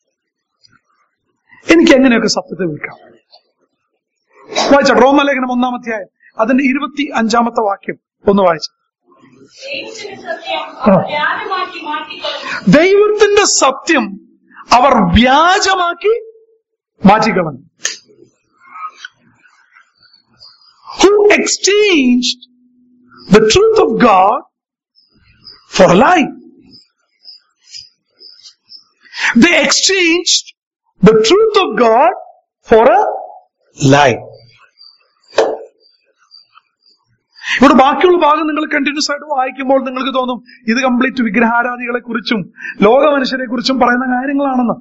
എനിക്ക് എങ്ങനെയൊക്കെ സത്യത്തെ വിൽക്കാം വായിച്ച റോമലേഖനം ഒന്നാമധ്യായം അതിന്റെ ഇരുപത്തി അഞ്ചാമത്തെ വാക്യം ഒന്ന് വായിച്ച ദൈവത്തിന്റെ സത്യം അവർ വ്യാജമാക്കി ദൈവത്തിന്റെ സത്യം അവർ വ്യാജമാക്കി മാറ്റിക്കളഞ്ഞു മാറ്റിക്കളഞ്ഞു who exchanged the truth of God for a lie. They exchanged the truth of God for a lie. ഇവിടെ ബാക്കിയുള്ള ഭാഗം നിങ്ങൾ കണ്ടിന്യൂസ് ആയിട്ട് വായിക്കുമ്പോൾ നിങ്ങൾക്ക് തോന്നും ഇത് കംപ്ലീറ്റ് വിഗ്രഹാരാധികളെ കുറിച്ചും ലോക മനുഷ്യരെ കുറിച്ചും പറയുന്ന കാര്യങ്ങളാണെന്ന്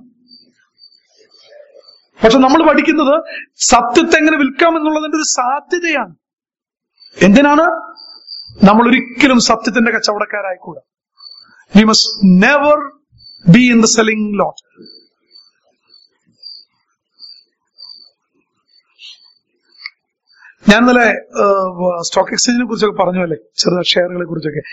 പക്ഷെ നമ്മൾ പഠിക്കുന്നത് സത്യത്തെ എങ്ങനെ വിൽക്കാം എന്നുള്ളതിന്റെ ഒരു സാധ്യതയാണ് എന്തിനാണ് നമ്മൾ ഒരിക്കലും സത്യത്തിന്റെ കച്ചവടക്കാരായിക്കൂടാ we must never be in the selling lot ഞാൻ ഇന്നലെ സ്റ്റോക്ക് എക്സ്ചേഞ്ചിനെ കുറിച്ചൊക്കെ പറഞ്ഞു അല്ലേ ചെറുതാ ഷെയറുകളെ കുറിച്ചൊക്കെ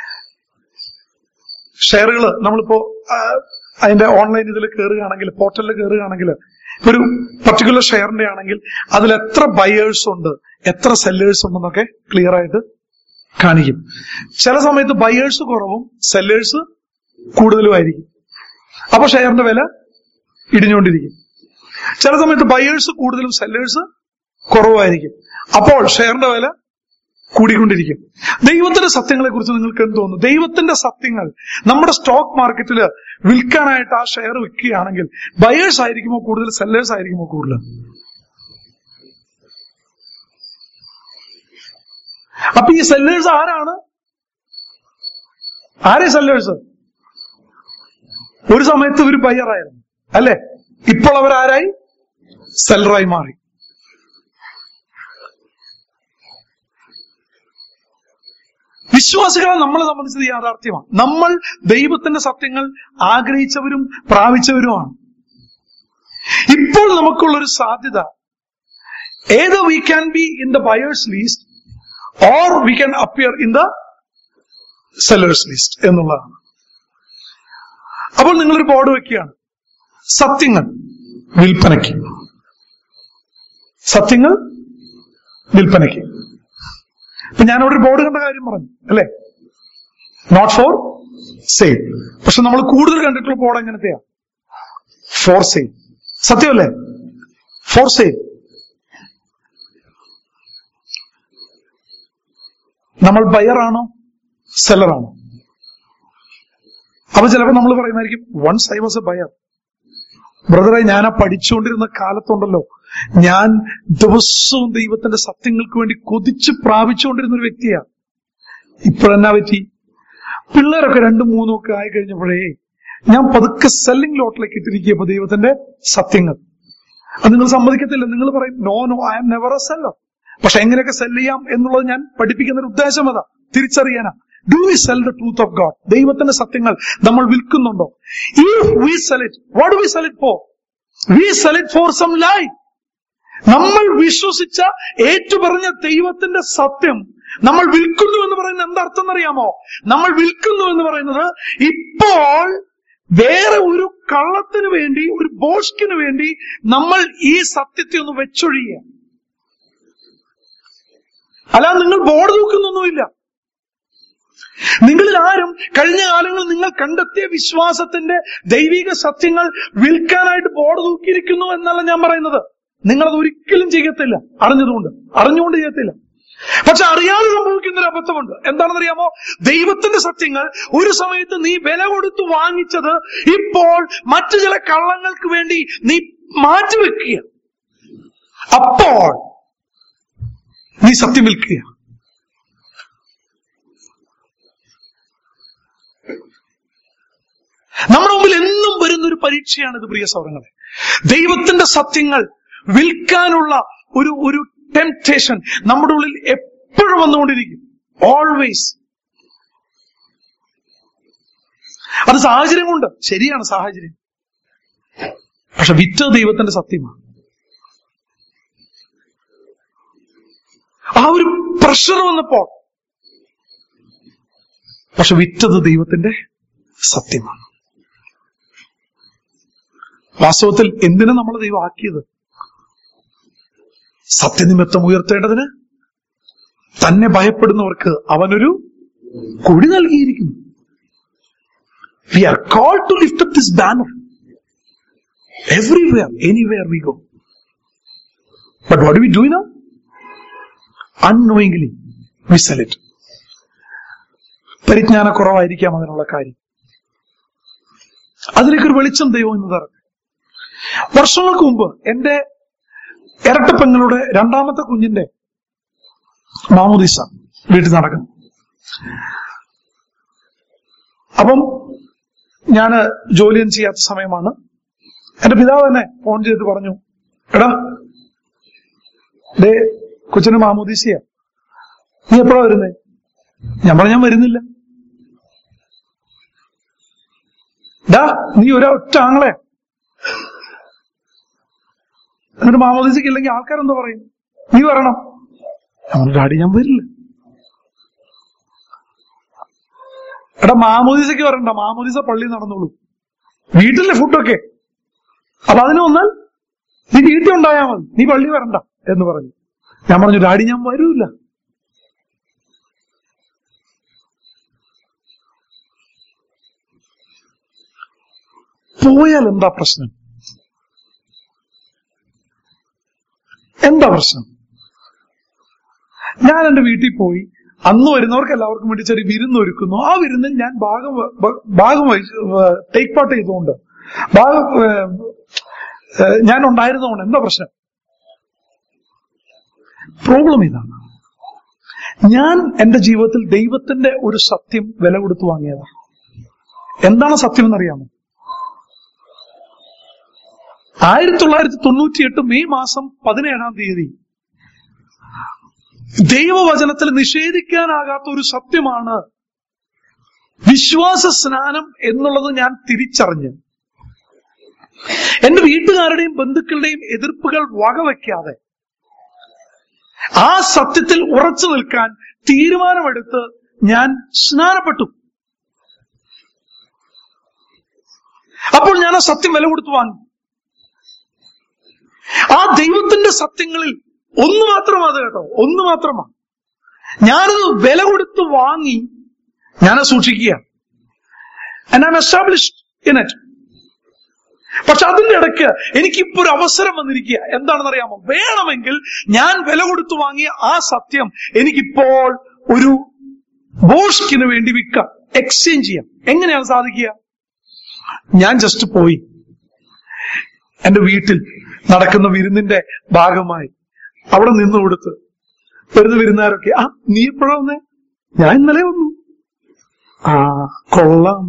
ഷെയറുകൾ നമ്മളിപ്പോ ആ, അതിന്റെ ഓൺലൈൻ ഇതിൽ കയറുകയാണെങ്കിൽ പോർട്ടലിൽ കയറുകയാണെങ്കിൽ ഒരു പർട്ടിക്കുലർ ഷെയറിന്റെ ആണെങ്കിൽ അതിൽ എത്ര ബയേഴ്സ് ഉണ്ട് എത്ര സെല്ലേഴ്സ് ഉണ്ടെന്നൊക്കെ ക്ലിയർ ആയിട്ട് കാണിക്കും ചില സമയത്ത് ബയേഴ്സ് കുറവും സെല്ലേഴ്സ് കൂടുതലുമായിരിക്കും അപ്പൊ ഷെയറിന്റെ വില ഇടിഞ്ഞുകൊണ്ടിരിക്കും ചില സമയത്ത് ബയേഴ്സ് കൂടുതലും സെല്ലേഴ്സ് കുറവായിരിക്കും അപ്പോൾ ഷെയറിന്റെ വില കൂടിക്കൊണ്ടിരിക്കും ദൈവത്തിന്റെ സത്യങ്ങളെ കുറിച്ച് നിങ്ങൾക്ക് എന്ത് തോന്നുന്നു ദൈവത്തിന്റെ സത്യങ്ങൾ നമ്മുടെ സ്റ്റോക്ക് മാർക്കറ്റിൽ വിൽക്കാനായിട്ട് ആ ഷെയർ വിൽക്കുകയാണെങ്കിൽ ബയേഴ്സ് ആയിരിക്കുമോ കൂടുതൽ സെല്ലേഴ്സ് ആയിരിക്കുമോ കൂടുതൽ അപ്പൊ ഈ സെല്ലേഴ്സ് ആരാണ് ആരെ സെല്ലേഴ്സ് ഒരു സമയത്ത് ഇവർ ബയ്യറായിരുന്നു അല്ലെ ഇപ്പോൾ അവരാരായി സെല്ലറായി മാറി വിശ്വാസികളെ നമ്മളെ സംബന്ധിച്ചത് യാഥാർത്ഥ്യമാണ് നമ്മൾ ദൈവത്തിന്റെ സത്യങ്ങൾ ആഗ്രഹിച്ചവരും പ്രാപിച്ചവരുമാണ് ഇപ്പോൾ നമുക്കുള്ളൊരു സാധ്യത ഏത് we can be in the buyers list or we can appear in the sellers list എന്നുള്ളതാണ് അപ്പോൾ നിങ്ങളൊരു ബോർഡ് വെക്കുകയാണ് സത്യങ്ങൾ വിൽപ്പനയ്ക്ക് സത്യങ്ങൾ വിൽപ്പനയ്ക്ക് ഇപ്പൊ ഞാൻ അവിടെ ഒരു ബോർഡ് കണ്ട കാര്യം പറഞ്ഞു അല്ലെ നോട്ട് ഫോർ സെയിൽ പക്ഷെ നമ്മൾ കൂടുതൽ കണ്ടിട്ടുള്ള ബോർഡ് എങ്ങനത്തെയാ ഫോർ സെയിൽ സത്യമല്ലേ ഫോർ സെയിൽ നമ്മൾ ബയറാണോ സെല്ലറാണോ അപ്പൊ ചിലപ്പോൾ നമ്മൾ പറയുന്നതായിരിക്കും once I was a buyer ബ്രദറെ ഞാൻ ആ പഠിച്ചുകൊണ്ടിരുന്ന കാലത്തുണ്ടല്ലോ ഞാൻ ദിവസവും ദൈവത്തിന്റെ സത്യങ്ങൾക്ക് വേണ്ടി കൊതിച്ച് പ്രാപിച്ചുകൊണ്ടിരുന്ന ഒരു വ്യക്തിയാ ഇപ്പോഴെന്നാ പറ്റി പിള്ളേരൊക്കെ രണ്ടും മൂന്നും ഒക്കെ ആയി കഴിഞ്ഞപ്പോഴേ ഞാൻ പതുക്കെ സെല്ലിംഗ് ലോട്ടിലേക്ക് ഇട്ടിരിക്കുക ദൈവത്തിന്റെ സത്യങ്ങൾ അത് നിങ്ങൾ സമ്മതിക്കത്തില്ല നിങ്ങൾ പറയും no no I am never a seller പക്ഷെ എങ്ങനെയൊക്കെ സെല് ചെയ്യാം എന്നുള്ളത് ഞാൻ പഠിപ്പിക്കുന്ന ഒരു ഉദ്ദേശം അതാ തിരിച്ചറിയാനാ do we sell the truth of God ദൈവത്തിന്റെ സത്യങ്ങൾ നമ്മൾ വിൽക്കുന്നുണ്ടോ if we sell it what we sell it for we sell it for some lie നമ്മൾ വിശ്വസിച്ച ഏറ്റുപറഞ്ഞ ദൈവത്തിന്റെ സത്യം നമ്മൾ വിൽക്കുന്നു എന്ന് പറയുന്നത് എന്താർത്ഥം എന്നറിയാമോ നമ്മൾ വിൽക്കുന്നു എന്ന് പറയുന്നത് ഇപ്പോൾ വേറെ ഒരു കള്ളത്തിന് വേണ്ടി ഒരു ബോഷ്കിന് വേണ്ടി നമ്മൾ ഈ സത്യത്തെ ഒന്ന് വെച്ചൊഴിയുക അല്ലാതെ നിങ്ങൾ ബോർഡ് തൂക്കുന്നൊന്നുമില്ല നിങ്ങളിൽ ആരും കഴിഞ്ഞ കാലങ്ങളിൽ നിങ്ങൾ കണ്ടെത്തിയ വിശ്വാസത്തിന്റെ ദൈവിക സത്യങ്ങൾ വിൽക്കാനായിട്ട് ബോർഡ് തൂക്കിയിരിക്കുന്നു എന്നല്ല ഞാൻ പറയുന്നത് നിങ്ങളത് ഒരിക്കലും ചെയ്യത്തില്ല അറിഞ്ഞതുകൊണ്ട് അറിഞ്ഞുകൊണ്ട് ചെയ്യത്തില്ല പക്ഷെ അറിയാതെ സംഭവിക്കുന്ന ഒരു അബദ്ധമുണ്ട് എന്താണെന്നറിയാമോ ദൈവത്തിന്റെ സത്യങ്ങൾ ഒരു സമയത്ത് നീ വില കൊടുത്ത് വാങ്ങിച്ചത് ഇപ്പോൾ മറ്റു ചില കള്ളങ്ങൾക്ക് വേണ്ടി നീ മാറ്റിവെക്കുക അപ്പോൾ നീ സത്യം വിൽക്കുക നമ്മുടെ മുമ്പിൽ എന്നും വരുന്ന ഒരു പരീക്ഷയാണ് ഇത് പ്രിയ സൗരങ്ങളെ ദൈവത്തിന്റെ സത്യങ്ങൾ വിൽക്കാനുള്ള ഒരു ഒരു ടെംപ്റ്റേഷൻ നമ്മുടെ ഉള്ളിൽ എപ്പോഴും വന്നുകൊണ്ടിരിക്കും ഓൾവേസ് അത് സാഹചര്യം കൊണ്ട് ശരിയാണ് സാഹചര്യം പക്ഷെ വിറ്റ് ദൈവത്തിന്റെ സത്യമാണ് ആ ഒരു പ്രഷർ വന്നപ്പോൾ പക്ഷെ വിറ്റത് ദൈവത്തിന്റെ സത്യമാണ് വാസ്തവത്തിൽ എന്തിനു നമ്മൾ ദൈവം ആക്കിയത് സത്യനിമിത്തം ഉയർത്തേണ്ടതിന് തന്നെ ഭയപ്പെടുന്നവർക്ക് അവനൊരു കുഴി നൽകിയിരിക്കുന്നു we are call to lift up this banner everywhere anywhere we go but what we do no unknowingly we sell it പരിജ്ഞാനക്കുറവായിരിക്കാം അതിനുള്ള കാര്യം അതിലേക്കൊരു വെളിച്ചം ദൈവം ഇന്ന് തരട്ടെ വർഷങ്ങൾക്ക് മുമ്പ് എന്റെ ഇരട്ടപ്പെങ്ങളുടെ രണ്ടാമത്തെ കുഞ്ഞിന്റെ മാമോദിസ വീട്ടിൽ നടക്കുന്നു അപ്പം ഞാന് ജോലിയൊന്നും ചെയ്യാത്ത സമയമാണ് എന്റെ പിതാവ് തന്നെ ഫോൺ ചെയ്തിട്ട് പറഞ്ഞു എടാ ഡേ കൊച്ചിന് മാമോദിസിയ നീ എപ്പോഴാ വരുന്നേ ഞാൻ പറഞ്ഞു ഞാൻ വരുന്നില്ല ഡാ നീ ഒരൊറ്റ ആങ്ങളെ എന്നിട്ട് മാമോദിസയ്ക്ക് ഇല്ലെങ്കിൽ ആൾക്കാരെന്താ പറയും നീ വരണം ഞാൻ പറഞ്ഞു, ഡാഡി ഞാൻ വരില്ല എടാ മാമോദിസയ്ക്ക് വരണ്ട മാമോദിസ പള്ളി നടന്നോളൂ വീട്ടിലെ ഫുഡൊക്കെ അപ്പൊ അതിന് വന്നാൽ നീ വീട്ടിൽ ഉണ്ടായാൽ മതി നീ പള്ളി വരണ്ട എന്ന് പറഞ്ഞു ഞാൻ പറഞ്ഞു ഡാഡി ഞാൻ വരൂല പോയാൽ എന്താ പ്രശ്നം എന്താ പ്രശ്നം ഞാൻ എന്റെ വീട്ടിൽ പോയി അന്ന് വരുന്നവർക്ക് എല്ലാവർക്കും വേണ്ടി ചെറിയ വിരുന്ന് ഒരുക്കുന്നു ആ വിരുന്നിൽ ഞാൻ ഭാഗം വ- ഭ- ഭാഗം ടേക്ക് പാർട്ട് ചെയ്തുകൊണ്ട് ഭാഗം ഏഹ്, ഏഹ്, ഞാൻ ഉണ്ടായിരുന്നതുകൊണ്ട് എന്താ പ്രശ്നം പ്രോബ്ലം ഇതാണ് ഞാൻ എന്റെ ജീവിതത്തിൽ ദൈവത്തിന്റെ ഒരു സത്യം വില കൊടുത്തു വാങ്ങിയതാണ് എന്താണ് സത്യം എന്നറിയാമോ ആയിരത്തി തൊള്ളായിരത്തി തൊണ്ണൂറ്റി എട്ട് മെയ് മാസം പതിനേഴാം തീയതി ദൈവവചനത്തിൽ നിഷേധിക്കാനാകാത്ത ഒരു സത്യമാണ് വിശ്വാസ സ്നാനം എന്നുള്ളത് ഞാൻ തിരിച്ചറിഞ്ഞ് എന്റെ വീട്ടുകാരുടെയും ബന്ധുക്കളുടെയും എതിർപ്പുകൾ വകവയ്ക്കാതെ ആ സത്യത്തിൽ ഉറച്ചു നിൽക്കാൻ തീരുമാനമെടുത്ത് ഞാൻ സ്നാനപ്പെട്ടു അപ്പോൾ ഞാൻ ആ സത്യം വില കൊടുത്തു വാങ്ങി ആ ദൈവത്തിന്റെ സത്യങ്ങളിൽ ഒന്ന് മാത്രമാണ് കേട്ടോ ഒന്ന് മാത്രമാണ് ഞാനത് വില കൊടുത്ത് വാങ്ങി ഞാനത് സൂക്ഷിക്കുക and I established in it പക്ഷെ അതിന്റെ ഇടയ്ക്ക് എനിക്കിപ്പോ ഒരു അവസരം വന്നിരിക്കുക എന്താണെന്ന് അറിയാമോ വേണമെങ്കിൽ ഞാൻ വില കൊടുത്തു വാങ്ങിയ ആ സത്യം എനിക്കിപ്പോൾ ഒരു ബോഷ്കിന് വേണ്ടി വിൽക്കാം എക്സ്ചേഞ്ച് ചെയ്യാം എങ്ങനെയാണ് സാധിക്കുക ഞാൻ ജസ്റ്റ് പോയി എന്റെ വീട്ടിൽ നടക്കുന്ന വിരുന്നിന്റെ ഭാഗമായി അവിടെ നിന്ന് കൊടുത്ത് വരുന്ന വിരുന്നുകാരൊക്കെ ആ നീ എപ്പോഴാ വന്നേ ഞാൻ ഇന്നലെ വന്നു ആ കൊള്ളാം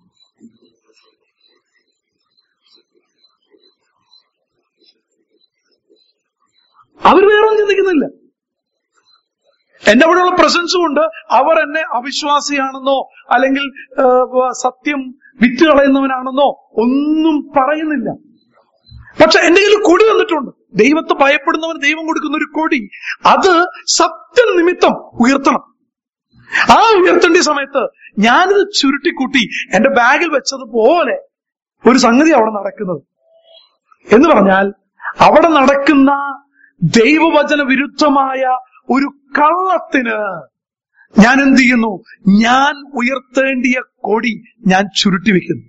അവർ വേറെ ഒന്നും ചിന്തിക്കുന്നില്ല എന്റെ അവിടെയുള്ള പ്രസൻസ് കൊണ്ട് അവർ എന്നെ അവിശ്വാസിയാണെന്നോ അല്ലെങ്കിൽ ആ, സത്യം വിറ്റ് കളയുന്നവനാണെന്നോ ഒന്നും പറയുന്നില്ല പക്ഷെ എന്റെ കയ്യിൽ കൊടി വന്നിട്ടുണ്ട് ദൈവത്തെ ഭയപ്പെടുന്നവന് ദൈവം കൊടുക്കുന്ന ഒരു കൊടി അത് സത്യം നിമിത്തം ഉയർത്തണം ആ ഉയർത്തേണ്ട സമയത്ത് ഞാനിത് ചുരുട്ടിക്കൂട്ടി എന്റെ ബാഗിൽ വെച്ചതുപോലെ ഒരു സംഗതി അവിടെ നടക്കുന്നത് എന്ന് പറഞ്ഞാൽ അവിടെ നടക്കുന്ന ദൈവവചന വിരുദ്ധമായ ഒരു കള്ളത്തിന് ഞാൻ എന്ത് ചെയ്യുന്നു ഞാൻ ഉയർത്തേണ്ടിയ കൊടി ഞാൻ ചുരുട്ടി വെക്കുന്നു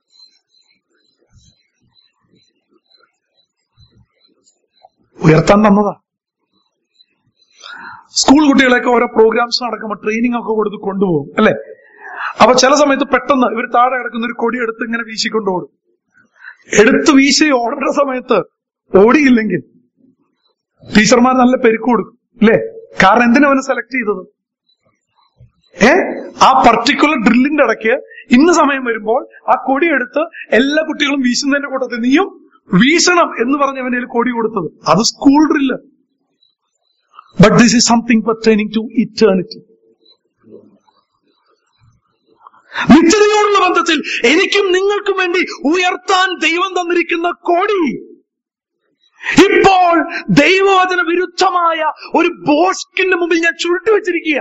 ഉയർത്താൻ തന്നതാ സ്കൂൾ കുട്ടികളെയൊക്കെ ഓരോ പ്രോഗ്രാംസ് നടക്കുമ്പോൾ ട്രെയിനിങ് ഒക്കെ കൊടുത്ത് കൊണ്ടുപോകും അല്ലെ അപ്പൊ ചില സമയത്ത് പെട്ടെന്ന് ഇവർ താഴെ കിടക്കുന്ന ഒരു കൊടി എടുത്ത് ഇങ്ങനെ വീശിക്കൊണ്ട് ഓടും എടുത്ത് വീശി ഓടേണ്ട സമയത്ത് ഓടിയില്ലെങ്കിൽ ടീച്ചർമാർ നല്ല പെരുക്ക് കൊടുക്കും അല്ലേ കാരണം എന്തിനാ അവനെ സെലക്ട് ചെയ്തത് ഏ ആ പർട്ടിക്കുലർ ഡ്രില്ലിന്റെ ഇടയ്ക്ക് ഇന്ന് സമയം വരുമ്പോൾ ആ കൊടി എടുത്ത് എല്ലാ കുട്ടികളും വീശുന്നതിന്റെ കൂട്ടത്തിൽ നീയും വീശണം എന്ന് പറഞ്ഞ് അവന്റെ കയ്യിൽ കൊടി കൊടുത്തത് അത് school drill but this is something pertaining to eternity നിത്യതയോടുള്ള ബന്ധത്തിൽ എനിക്കും നിങ്ങൾക്കും വേണ്ടി ഉയർത്താൻ ദൈവം തന്നിരിക്കുന്ന കൊടി ഇപ്പോൾ ദൈവവചന വിരുദ്ധമായ ഒരു ബോസ്കിന്റെ മുമ്പിൽ ഞാൻ ചുരുട്ടി വെച്ചിരിക്കുക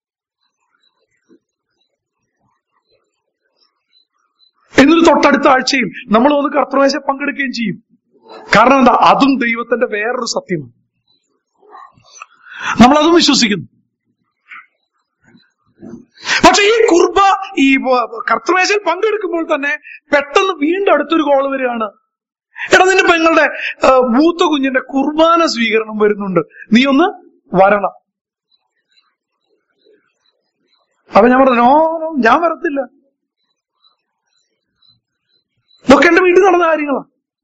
എന്നൊരു തൊട്ടടുത്ത ആഴ്ചയിൽ നമ്മൾ ഒന്ന് കർത്തവേശ പങ്കെടുക്കുകയും ചെയ്യും കാരണം എന്താ അതും ദൈവത്തിന്റെ വേറൊരു സത്യമാണ് നമ്മൾ അതും വിശ്വസിക്കുന്നു പക്ഷെ ഈ കുർബ ഈ കർത്തമേശയിൽ പങ്കെടുക്കുമ്പോൾ തന്നെ പെട്ടെന്ന് വീണ്ടും അടുത്തൊരു കോള് വരികയാണ് എടാ നിന്റെ പെങ്ങളുടെ ആ, മൂത്ത കുഞ്ഞിന്റെ കുർബാന സ്വീകരണം വരുന്നുണ്ട് നീ ഒന്ന് വരണം അപ്പൊ ഞാൻ പറഞ്ഞു നോ നോ ഞാൻ വരത്തില്ല ഇതൊക്കെ എന്റെ വീട്ടിൽ നടന്ന കാര്യങ്ങളാ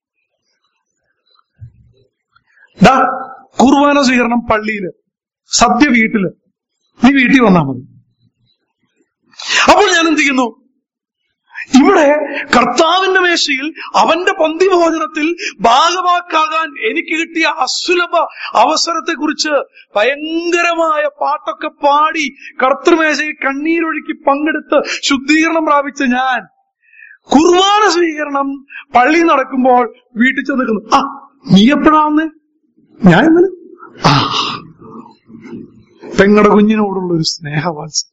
ദാ കുർബാന സ്വീകരണം പള്ളിയില് സദ്യ വീട്ടില് നീ വീട്ടിൽ വന്നാ മതി അപ്പോൾ ഞാൻ എന്ത് ചെയ്യുന്നു ഇവിടെ കർത്താവിന്റെ മേശയിൽ അവന്റെ പന്തിഭോജനത്തിൽ ഭാഗവാക്കാകാൻ എനിക്ക് കിട്ടിയ അസുലഭ അവസരത്തെക്കുറിച്ച് ഭയങ്കരമായ പാട്ടൊക്കെ പാടി കർത്തൃമേശയിൽ കണ്ണീരൊഴുക്കി പങ്കെടുത്ത് ശുദ്ധീകരണം പ്രാപിച്ച ഞാൻ കുർബാന സ്വീകരണം പള്ളി നടക്കുമ്പോൾ വീട്ടിൽ ചെന്ന് നിൽക്കുന്നു ആ നീ എപ്പോഴാ വന്നേ ഞാൻ ഇന്നലെ ആ പെങ്ങടെ കുഞ്ഞിനോടുള്ള ഒരു സ്നേഹവാത്സ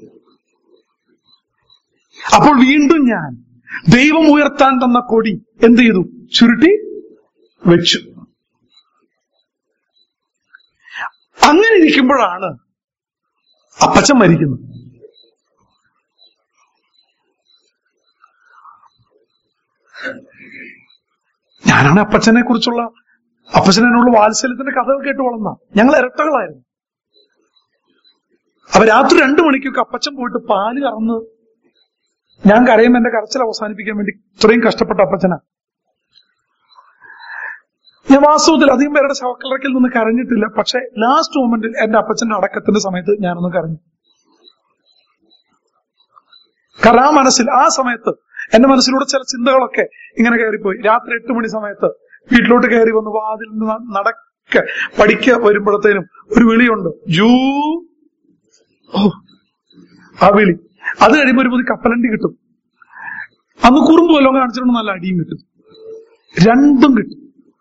അപ്പോൾ വീണ്ടും ഞാൻ ദൈവം ഉയർത്താൻ തന്ന കൊടി എന്ത് ചെയ്തു ചുരുട്ടി വെച്ചു അങ്ങനെ ഇരിക്കുമ്പോഴാണ് അപ്പച്ചൻ മരിക്കുന്നത് ഞാനാണ് അപ്പച്ചനെ കുറിച്ചുള്ള അപ്പച്ചനുള്ള വാത്സല്യത്തിന്റെ കഥകൾ കേട്ട് വളർന്ന ഞങ്ങൾ ഇരട്ടകളായിരുന്നു അപ്പൊ രാത്രി രണ്ടു മണിക്കൊക്കെ അപ്പച്ചൻ പോയിട്ട് പാല് കറന്ന് ഞാൻ കരയുമ്പോൾ എന്റെ കരച്ചിൽ അവസാനിപ്പിക്കാൻ വേണ്ടി ഇത്രയും കഷ്ടപ്പെട്ട അപ്പച്ചനാ ഞാൻ വാസ്തവത്തിൽ അധികം പേരുടെ ശവക്കലറക്കിൽ നിന്ന് കരഞ്ഞിട്ടില്ല പക്ഷെ ലാസ്റ്റ് മൊമെന്റിൽ എന്റെ അപ്പച്ചന്റെ അടക്കത്തിന്റെ സമയത്ത് ഞാനൊന്ന് കരഞ്ഞു കാരണം ആ മനസ്സിൽ ആ സമയത്ത് എന്റെ മനസ്സിലൂടെ ചില ചിന്തകളൊക്കെ ഇങ്ങനെ കയറിപ്പോയി രാത്രി എട്ട് മണി സമയത്ത് വീട്ടിലോട്ട് കയറി വന്ന് വാതിൽ നിന്ന് നടക്ക പഠിക്ക വരുമ്പോഴത്തേനും ഒരു വിളിയുണ്ട് ജൂ ഓ ആ വിളി അത് കഴിയുമ്പോ ഒരു പുതിയ കപ്പലണ്ടി കിട്ടും അന്ന് കുറുമ്പ് വല്ലതും കാണിച്ചിട്ടുണ്ട് നല്ല അടിയും കിട്ടും രണ്ടും കിട്ടും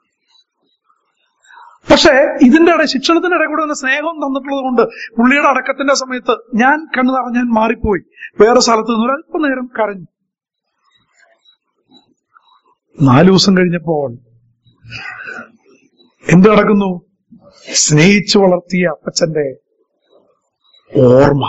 പക്ഷേ ഇതിന്റെ ഇടയിൽ ശിക്ഷണത്തിന്റെ ഇടയിൽ കൂടെ തന്നെ സ്നേഹം തന്നിട്ടുള്ളത് കൊണ്ട് പുള്ളിയുടെ അടക്കത്തിന്റെ സമയത്ത് ഞാൻ കണ്ണു നിറഞ്ഞാൻ മാറിപ്പോയി വേറെ സ്ഥലത്ത് നിന്ന് ഒരു അല്പം നേരം കരഞ്ഞു നാലു ദിവസം കഴിഞ്ഞപ്പോൾ എന്ത് നടക്കുന്നു സ്നേഹിച്ചു വളർത്തിയ അപ്പച്ചന്റെ ഓർമ്മ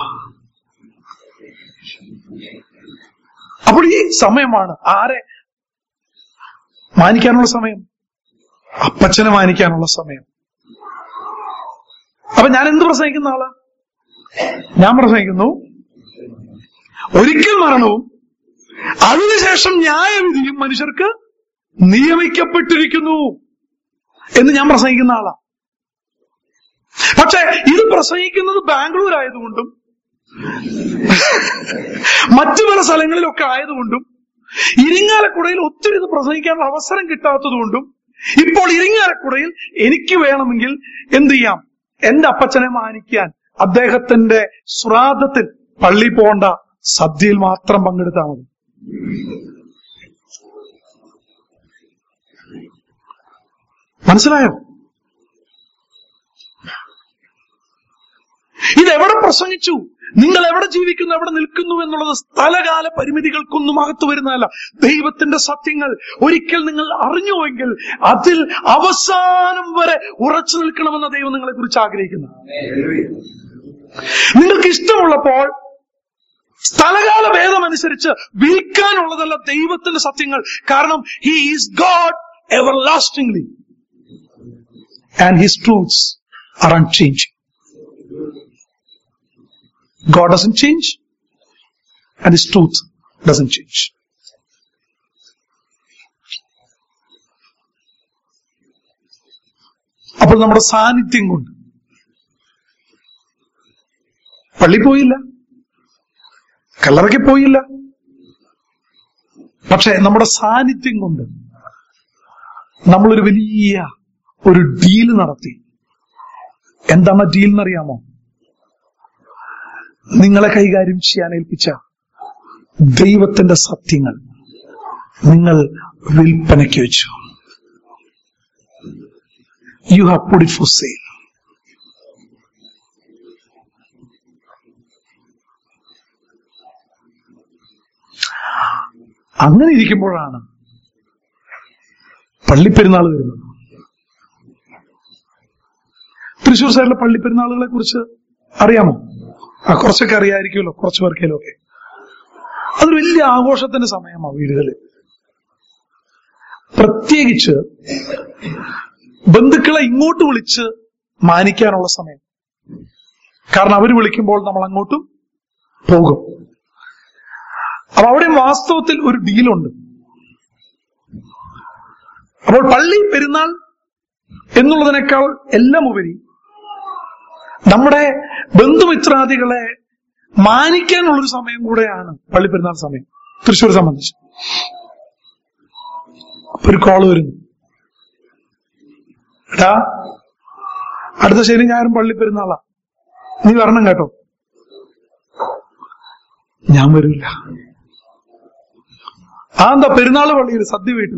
അപ്പോൾ ഈ സമയമാണ് ആരെ മാനിക്കാനുള്ള സമയം അപ്പച്ചനെ മാനിക്കാനുള്ള സമയം അപ്പൊ ഞാൻ എന്ത് പ്രസംഗിക്കുന്ന ആളാ ഞാൻ പ്രസംഗിക്കുന്നു ഒരിക്കൽ മരണവും അതിനുശേഷം ന്യായവിധിയും മനുഷ്യർക്ക് നിയമിക്കപ്പെട്ടിരിക്കുന്നു എന്ന് ഞാൻ പ്രസംഗിക്കുന്ന ആളാ പക്ഷെ ഇത് പ്രസംഗിക്കുന്നത് ബാംഗ്ലൂർ ആയതുകൊണ്ടും മറ്റു പല സ്ഥലങ്ങളിലൊക്കെ ആയതുകൊണ്ടും ഇരിങ്ങാലക്കുടയിൽ ഒത്തിരി ഇത് പ്രസംഗിക്കാനുള്ള അവസരം കിട്ടാത്തതുകൊണ്ടും ഇപ്പോൾ ഇരിങ്ങാലക്കുടയിൽ എനിക്ക് വേണമെങ്കിൽ എന്ത് ചെയ്യാം എന്റെ അപ്പച്ചനെ മാനിക്കാൻ അദ്ദേഹത്തിന്റെ ശ്രാദ്ധത്തിൽ പള്ളി പോണ്ട സദ്യയിൽ മാത്രം പങ്കെടുത്താൽ മതി മനസ്സിലായോ ഇതെവിടെ പ്രസംഗിച്ചു നിങ്ങൾ എവിടെ ജീവിക്കുന്നു എവിടെ നിൽക്കുന്നു എന്നുള്ളത് സ്ഥലകാല പരിമിതികൾക്കൊന്നും അകത്തു വരുന്നതല്ല ദൈവത്തിന്റെ സത്യങ്ങൾ ഒരിക്കൽ നിങ്ങൾ അറിഞ്ഞുവെങ്കിൽ അതിൽ അവസാനം വരെ ഉറച്ചു നിൽക്കണമെന്ന ദൈവം നിങ്ങളെ കുറിച്ച് ആഗ്രഹിക്കുന്നു നിങ്ങൾക്ക് ഇഷ്ടമുള്ളപ്പോൾ സ്ഥലകാല ഭേദമനുസരിച്ച് വിൽക്കാനുള്ളതല്ല ദൈവത്തിന്റെ സത്യങ്ങൾ കാരണം he is God everlastingly and his truths are unchanging God doesn't change and His truth doesn't change. അപ്പോൾ നമ്മുടെ സാന്നിധ്യം കൊണ്ട് പള്ളി പോയില്ല കല്ലറയ്ക്ക് പോയില്ല പക്ഷെ നമ്മുടെ സാന്നിധ്യം കൊണ്ട് നമ്മളൊരു വലിയ ഒരു ഡീൽ നടത്തി എന്താണ് ഡീൽ എന്നറിയാമോ നിങ്ങളെ കൈകാര്യം ചെയ്യാൻ ഏൽപ്പിച്ച ദൈവത്തിന്റെ സത്യങ്ങൾ നിങ്ങൾ വിൽപ്പനയ്ക്ക് വെച്ചു you have put it for sale അങ്ങനെ ഇരിക്കുമ്പോഴാണ് പള്ളിപ്പെരുന്നാൾ വരുന്നത് തൃശൂർ സൈഡിലെ പള്ളിപ്പെരുന്നാളുകളെ കുറിച്ച് അറിയാമോ ആ കുറച്ചൊക്കെ അറിയാമായിരിക്കുമല്ലോ കുറച്ച് പേർക്കേലും ഒക്കെ അതൊരു വലിയ ആഘോഷത്തിന്റെ സമയമാണ് വീടുകളിൽ പ്രത്യേകിച്ച് ബന്ധുക്കളെ ഇങ്ങോട്ട് വിളിച്ച് മാനിക്കാനുള്ള സമയം കാരണം അവർ വിളിക്കുമ്പോൾ നമ്മൾ അങ്ങോട്ടും പോകും അപ്പൊ അവിടെ വാസ്തവത്തിൽ ഒരു ഡീലുണ്ട് അപ്പോൾ പള്ളി പെരുന്നാൾ എന്നുള്ളതിനേക്കാൾ എല്ലാം ഉപരി നമ്മുടെ ബന്ധുമിത്രാദികളെ മാനിക്കാനുള്ളൊരു സമയം കൂടെയാണ് പള്ളി പെരുന്നാൾ സമയം തൃശ്ശൂർ സംബന്ധിച്ച് അപ്പൊ ഒരു കോള് വരുന്നു എടാ അടുത്ത ശനി ഞായറും പള്ളി പെരുന്നാളാ നീ വരണം കേട്ടോ ഞാൻ വരില്ല ആ എന്താ പെരുന്നാൾ പള്ളിയിൽ സദ്യ വീട്ടിൽ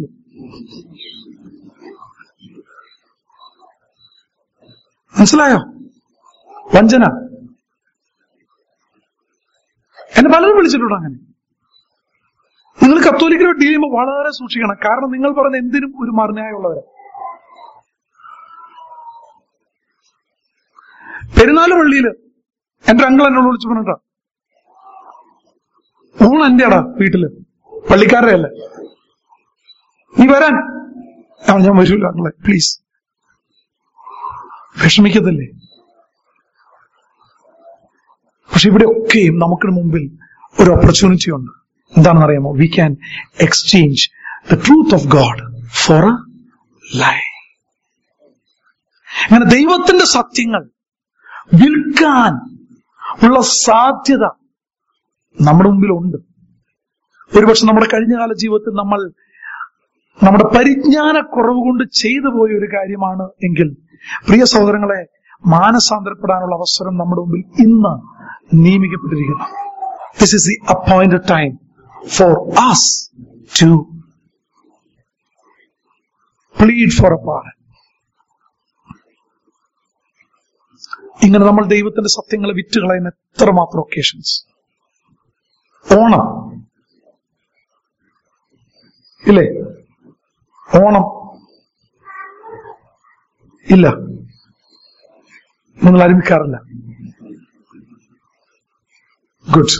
മനസ്സിലായോ വഞ്ചന എന്നെ പലരും വിളിച്ചിട്ടുണ്ട് അങ്ങനെ നിങ്ങൾ കത്തോലിക്കലോ ഡീൽ ചെയ്യുമ്പോൾ വളരെ സൂക്ഷിക്കണം കാരണം നിങ്ങൾ പറയുന്ന എന്തിനും ഒരു മറുന്യായമുള്ളവരെ പെരുന്നാൾ പള്ളിയില് എന്റെ അങ്കിൾ എന്നോട് വിളിച്ചു പറഞ്ഞിട്ടാ ഊണ് എന്റെയാടാ വീട്ടില് പള്ളിക്കാരുടെ അല്ലേ നീ വരാൻ ആ ഞാൻ വരൂല അങ്ങളെ പ്ലീസ് വിഷമിക്കത്തില്ലേ പക്ഷെ ഇവിടെ ഒക്കെയും നമുക്ക് മുമ്പിൽ ഒരു ഓപ്പർച്യൂണിറ്റി ഉണ്ട് എന്താണെന്ന് അറിയാമോ we can exchange the truth of God for a lie അങ്ങനെ ദൈവത്തിന്റെ സത്യങ്ങൾ വിൽക്കാൻ ഉള്ള സാധ്യത നമ്മുടെ മുമ്പിലുണ്ട് ഒരുപക്ഷെ നമ്മുടെ കഴിഞ്ഞകാല ജീവിതത്തിൽ നമ്മൾ നമ്മുടെ പരിജ്ഞാനക്കുറവ് കൊണ്ട് ചെയ്തു പോയ ഒരു കാര്യമാണ് എങ്കിൽ പ്രിയ സഹോദരങ്ങളെ മാനസാന്തരപ്പെടാനുള്ള അവസരം നമ്മുടെ മുമ്പിൽ ഇന്ന് നിയമിക്കപ്പെട്ടിരിക്കുന്നു this is the appointed time for us to plead for a par ഇങ്ങനെ നമ്മൾ ദൈവത്തിന്റെ സത്യങ്ങളെ വിറ്റുകളയുന്ന എത്രമാത്രം ഒക്കേഷൻസ് ഓണം ഇല്ലേ ഓണം ഇല്ല നിങ്ങൾ ആരംഭിക്കാറില്ല ഗുഡ്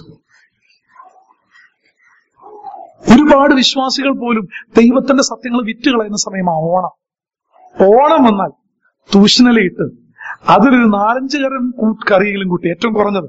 ഒരുപാട് വിശ്വാസികൾ പോലും ദൈവത്തിന്റെ സത്യങ്ങൾ വിറ്റുകളയുന്ന സമയമാണ് ഓണം ഓണം വന്നാൽ തൂഷണലയിട്ട് അതിലൊരു നാലഞ്ച് കരം കൂ- കറിയെങ്കിലും കൂട്ടി ഏറ്റവും കുറഞ്ഞത്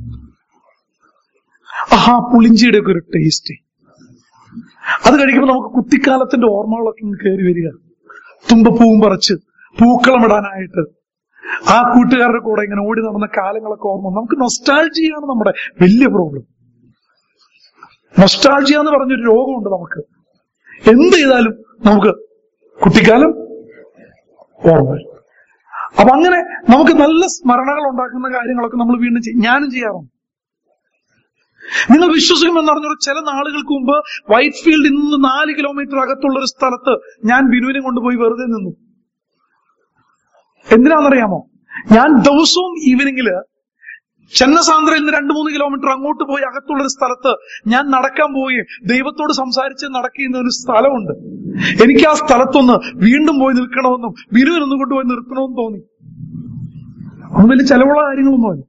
ആഹാ പുളിഞ്ചിയുടെ ഒക്കെ ഒരു ടേസ്റ്റ് അത് കഴിക്കുമ്പോൾ നമുക്ക് കുട്ടിക്കാലത്തിന്റെ ഓർമ്മകളൊക്കെ ഇങ്ങ് കയറി വരിക തുമ്പപ്പൂവും പറിച്ച് പൂക്കളമിടാനായിട്ട് ആ കൂട്ടുകാരുടെ കൂടെ ഇങ്ങനെ ഓടി നടന്ന കാലങ്ങളൊക്കെ ഓർമ്മ വന്നു. നമുക്ക് നൊസ്റ്റാൾജിയാണ് നമ്മുടെ വലിയ പ്രോബ്ലം നൊസ്റ്റാൾജിയ എന്ന് പറഞ്ഞൊരു രോഗമുണ്ട് നമുക്ക് എന്ത് ചെയ്താലും നമുക്ക് കുട്ടിക്കാലം ഓർമ്മ വരും അപ്പൊ അങ്ങനെ നമുക്ക് നല്ല സ്മരണകൾ ഉണ്ടാക്കുന്ന കാര്യങ്ങളൊക്കെ നമ്മൾ വീണ്ടും ചെയ്യും ഞാനും ചെയ്യാറുണ്ട് നിങ്ങൾ വിശ്വസിക്കുമെന്ന് പറഞ്ഞൊരു ചില നാളുകൾക്ക് മുമ്പ് വൈറ്റ് ഫീൽഡ് ഇന്ന് നാല് കിലോമീറ്റർ അകത്തുള്ള ഒരു സ്ഥലത്ത് ഞാൻ ബിനുവിനെ കൊണ്ടുപോയി വെറുതെ നിന്നു എന്തിനാണെന്നറിയാമോ ഞാൻ ദിവസവും ഈവനിങ്ങില് ചെന്നസാന്ദ്രയിൽ നിന്ന് രണ്ട് മൂന്ന് കിലോമീറ്റർ അങ്ങോട്ട് പോയി അകത്തുള്ള ഒരു സ്ഥലത്ത് ഞാൻ നടക്കാൻ പോവുകയും ദൈവത്തോട് സംസാരിച്ച് നടക്കുന്ന ഒരു സ്ഥലമുണ്ട് എനിക്ക് ആ സ്ഥലത്തൊന്ന് വീണ്ടും പോയി നിൽക്കണമെന്നും ബിനുവിനൊന്നും കൊണ്ടുപോയി നിർത്തണമെന്നും തോന്നി അത് വലിയ ചെലവുള്ള കാര്യങ്ങളൊന്നും അല്ല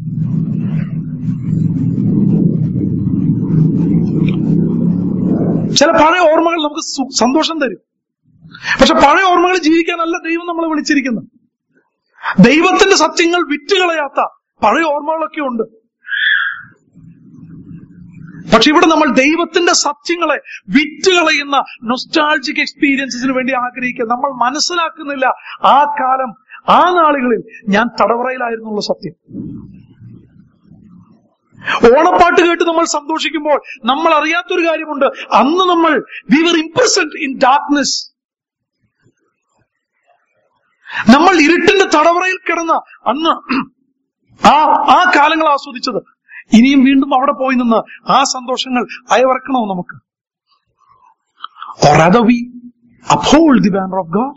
ചില പഴയ ഓർമ്മകൾ നമുക്ക് സു- സന്തോഷം തരും പക്ഷെ പഴയ ഓർമ്മകൾ ജീവിക്കാനല്ല ദൈവം നമ്മളെ വിളിച്ചിരിക്കുന്നത് ദൈവത്തിന്റെ സത്യങ്ങൾ വിറ്റുകളയാത്ത പഴയ ഓർമ്മകളൊക്കെ ഉണ്ട് പക്ഷെ ഇവിടെ നമ്മൾ ദൈവത്തിന്റെ സത്യങ്ങളെ വിറ്റുകളയുന്ന നൊസ്റ്റാൾജിക് എക്സ്പീരിയൻസിന് വേണ്ടി ആഗ്രഹിക്കുക നമ്മൾ മനസ്സിലാക്കുന്നില്ല ആ കാലം ആ നാളുകളിൽ ഞാൻ തടവറയിലായിരുന്നുള്ള സത്യം ഓണപ്പാട്ട് കേട്ട് നമ്മൾ സന്തോഷിക്കുമ്പോൾ നമ്മൾ അറിയാത്തൊരു കാര്യമുണ്ട് അന്ന് നമ്മൾ we were imprisoned in darkness നമ്മൾ ഇരുട്ടിന്റെ തടവറയിൽ കിടന്ന അന്ന് ആ ആ കാലങ്ങൾ ആസ്വദിച്ചത് ഇനിയും വീണ്ടും അവിടെ പോയി നിന്ന് ആ സന്തോഷങ്ങൾ അയവിറക്കണോ നമുക്ക് Or rather we uphold the banner of God.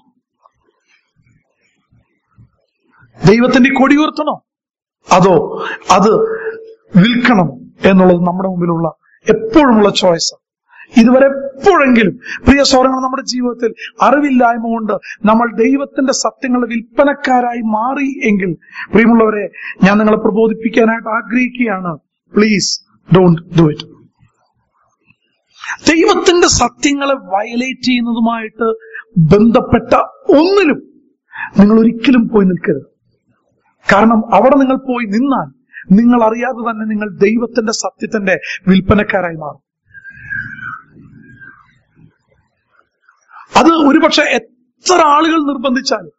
ദൈവത്തിന്റെ കൊടി ഉയർത്തണോ അതോ അത് വിൽക്കണമോ എന്നുള്ളത് നമ്മുടെ മുമ്പിലുള്ള എപ്പോഴുമുള്ള ചോയ്സ് ഇതുവരെ എപ്പോഴെങ്കിലും പ്രിയ സൗരങ്ങൾ നമ്മുടെ ജീവിതത്തിൽ അറിവില്ലായ്മ കൊണ്ട് നമ്മൾ ദൈവത്തിന്റെ സത്യങ്ങളുടെ വിൽപ്പനക്കാരായി മാറി എങ്കിൽ പ്രിയമുള്ളവരെ ഞാൻ നിങ്ങളെ പ്രബോധിപ്പിക്കാനായിട്ട് ആഗ്രഹിക്കുകയാണ് പ്ലീസ് ഡോണ്ട് ഡു ഇറ്റ് ദൈവത്തിന്റെ സത്യങ്ങളെ വയലേറ്റ് ചെയ്യുന്നതുമായിട്ട് ബന്ധപ്പെട്ട ഒന്നിലും നിങ്ങൾ ഒരിക്കലും പോയി നിൽക്കരുത് കാരണം അവിടെ നിങ്ങൾ പോയി നിന്നാൽ നിങ്ങൾ അറിയാതെ തന്നെ നിങ്ങൾ ദൈവത്തിന്റെ സത്യത്തിന്റെ വിൽപ്പനക്കാരായി മാറും അത് ഒരുപക്ഷെ എത്ര ആളുകൾ നിർബന്ധിച്ചാലും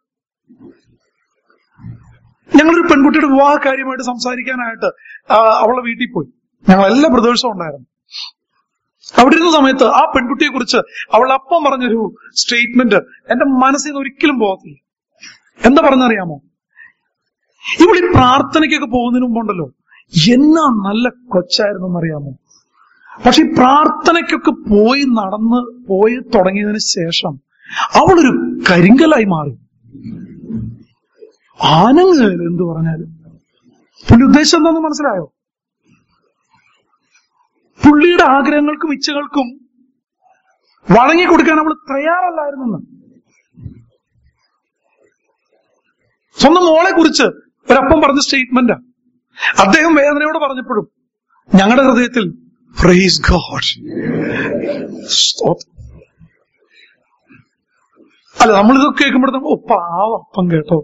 ഞങ്ങളൊരു പെൺകുട്ടിയുടെ വിവാഹ കാര്യമായിട്ട് സംസാരിക്കാനായിട്ട് ആ, അവളുടെ വീട്ടിൽ പോയി ഞങ്ങൾ എല്ലാ പ്രദേശവും ഉണ്ടായിരുന്നു അവിടെ ഇരുന്ന സമയത്ത് ആ പെൺകുട്ടിയെ കുറിച്ച് അവൾ അപ്പം പറഞ്ഞൊരു സ്റ്റേറ്റ്മെന്റ് എന്റെ മനസ്സിൽ നിന്ന് ഒരിക്കലും പോകത്തില്ല എന്താ പറഞ്ഞറിയാമോ ഇവിടെ ഈ പ്രാർത്ഥനയ്ക്കൊക്കെ പോകുന്നതിന് മുമ്പുണ്ടല്ലോ എന്നാ നല്ല കൊച്ചായിരുന്നു എന്നറിയാമോ പക്ഷെ ഈ പ്രാർത്ഥനയ്ക്കൊക്കെ പോയി നടന്ന് പോയി തുടങ്ങിയതിന് ശേഷം അവളൊരു കരിങ്കലായി മാറി ആനങ്ങ് എന്ത് പറഞ്ഞാലും പുള്ളി ഉദ്ദേശം എന്താന്ന് മനസ്സിലായോ പുള്ളിയുടെ ആഗ്രഹങ്ങൾക്കും ഇച്ഛകൾക്കും വഴങ്ങി കൊടുക്കാൻ അവൾ തയ്യാറല്ലായിരുന്നെന്ന് സ്വന്തം മോളെ കുറിച്ച് ഒരപ്പം പറഞ്ഞ സ്റ്റേറ്റ്മെന്റാ അദ്ദേഹം വേദനയോട് പറഞ്ഞപ്പോഴും ഞങ്ങളുടെ ഹൃദയത്തിൽ പ്രൈസ് ഗോഡ് അല്ല നമ്മളിത് കേൾക്കുമ്പോഴത്തേക്കും ഓ പാവപ്പം കേട്ടോ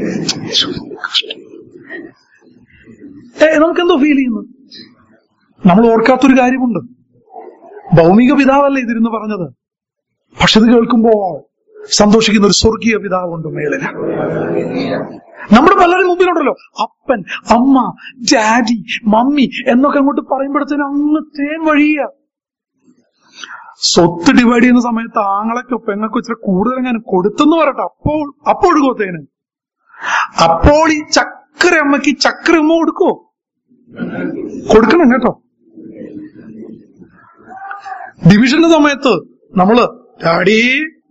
ഏ നമുക്കെന്തോ ഫീൽ ചെയ്യുന്നു നമ്മൾ ഓർക്കാത്തൊരു കാര്യമുണ്ട് ഭൗമിക പിതാവല്ല ഇതിരുന്ന് പറഞ്ഞത് പക്ഷെ ഇത് കേൾക്കുമ്പോൾ സന്തോഷിക്കുന്ന ഒരു സ്വർഗീയ പിതാവുണ്ട് മേളിന് നമ്മുടെ പലരും മുമ്പിലുണ്ടല്ലോ അപ്പൻ അമ്മ ഡാഡി മമ്മി എന്നൊക്കെ അങ്ങോട്ട് പറയുമ്പോഴത്തേനും അങ്ങ് തേൻ വഴിയ സ്വത്ത് ഡിവൈഡ് ചെയ്യുന്ന സമയത്ത് ആങ്ങളൊക്കെ പെങ്ങൾക്കും ഇച്ചിരി കൂടുതൽ ഞാൻ കൊടുത്തെന്ന് പറയട്ടെ അപ്പോൾ അപ്പോൾ ഒഴുകോ തേന് അപ്പോൾ ഈ ചക്കര അമ്മയ്ക്ക് ഈ ചക്കര ഉമ്മ കൊടുക്കോ കൊടുക്കണം കേട്ടോ ഡിവിഷന്റെ സമയത്ത് നമ്മള് ഡാഡി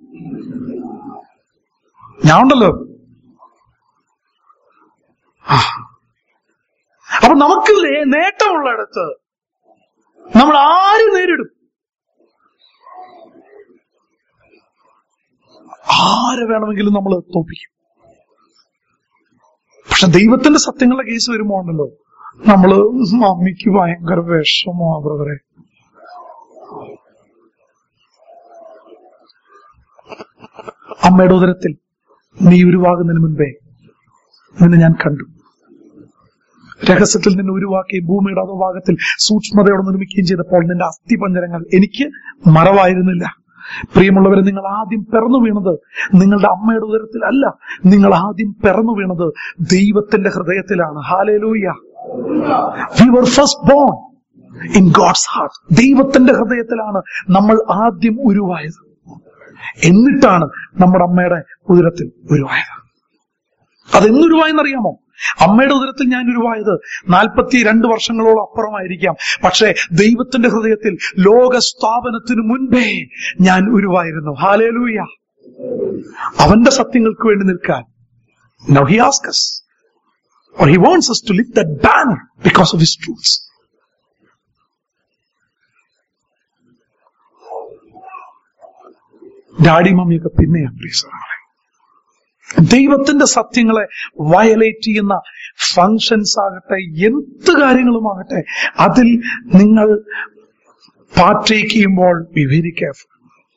ഞാൻ ഉണ്ടല്ലോ ആ. അപ്പൊ നമുക്ക് നേ- നേട്ടമുള്ളിടത്ത് നമ്മൾ ആര് നേരിടും ആരെ വേണമെങ്കിലും നമ്മൾ തോപ്പിക്കും പക്ഷെ ദൈവത്തിന്റെ സത്യങ്ങളുടെ കേസ് വരുമ്പോ ഉണ്ടല്ലോ നമ്മള് മമ്മിക്ക് ഭയങ്കര വിഷമോ ബ്രദറെ അമ്മയുടെ ഉദരത്തിൽ നീ ഉരുവാകുന്നതിന് മുൻപേ നിന്നെ ഞാൻ കണ്ടു രഹസ്യത്തിൽ നിന്ന് ഉരുവാക്കുകയും ഭൂമിയുടെ അധോഭാഗത്തിൽ സൂക്ഷ്മതയോടെ നിർമ്മിക്കുകയും ചെയ്തപ്പോൾ നിന്റെ അസ്ഥിപഞ്ചരങ്ങൾ എനിക്ക് മറവായിരുന്നില്ല പ്രിയമുള്ളവരെ നിങ്ങൾ ആദ്യം പിറന്നു വീണത് നിങ്ങളുടെ അമ്മയുടെ ഉദരത്തിൽ അല്ല നിങ്ങൾ ആദ്യം പിറന്നു വീണത് ദൈവത്തിന്റെ ഹൃദയത്തിലാണ് hallelujah we were first born in God's heart ദൈവത്തിന്റെ ഹൃദയത്തിലാണ് നമ്മൾ ആദ്യം ഉരുവായത് എന്നിട്ടാണ് നമ്മുടെ അമ്മയുടെ ഉദരത്തിൽ ഉരുവായത് അതെന്നുരുവായെന്നറിയാമോ അമ്മയുടെ ഉദരത്തിൽ ഞാൻ ഉരുവായത് നാൽപ്പത്തി രണ്ട് വർഷങ്ങളോളം അപ്പുറമായിരിക്കാം പക്ഷേ ദൈവത്തിന്റെ ഹൃദയത്തിൽ ലോക സ്ഥാപനത്തിനു മുൻപേ ഞാൻ ഉരുവായിരുന്നു ഹാലേലൂയ അവന്റെ സത്യങ്ങൾക്ക് വേണ്ടി നിൽക്കാൻ Now he asks us, or he wants us to lift that banner because of his truths. Daddy മമ്മിയൊക്കെ പിന്നെയാ പ്ലീസ് ദൈവത്തിന്റെ സത്യങ്ങളെ വയലേറ്റ് ചെയ്യുന്ന ഫങ്ഷൻസ് ആകട്ടെ എന്ത് കാര്യങ്ങളുമാകട്ടെ അതിൽ നിങ്ങൾ പാർട്ടേക്ക് ചെയ്യുമ്പോൾ ബി വെരി കെയർഫുൾ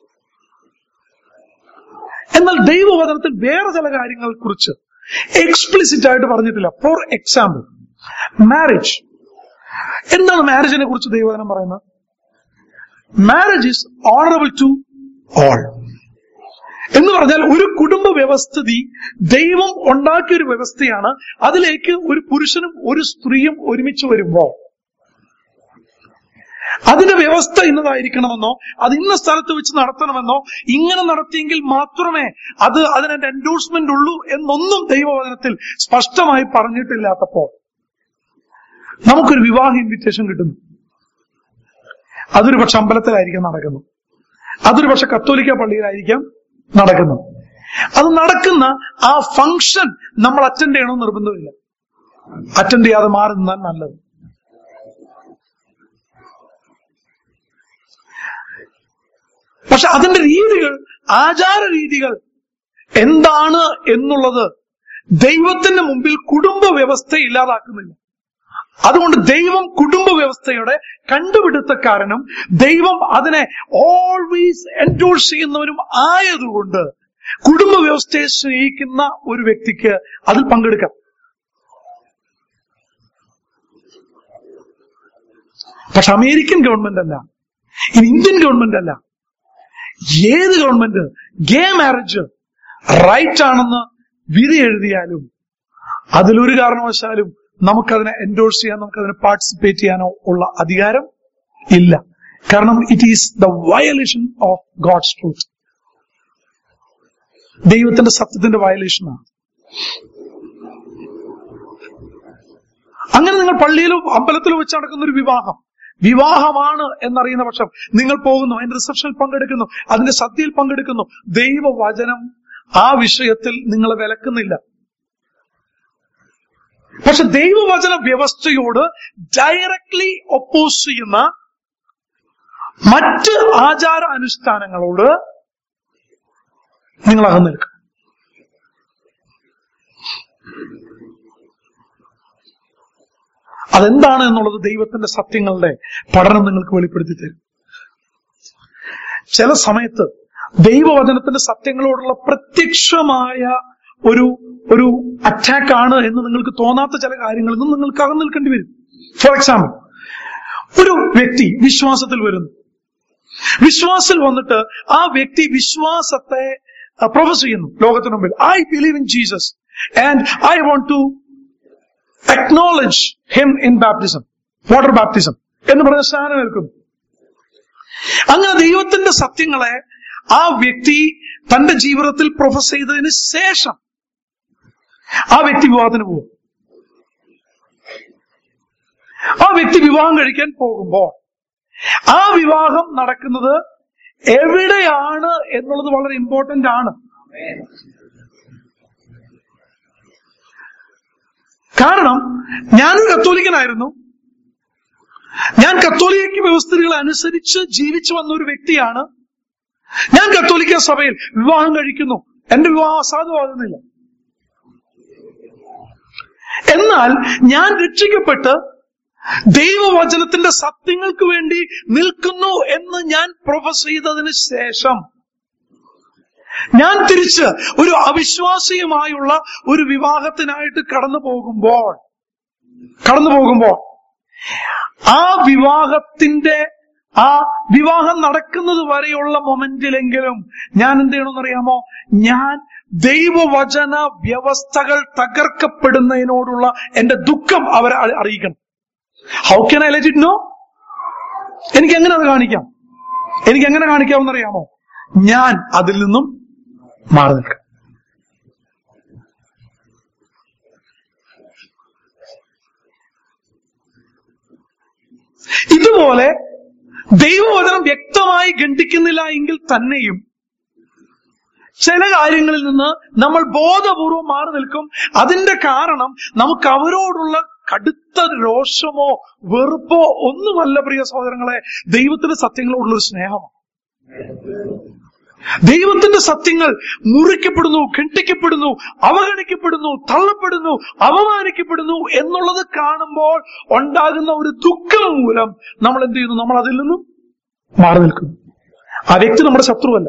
എന്നാൽ ദൈവവചനത്തിൽ വേറെ ചില കാര്യങ്ങളെ കുറിച്ച് എക്സ്പ്ലിസിറ്റ് ആയിട്ട് പറഞ്ഞിട്ടില്ല ഫോർ എക്സാമ്പിൾ മാരേജ് എന്താണ് മാരേജിനെ കുറിച്ച് ദൈവവചനം പറയുന്നത് marriage is honourable to all എന്ന് പറഞ്ഞാൽ ഒരു കുടുംബ വ്യവസ്ഥിതി ദൈവം ഉണ്ടാക്കിയ ഒരു വ്യവസ്ഥയാണ് അതിലേക്ക് ഒരു പുരുഷനും ഒരു സ്ത്രീയും ഒരുമിച്ച് വരുമ്പോ അതിന്റെ വ്യവസ്ഥ ഇന്നതായിരിക്കണമെന്നോ അത് ഇന്ന സ്ഥലത്ത് വെച്ച് നടത്തണമെന്നോ ഇങ്ങനെ നടത്തിയെങ്കിൽ മാത്രമേ അത് അതിനെ എൻഡോഴ്സ്മെന്റ് ഉള്ളൂ എന്നൊന്നും ദൈവവചനത്തിൽ സ്പഷ്ടമായി പറഞ്ഞിട്ടില്ലാത്തപ്പോ നമുക്കൊരു വിവാഹ ഇൻവിറ്റേഷൻ കിട്ടുന്നു അതൊരു പക്ഷെ അമ്പലത്തിലായിരിക്കാം നടക്കുന്നു അതൊരു പക്ഷെ കത്തോലിക്ക പള്ളിയിലായിരിക്കാം നടക്കുന്നു അത് നടക്കുന്ന ആ ഫംഗ്ഷൻ നമ്മൾ അറ്റൻഡ് ചെയ്യണമെന്ന് നിർബന്ധമില്ല അറ്റൻഡ് ചെയ്യാതെ മാറി നിന്നാൽ നല്ലത് പക്ഷെ അതിന്റെ രീതികൾ ആചാര രീതികൾ എന്താണ് എന്നുള്ളത് ദൈവത്തിന്റെ മുമ്പിൽ കുടുംബ വ്യവസ്ഥ ഇല്ലാതാക്കുന്നില്ല അതുകൊണ്ട് ദൈവം കുടുംബ വ്യവസ്ഥയുടെ കണ്ടുപിടുത്തക്കാരനും ദൈവം അതിനെ ഓൾവേസ് എൻഡോഴ്സ് ചെയ്യുന്നവരും ആയതുകൊണ്ട് കുടുംബ വ്യവസ്ഥയെ സ്നേഹിക്കുന്ന ഒരു വ്യക്തിക്ക് അതിൽ പങ്കെടുക്കാം പക്ഷെ അമേരിക്കൻ ഗവൺമെന്റ് അല്ല ഇനി ഇന്ത്യൻ ഗവൺമെന്റ് അല്ല ഏത് ഗവൺമെന്റ് ഗേ മാരേജ് റൈറ്റ് ആണെന്ന് വിധി എഴുതിയാലും അതിലൊരു കാരണവശാലും നമുക്കതിനെ എൻഡോഴ്സ് ചെയ്യാൻ നമുക്കതിനെ പാർട്ടിസിപ്പേറ്റ് ചെയ്യാനോ ഉള്ള അധികാരം ഇല്ല കാരണം it is the violation of God's truth ദൈവത്തിന്റെ സത്യത്തിന്റെ വയലേഷനാണ് അങ്ങനെ നിങ്ങൾ പള്ളിയിലോ അമ്പലത്തിലോ വെച്ച് നടക്കുന്ന ഒരു വിവാഹം വിവാഹമാണ് എന്നറിയുന്ന പക്ഷം നിങ്ങൾ പോകുന്നു അതിന്റെ റിസപ്ഷനിൽ പങ്കെടുക്കുന്നു അതിന്റെ സദ്യയിൽ പങ്കെടുക്കുന്നു ദൈവവചനം ആ വിഷയത്തിൽ നിങ്ങളെ വിലക്കുന്നില്ല പക്ഷെ ദൈവവചന വ്യവസ്ഥയോട് ഡയറക്ട്ലി ഒപ്പോസ് ചെയ്യുന്ന മറ്റ് ആചാര അനുഷ്ഠാനങ്ങളോട് നിങ്ങൾ അകന്നു നിൽക്കും അതെന്താണ് എന്നുള്ളത് ദൈവത്തിന്റെ സത്യങ്ങളുടെ പഠനം നിങ്ങൾക്ക് വെളിപ്പെടുത്തി തരും ചില സമയത്ത് ദൈവവചനത്തിന്റെ സത്യങ്ങളോടുള്ള പ്രത്യക്ഷമായ ഒരു ഒരു അറ്റാക്ക് ആണ് എന്ന് നിങ്ങൾക്ക് തോന്നാത്ത ചില കാര്യങ്ങളിൽ നിന്ന് നിങ്ങൾക്ക് അകന്നു നിൽക്കേണ്ടി വരും ഫോർ എക്സാമ്പിൾ ഒരു വ്യക്തി വിശ്വാസത്തിൽ വരുന്നു വിശ്വാസത്തിൽ വന്നിട്ട് ആ വ്യക്തി വിശ്വാസത്തെ പ്രൊഫസ് ചെയ്യുന്നു ലോകത്തിന് മുമ്പിൽ I believe in Jesus and I want to acknowledge him in baptism water baptism എന്ന് പറഞ്ഞ സ്ഥാനം ഏൽക്കുന്നു അങ്ങനെ ദൈവത്തിന്റെ സത്യങ്ങളെ ആ വ്യക്തി തന്റെ ജീവിതത്തിൽ പ്രൊഫസ് ചെയ്തതിന് ശേഷം ആ വ്യക്തി വിവാഹത്തിന് പോകും ആ വ്യക്തി വിവാഹം കഴിക്കാൻ പോകുമ്പോൾ ആ വിവാഹം നടക്കുന്നത് എവിടെയാണ് എന്നുള്ളത് വളരെ ഇമ്പോർട്ടന്റ് ആണ് കാരണം ഞാനൊരു കത്തോലിക്കനായിരുന്നു ഞാൻ കത്തോലിക്ക വ്യവസ്ഥകൾ അനുസരിച്ച് ജീവിച്ചു വന്ന ഒരു വ്യക്തിയാണ് ഞാൻ കത്തോലിക്ക സഭയിൽ വിവാഹം കഴിക്കുന്നു എന്റെ വിവാഹം അസാധുവാകുന്നില്ല എന്നാൽ ഞാൻ രക്ഷിക്കപ്പെട്ട് ദൈവവചനത്തിന്റെ സത്യങ്ങൾക്ക് വേണ്ടി നിൽക്കുന്നു എന്ന് ഞാൻ പ്രൊഫസ് ചെയ്തതിന് ശേഷം ഞാൻ തിരിച്ച് ഒരു അവിശ്വാസിയുമായുള്ള ഒരു വിവാഹത്തിനായിട്ട് കടന്നു പോകുമ്പോൾ കടന്നു പോകുമ്പോൾ ആ വിവാഹത്തിന്റെ ആ വിവാഹം നടക്കുന്നത് വരെയുള്ള മൊമെന്റിലെങ്കിലും ഞാൻ എന്ത് ചെയ്യണമെന്നറിയാമോ ഞാൻ ദൈവവചന വ്യവസ്ഥകൾ തകർക്കപ്പെടുന്നതിനോടുള്ള എന്റെ ദുഃഖം അവരെ അറി- അറിയിക്കണം how can I let it know എനിക്ക് എങ്ങനെ അത് കാണിക്കാം എനിക്ക് എങ്ങനെ കാണിക്കാമെന്നറിയാമോ ഞാൻ അതിൽ നിന്നും മാറി നിൽക്കാം ഇതുപോലെ ദൈവവചനം വ്യക്തമായി ഖണ്ഡിക്കുന്നില്ല എങ്കിൽ തന്നെയും ചില കാര്യങ്ങളിൽ നിന്ന് നമ്മൾ ബോധപൂർവം മാറി നിൽക്കും അതിന്റെ കാരണം നമുക്ക് അവരോടുള്ള കടുത്ത രോഷമോ വെറുപ്പോ ഒന്നുമല്ല പ്രിയ സഹോദരങ്ങളെ ദൈവത്തിന്റെ സത്യങ്ങളോടുള്ള ഒരു സ്നേഹമാണ് ദൈവത്തിന്റെ സത്യങ്ങൾ മുറിക്കപ്പെടുന്നു ഖണ്ഡിക്കപ്പെടുന്നു അവഗണിക്കപ്പെടുന്നു തള്ളപ്പെടുന്നു അപമാനിക്കപ്പെടുന്നു എന്നുള്ളത് കാണുമ്പോൾ ഉണ്ടാകുന്ന ഒരു ദുഃഖം മൂലം നമ്മൾ എന്ത് ചെയ്യുന്നു നമ്മൾ അതിൽ നിന്നും മാറി നിൽക്കുന്നു ആ വ്യക്തി നമ്മുടെ ശത്രുവല്ല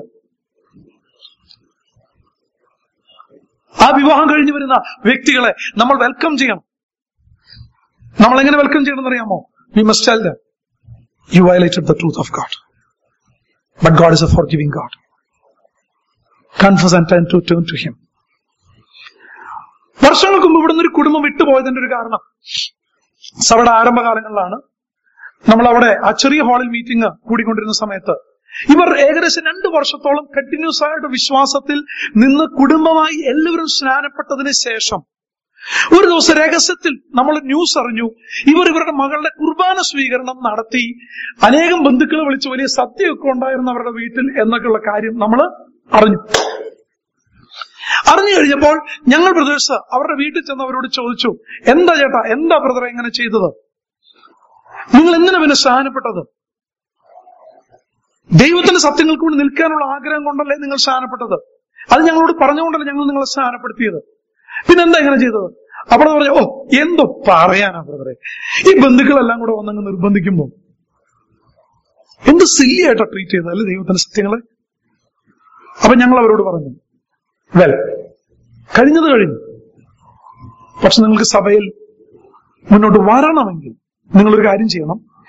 ആ വിവാഹം കഴിഞ്ഞു വരുന്ന വ്യക്തികളെ നമ്മൾ വെൽക്കം ചെയ്യണം നമ്മൾ എങ്ങനെ വെൽക്കം ചെയ്യണം എന്നറിയാമോ we must tell them you violated the truth of God but God is a forgiving God confess and time to turn to him വർഷങ്ങൾക്ക് മുമ്പ് ഇവിടുന്ന് ഒരു കുടുംബം വിട്ടുപോയതിന്റെ ഒരു കാരണം സഭയുടെ ആരംഭകാലങ്ങളിലാണ് നമ്മൾ അവിടെ ആ ചെറിയ ഹാളിൽ മീറ്റിംഗ് കൂടിക്കൊണ്ടിരുന്ന സമയത്ത് ഇവർ ഏകദേശം രണ്ട് വർഷത്തോളം കണ്ടിന്യൂസ് ആയിട്ട് വിശ്വാസത്തിൽ നിന്ന് കുടുംബമായി എല്ലാവരും സ്നാനപ്പെട്ടതിന് ശേഷം ഒരു ദിവസം രഹസ്യത്തിൽ നമ്മൾ ന്യൂസ് അറിഞ്ഞു ഇവർ ഇവരുടെ മകളുടെ കുർബാന സ്വീകരണം നടത്തി അനേകം ബന്ധുക്കളെ വിളിച്ച് വലിയ സദ്യയൊക്കെ ഉണ്ടായിരുന്നു അവരുടെ വീട്ടിൽ എന്നൊക്കെയുള്ള കാര്യം നമ്മൾ അറിഞ്ഞു അറിഞ്ഞു കഴിഞ്ഞപ്പോൾ ഞങ്ങൾ ബ്രദേഴ്സ് അവരുടെ വീട്ടിൽ ചെന്ന് അവരോട് ചോദിച്ചു എന്താ ചേട്ടാ എന്താ ബ്രദറെ ഇങ്ങനെ ചെയ്തത് നിങ്ങൾ എന്തിനാ പിന്നെ സ്ഥാനപ്പെട്ടത് ദൈവത്തിന്റെ സത്യങ്ങൾക്ക് വേണ്ടി നിൽക്കാനുള്ള ആഗ്രഹം കൊണ്ടല്ലേ നിങ്ങൾ സ്ഥാനപ്പെട്ടത് അത് ഞങ്ങളോട് പറഞ്ഞുകൊണ്ടല്ലേ ഞങ്ങൾ നിങ്ങളെ സ്ഥാനപ്പെടുത്തിയത് പിന്നെ എന്താ ഇങ്ങനെ ചെയ്തത് അപ്പോൾ പറഞ്ഞു ഓ എന്തോ പറയാനാ ബ്രദറെ ഈ ബന്ധുക്കളെല്ലാം കൂടെ വന്നങ്ങ് നിർബന്ധിക്കുമ്പോ എന്ത് സില്ലിയായിട്ടാ ട്രീറ്റ് ചെയ്തത് അല്ലേ ദൈവത്തിന്റെ സത്യങ്ങളെ അപ്പൊ ഞങ്ങൾ അവരോട് പറഞ്ഞു വെൽ കഴിഞ്ഞത് കഴിഞ്ഞു പക്ഷെ നിങ്ങൾക്ക് സഭയിൽ മുന്നോട്ട് വരണമെങ്കിൽ നിങ്ങളൊരു കാര്യം ചെയ്യണം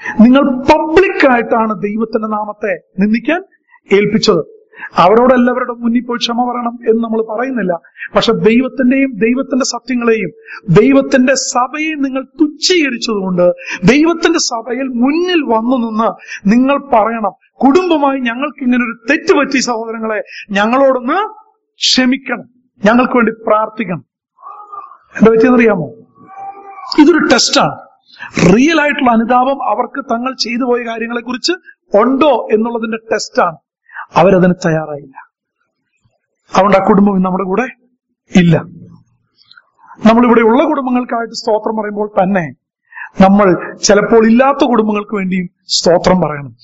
നിങ്ങൾ പബ്ലിക്കായിട്ടാണ് ദൈവത്തിന്റെ നാമത്തെ നിന്ദിക്കാൻ ഏൽപ്പിച്ചത് അവരോടെല്ലാവരുടെ മുന്നിൽ പോയി ക്ഷമ പറയണം എന്ന് നമ്മൾ പറയുന്നില്ല പക്ഷെ ദൈവത്തിന്റെയും ദൈവത്തിന്റെ സത്യങ്ങളെയും ദൈവത്തിന്റെ സഭയെയും നിങ്ങൾ തുച്ഛീകരിച്ചതുകൊണ്ട് ദൈവത്തിന്റെ സഭയിൽ മുന്നിൽ വന്നു നിന്ന് നിങ്ങൾ പറയണം കുടുംബമായി ഞങ്ങൾക്ക് ഇങ്ങനെ ഒരു തെറ്റ് പറ്റി സഹോദരങ്ങളെ ഞങ്ങളോടൊന്ന് ക്ഷമിക്കണം ഞങ്ങൾക്ക് വേണ്ടി പ്രാർത്ഥിക്കണം എന്താ പറ്റിയെന്നറിയാമോ ഇതൊരു ടെസ്റ്റാണ് റിയൽ ആയിട്ടുള്ള അനുതാപം അവർക്ക് തങ്ങൾ ചെയ്തു പോയ കാര്യങ്ങളെ കുറിച്ച് ഉണ്ടോ എന്നുള്ളതിന്റെ ടെസ്റ്റാണ് അവരതിന് തയ്യാറായില്ല അതുകൊണ്ട് ആ കുടുംബം ഇന്ന് നമ്മുടെ കൂടെ ഇല്ല നമ്മളിവിടെ ഉള്ള കുടുംബങ്ങൾക്കായിട്ട് സ്തോത്രം പറയുമ്പോൾ തന്നെ നമ്മൾ ചിലപ്പോൾ ഇല്ലാത്ത കുടുംബങ്ങൾക്ക് വേണ്ടിയും സ്തോത്രം പറയണം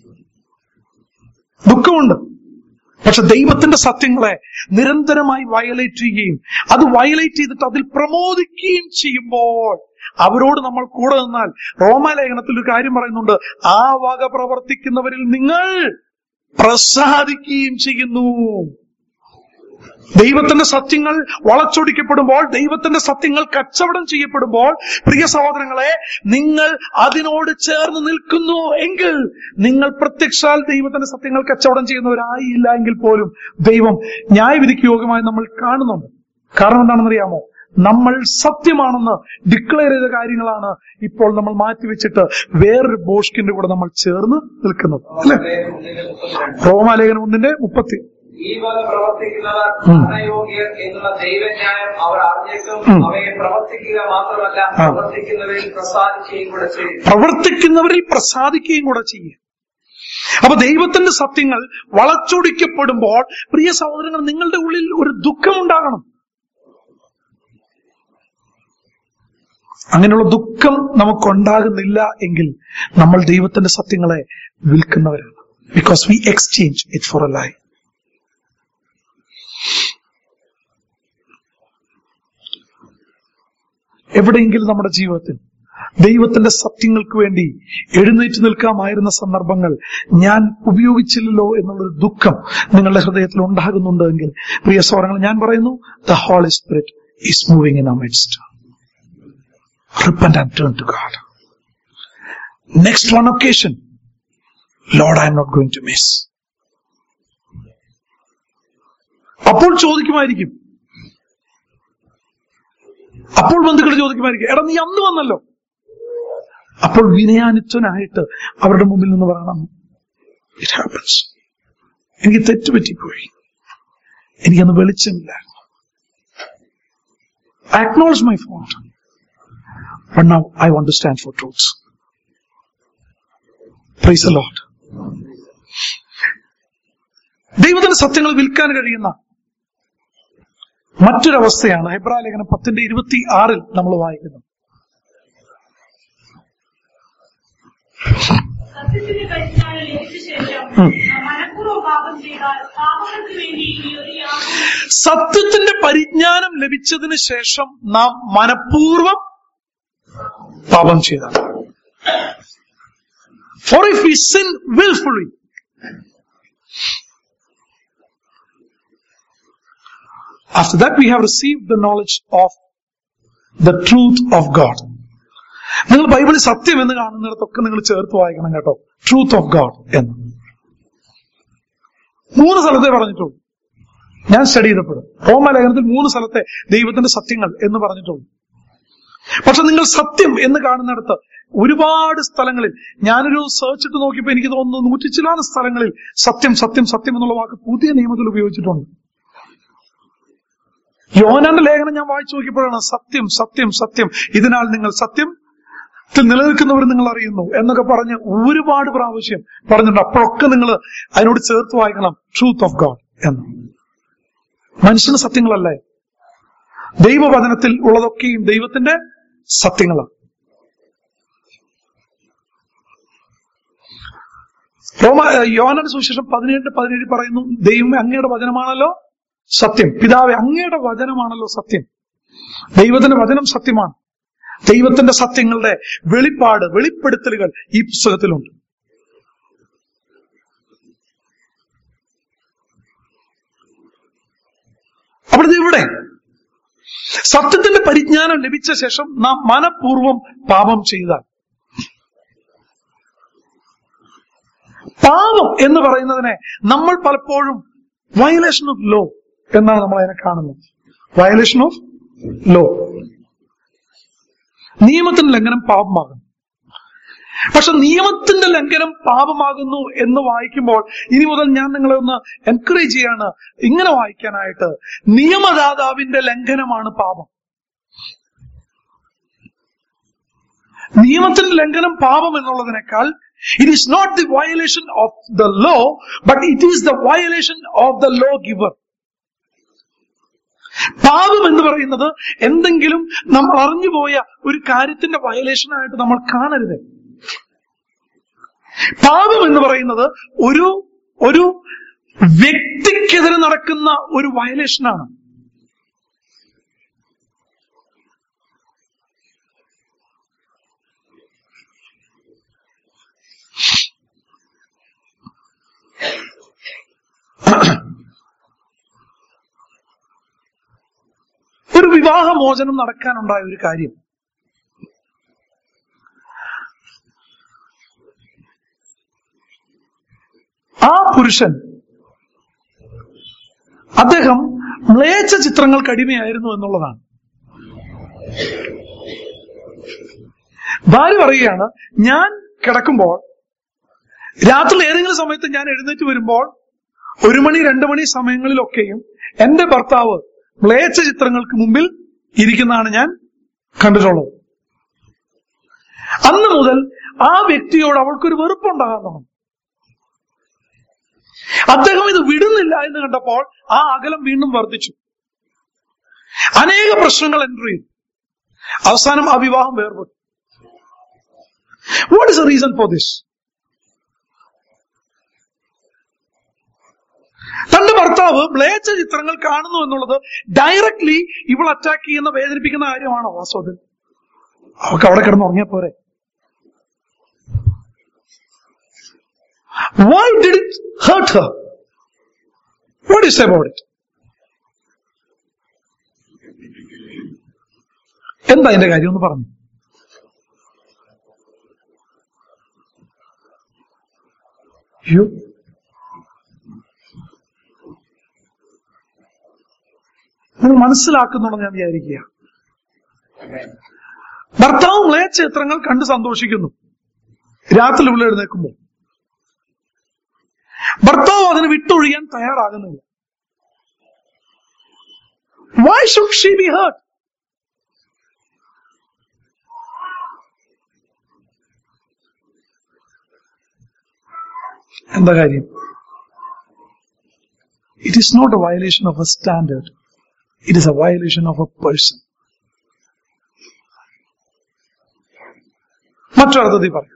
ദുഃഖമുണ്ട് പക്ഷെ ദൈവത്തിന്റെ സത്യങ്ങളെ നിരന്തരമായി വയലേറ്റ് ചെയ്യുകയും അത് വയലേറ്റ് ചെയ്തിട്ട് അതിൽ പ്രമോദിക്കുകയും ചെയ്യുമ്പോൾ അവരോട് നമ്മൾ കൂടെ നിന്നാൽ റോമാലേഖനത്തിൽ ഒരു കാര്യം പറയുന്നുണ്ട് ആ വക പ്രവർത്തിക്കുന്നവരിൽ നിങ്ങൾ പ്രസാദിക്കുകയും ചെയ്യുന്നു ദൈവത്തിന്റെ സത്യങ്ങൾ വളച്ചൊടിക്കപ്പെടുമ്പോൾ ദൈവത്തിന്റെ സത്യങ്ങൾ കച്ചവടം ചെയ്യപ്പെടുമ്പോൾ പ്രിയ സഹോദരങ്ങളെ നിങ്ങൾ അതിനോട് ചേർന്ന് നിൽക്കുന്നു എങ്കിൽ നിങ്ങൾ പ്രത്യക്ഷാൽ ദൈവത്തിന്റെ സത്യങ്ങൾ കച്ചവടം ചെയ്യുന്നവരായില്ല എങ്കിൽ പോലും ദൈവം ന്യായവിധിക്ക് യോഗ്യമായി നമ്മൾ കാണുന്നുണ്ട് കാരണം എന്താണെന്നറിയാമോ നമ്മൾ സത്യമാണെന്ന് ഡിക്ലെയർ ചെയ്ത കാര്യങ്ങളാണ് ഇപ്പോൾ നമ്മൾ മാറ്റിവെച്ചിട്ട് വേറൊരു ബോഷ്കിന്റെ കൂടെ നമ്മൾ ചേർന്ന് നിൽക്കുന്നത് അല്ലെ റോമാലേഖനം ഒന്നിന്റെ മുപ്പത്തി ഈ വക പ്രവർത്തിക്കുന്നവർ ഉം. മരണയോഗ്യർ എന്നുള്ള ദൈവന്യായം അവർ അറിഞ്ഞിട്ടും ഉം. അവയെ പ്രവർത്തിക്കുക മാത്രമല്ല ആ. പ്രവർത്തിക്കുന്നവരിൽ പ്രസാദിക്കുകയും കൂടെ ചെയ്യും പ്രവർത്തിക്കുന്നവരിൽ പ്രസാദിക്കുകയും കൂടെ ചെയ്യുക അപ്പൊ ദൈവത്തിന്റെ സത്യങ്ങൾ വളച്ചൊടിക്കപ്പെടുമ്പോൾ പ്രിയ സഹോദരങ്ങൾ നിങ്ങളുടെ ഉള്ളിൽ ഒരു ദുഃഖമുണ്ടാകണം അങ്ങനെയുള്ള ദുഃഖം നമുക്കുണ്ടാകുന്നില്ല എങ്കിൽ നമ്മൾ ദൈവത്തിന്റെ സത്യങ്ങളെ വിൽക്കുന്നവരാണ് because we exchange it for a lie എവിടെയെങ്കിലും നമ്മുടെ ജീവിതത്തിൽ ദൈവത്തിന്റെ സത്യങ്ങൾക്ക് വേണ്ടി എഴുന്നേറ്റ് നിൽക്കാമായിരുന്ന സന്ദർഭങ്ങൾ ഞാൻ ഉപയോഗിച്ചില്ലല്ലോ എന്നുള്ളൊരു ദുഃഖം നിങ്ങളുടെ ഹൃദയത്തിൽ ഉണ്ടാകുന്നുണ്ടെങ്കിൽ പ്രിയ സൗരങ്ങൾ ഞാൻ പറയുന്നു the Holy Spirit is moving in amidst repent and turn to God. Next one occasion, Lord, I am not going to miss. അപ്പോൾ ചോദിക്കുമായിരിക്കും അപ്പോൾ ബന്ധുക്കൾ ചോദിക്കുമായിരിക്കും എടാ നീ അന്ന് വന്നല്ലോ അപ്പോൾ വിനയാനിത്വനായിട്ട് അവരുടെ മുമ്പിൽ നിന്ന് പറയണം ഇറ്റ് ഹാപ്പൻസ് എനിക്ക് തെറ്റുപറ്റിപ്പോയി എനിക്കന്ന് വെളിച്ചമില്ലായിരുന്നു I acknowledge my fault. But now I want to stand for truths. Praise the Lord. ദൈവത്തിന്റെ സത്യങ്ങൾ വിൽക്കാൻ കഴിയുന്ന മറ്റൊരവസ്ഥയാണ് ഹെബ്രാ ലേഖനം പത്തിന്റെ ഇരുപത്തി ആറിൽ നമ്മൾ വായിക്കുന്നത് സത്യത്തിന്റെ പരിജ്ഞാനം ലഭിച്ച ശേഷം ഉം. മനഃപൂർവ്വം പാപം ചെയ്താൽ പാപങ്ങൾക്ക് വേണ്ടി ഇനി ഒരു യാതൊരു സത്യത്തിന്റെ പരിജ്ഞാനം ലഭിച്ചതിന് ശേഷം നാം മനഃപൂർവം പാപം ചെയ്താൽ for if we sin wilfully After that, we have received the knowledge of the truth of God. നിങ്ങൾ ബൈബിളിൽ സത്യം എന്ന് കാണുന്നിടത്തൊക്കെ നിങ്ങൾ ചേർത്ത് വായിക്കണം കേട്ടോ ട്രൂത്ത് ഓഫ് ഗാഡ് എന്ന് മൂന്ന് സ്ഥലത്തേ പറഞ്ഞിട്ടുള്ളൂ ഞാൻ സ്റ്റഡി ചെയ്തപ്പോഴും റോമലേഖനത്തിൽ മൂന്ന് സ്ഥലത്തെ ദൈവത്തിന്റെ സത്യങ്ങൾ എന്ന് പറഞ്ഞിട്ടുള്ളൂ പക്ഷെ നിങ്ങൾ സത്യം എന്ന് കാണുന്നിടത്ത് ഒരുപാട് സ്ഥലങ്ങളിൽ ഞാനൊരു സെർച്ച് ഇട്ട് നോക്കിയപ്പോൾ എനിക്ക് തോന്നുന്നു നൂറ്റി ചിലാന സ്ഥലങ്ങളിൽ സത്യം സത്യം സത്യം എന്നുള്ള വാക്ക് പുതിയ നിയമത്തിൽ ഉപയോഗിച്ചിട്ടുണ്ട് യോനാന്റെ ലേഖനം ഞാൻ വായിച്ചു നോക്കിയപ്പോഴാണ് സത്യം സത്യം സത്യം ഇതിനാൽ നിങ്ങൾ സത്യം ത്തിൽ നിലനിൽക്കുന്നവർ നിങ്ങൾ അറിയുന്നു എന്നൊക്കെ പറഞ്ഞ് ഒരുപാട് പ്രാവശ്യം പറഞ്ഞിട്ടുണ്ട് അപ്പോഴൊക്കെ നിങ്ങൾ അതിനോട് ചേർത്ത് വായിക്കണം ട്രൂത്ത് ഓഫ് ഗാഡ് എന്ന് മനുഷ്യന് സത്യങ്ങളല്ലേ ദൈവവചനത്തിൽ ഉള്ളതൊക്കെയും ദൈവത്തിന്റെ സത്യങ്ങളാണ് റോമ യോഹന്നാന്റെ സുവിശേഷം പതിനേഴ് പതിനേഴ് പറയുന്നു ദൈവമേ അങ്ങയുടെ വചനമാണല്ലോ സത്യം പിതാവെ അങ്ങയുടെ വചനമാണല്ലോ സത്യം ദൈവത്തിന്റെ വചനം സത്യമാണ് ദൈവത്തിന്റെ സത്യങ്ങളുടെ വെളിപ്പാട് വെളിപ്പെടുത്തലുകൾ ഈ പുസ്തകത്തിലുണ്ട് അവിടുത്തെ ഇവിടെ സത്യത്തിന്റെ പരിജ്ഞാനം ലഭിച്ച ശേഷം നാം മനഃപൂർവ്വം പാപം ചെയ്താൽ പാപം എന്ന് പറയുന്നതിനെ നമ്മൾ പലപ്പോഴും വയലേഷൻ ഓഫ് ലോ എന്നാണ് നമ്മൾ അതിനെ കാണുന്നത് വയലേഷൻ ഓഫ് ലോ നിയമത്തിന്റെ ലംഘനം പാപമാകുന്നു പക്ഷെ നിയമത്തിന്റെ ലംഘനം പാപമാകുന്നു എന്ന് വായിക്കുമ്പോൾ ഇനി മുതൽ ഞാൻ നിങ്ങളെ ഒന്ന് എൻകറേജ് ചെയ്യാണ് ഇങ്ങനെ വായിക്കാനായിട്ട് നിയമദാതാവിന്റെ ലംഘനമാണ് പാപം നിയമത്തിന്റെ ലംഘനം പാപം എന്നുള്ളതിനേക്കാൾ it is not the violation of the law but it is the violation of the lawgiver പാപം എന്ന് പറയുന്നത് എന്തെങ്കിലും നമ്മൾ അറിഞ്ഞുപോയ ഒരു കാര്യത്തിന്റെ വയലേഷൻ ആയിട്ട് നമ്മൾ കാണരുത് പാപം എന്ന് പറയുന്നത് ഒരു ഒരു വ്യക്തിക്കെതിരെ നടക്കുന്ന ഒരു വയലേഷനാണ് ഒരു വിവാഹമോചനം നടക്കാനുണ്ടായ ഒരു കാര്യം ആ പുരുഷൻ അദ്ദേഹം മ്ലേച്ഛ ചിത്രങ്ങൾക്ക് അടിമയായിരുന്നു എന്നുള്ളതാണ് ഭാര്യ പറയുകയാണ് ഞാൻ കിടക്കുമ്പോൾ രാത്രി ഏതെങ്കിലും സമയത്ത് ഞാൻ എഴുന്നേറ്റ് വരുമ്പോൾ ഒരു മണി രണ്ടു മണി സമയങ്ങളിലൊക്കെയും എന്റെ ഭർത്താവ് മ്ലേച്ഛ ചിത്രങ്ങൾക്ക് മുമ്പിൽ ഇരിക്കുന്നതാണ് ഞാൻ കണ്ടിട്ടുള്ളത് അന്ന് മുതൽ ആ വ്യക്തിയോട് അവൾക്കൊരു വെറുപ്പുണ്ടാകാൻ തുടങ്ങി അദ്ദേഹം ഇത് വിടുന്നില്ല എന്ന് കണ്ടപ്പോൾ ആ അകലം വീണ്ടും വർദ്ധിച്ചു അനേക പ്രശ്നങ്ങൾ എൻട്രി ചെയ്തു അവസാനം ആ വിവാഹം വേർപെട്ടു what is a reason for this തന്റെ ഭർത്താവ് മ്ലേച്ഛ ചിത്രങ്ങൾ കാണുന്നു എന്നുള്ളത് ഡയറക്ട്ലി ഇവൾ അറ്റാക്ക് ചെയ്യുന്ന വേദനിപ്പിക്കുന്ന കാര്യമാണോ വാസ്തവത്തിൽ അവർക്ക് അവിടെ കിടന്ന് ഉറങ്ങിയ പോരെ why did it hurt her what is about it എന്താ അതിന്റെ കാര്യം ഒന്ന് പറഞ്ഞു അയ്യോ നിങ്ങൾ മനസ്സിലാക്കുന്നുണ്ടെന്ന് ഞാൻ വിചാരിക്കുക ഭർത്താവ് മ്ലേച്ഛ ചിത്രങ്ങൾ കണ്ട് സന്തോഷിക്കുന്നു രാത്രി ഇവിടെ എഴുന്നേൽക്കുമ്പോൾ ഭർത്താവ് അതിന് വിട്ടൊഴിയാൻ തയ്യാറാകുന്നില്ല why should she be hurt എന്താ കാര്യം it is not a violation of a standard it is a violation of a person മറ്റൊരർത്ഥത്തിൽ പറയും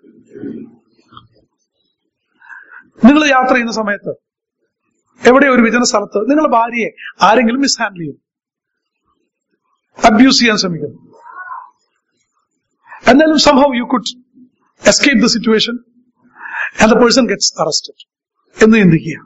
നിങ്ങൾ യാത്ര ചെയ്യുന്ന സമയത്ത് എവിടെ ഒരു വിജന സ്ഥലത്ത് നിങ്ങളുടെ ഭാര്യയെ ആരെങ്കിലും മിസ് ഹാൻഡിൽ ചെയ്യും അബ്യൂസ് ചെയ്യാൻ ശ്രമിക്കുന്നു എന്നാലും സംഭവം you could escape the situation and the person gets arrested എന്ന് ചിന്തിക്കുക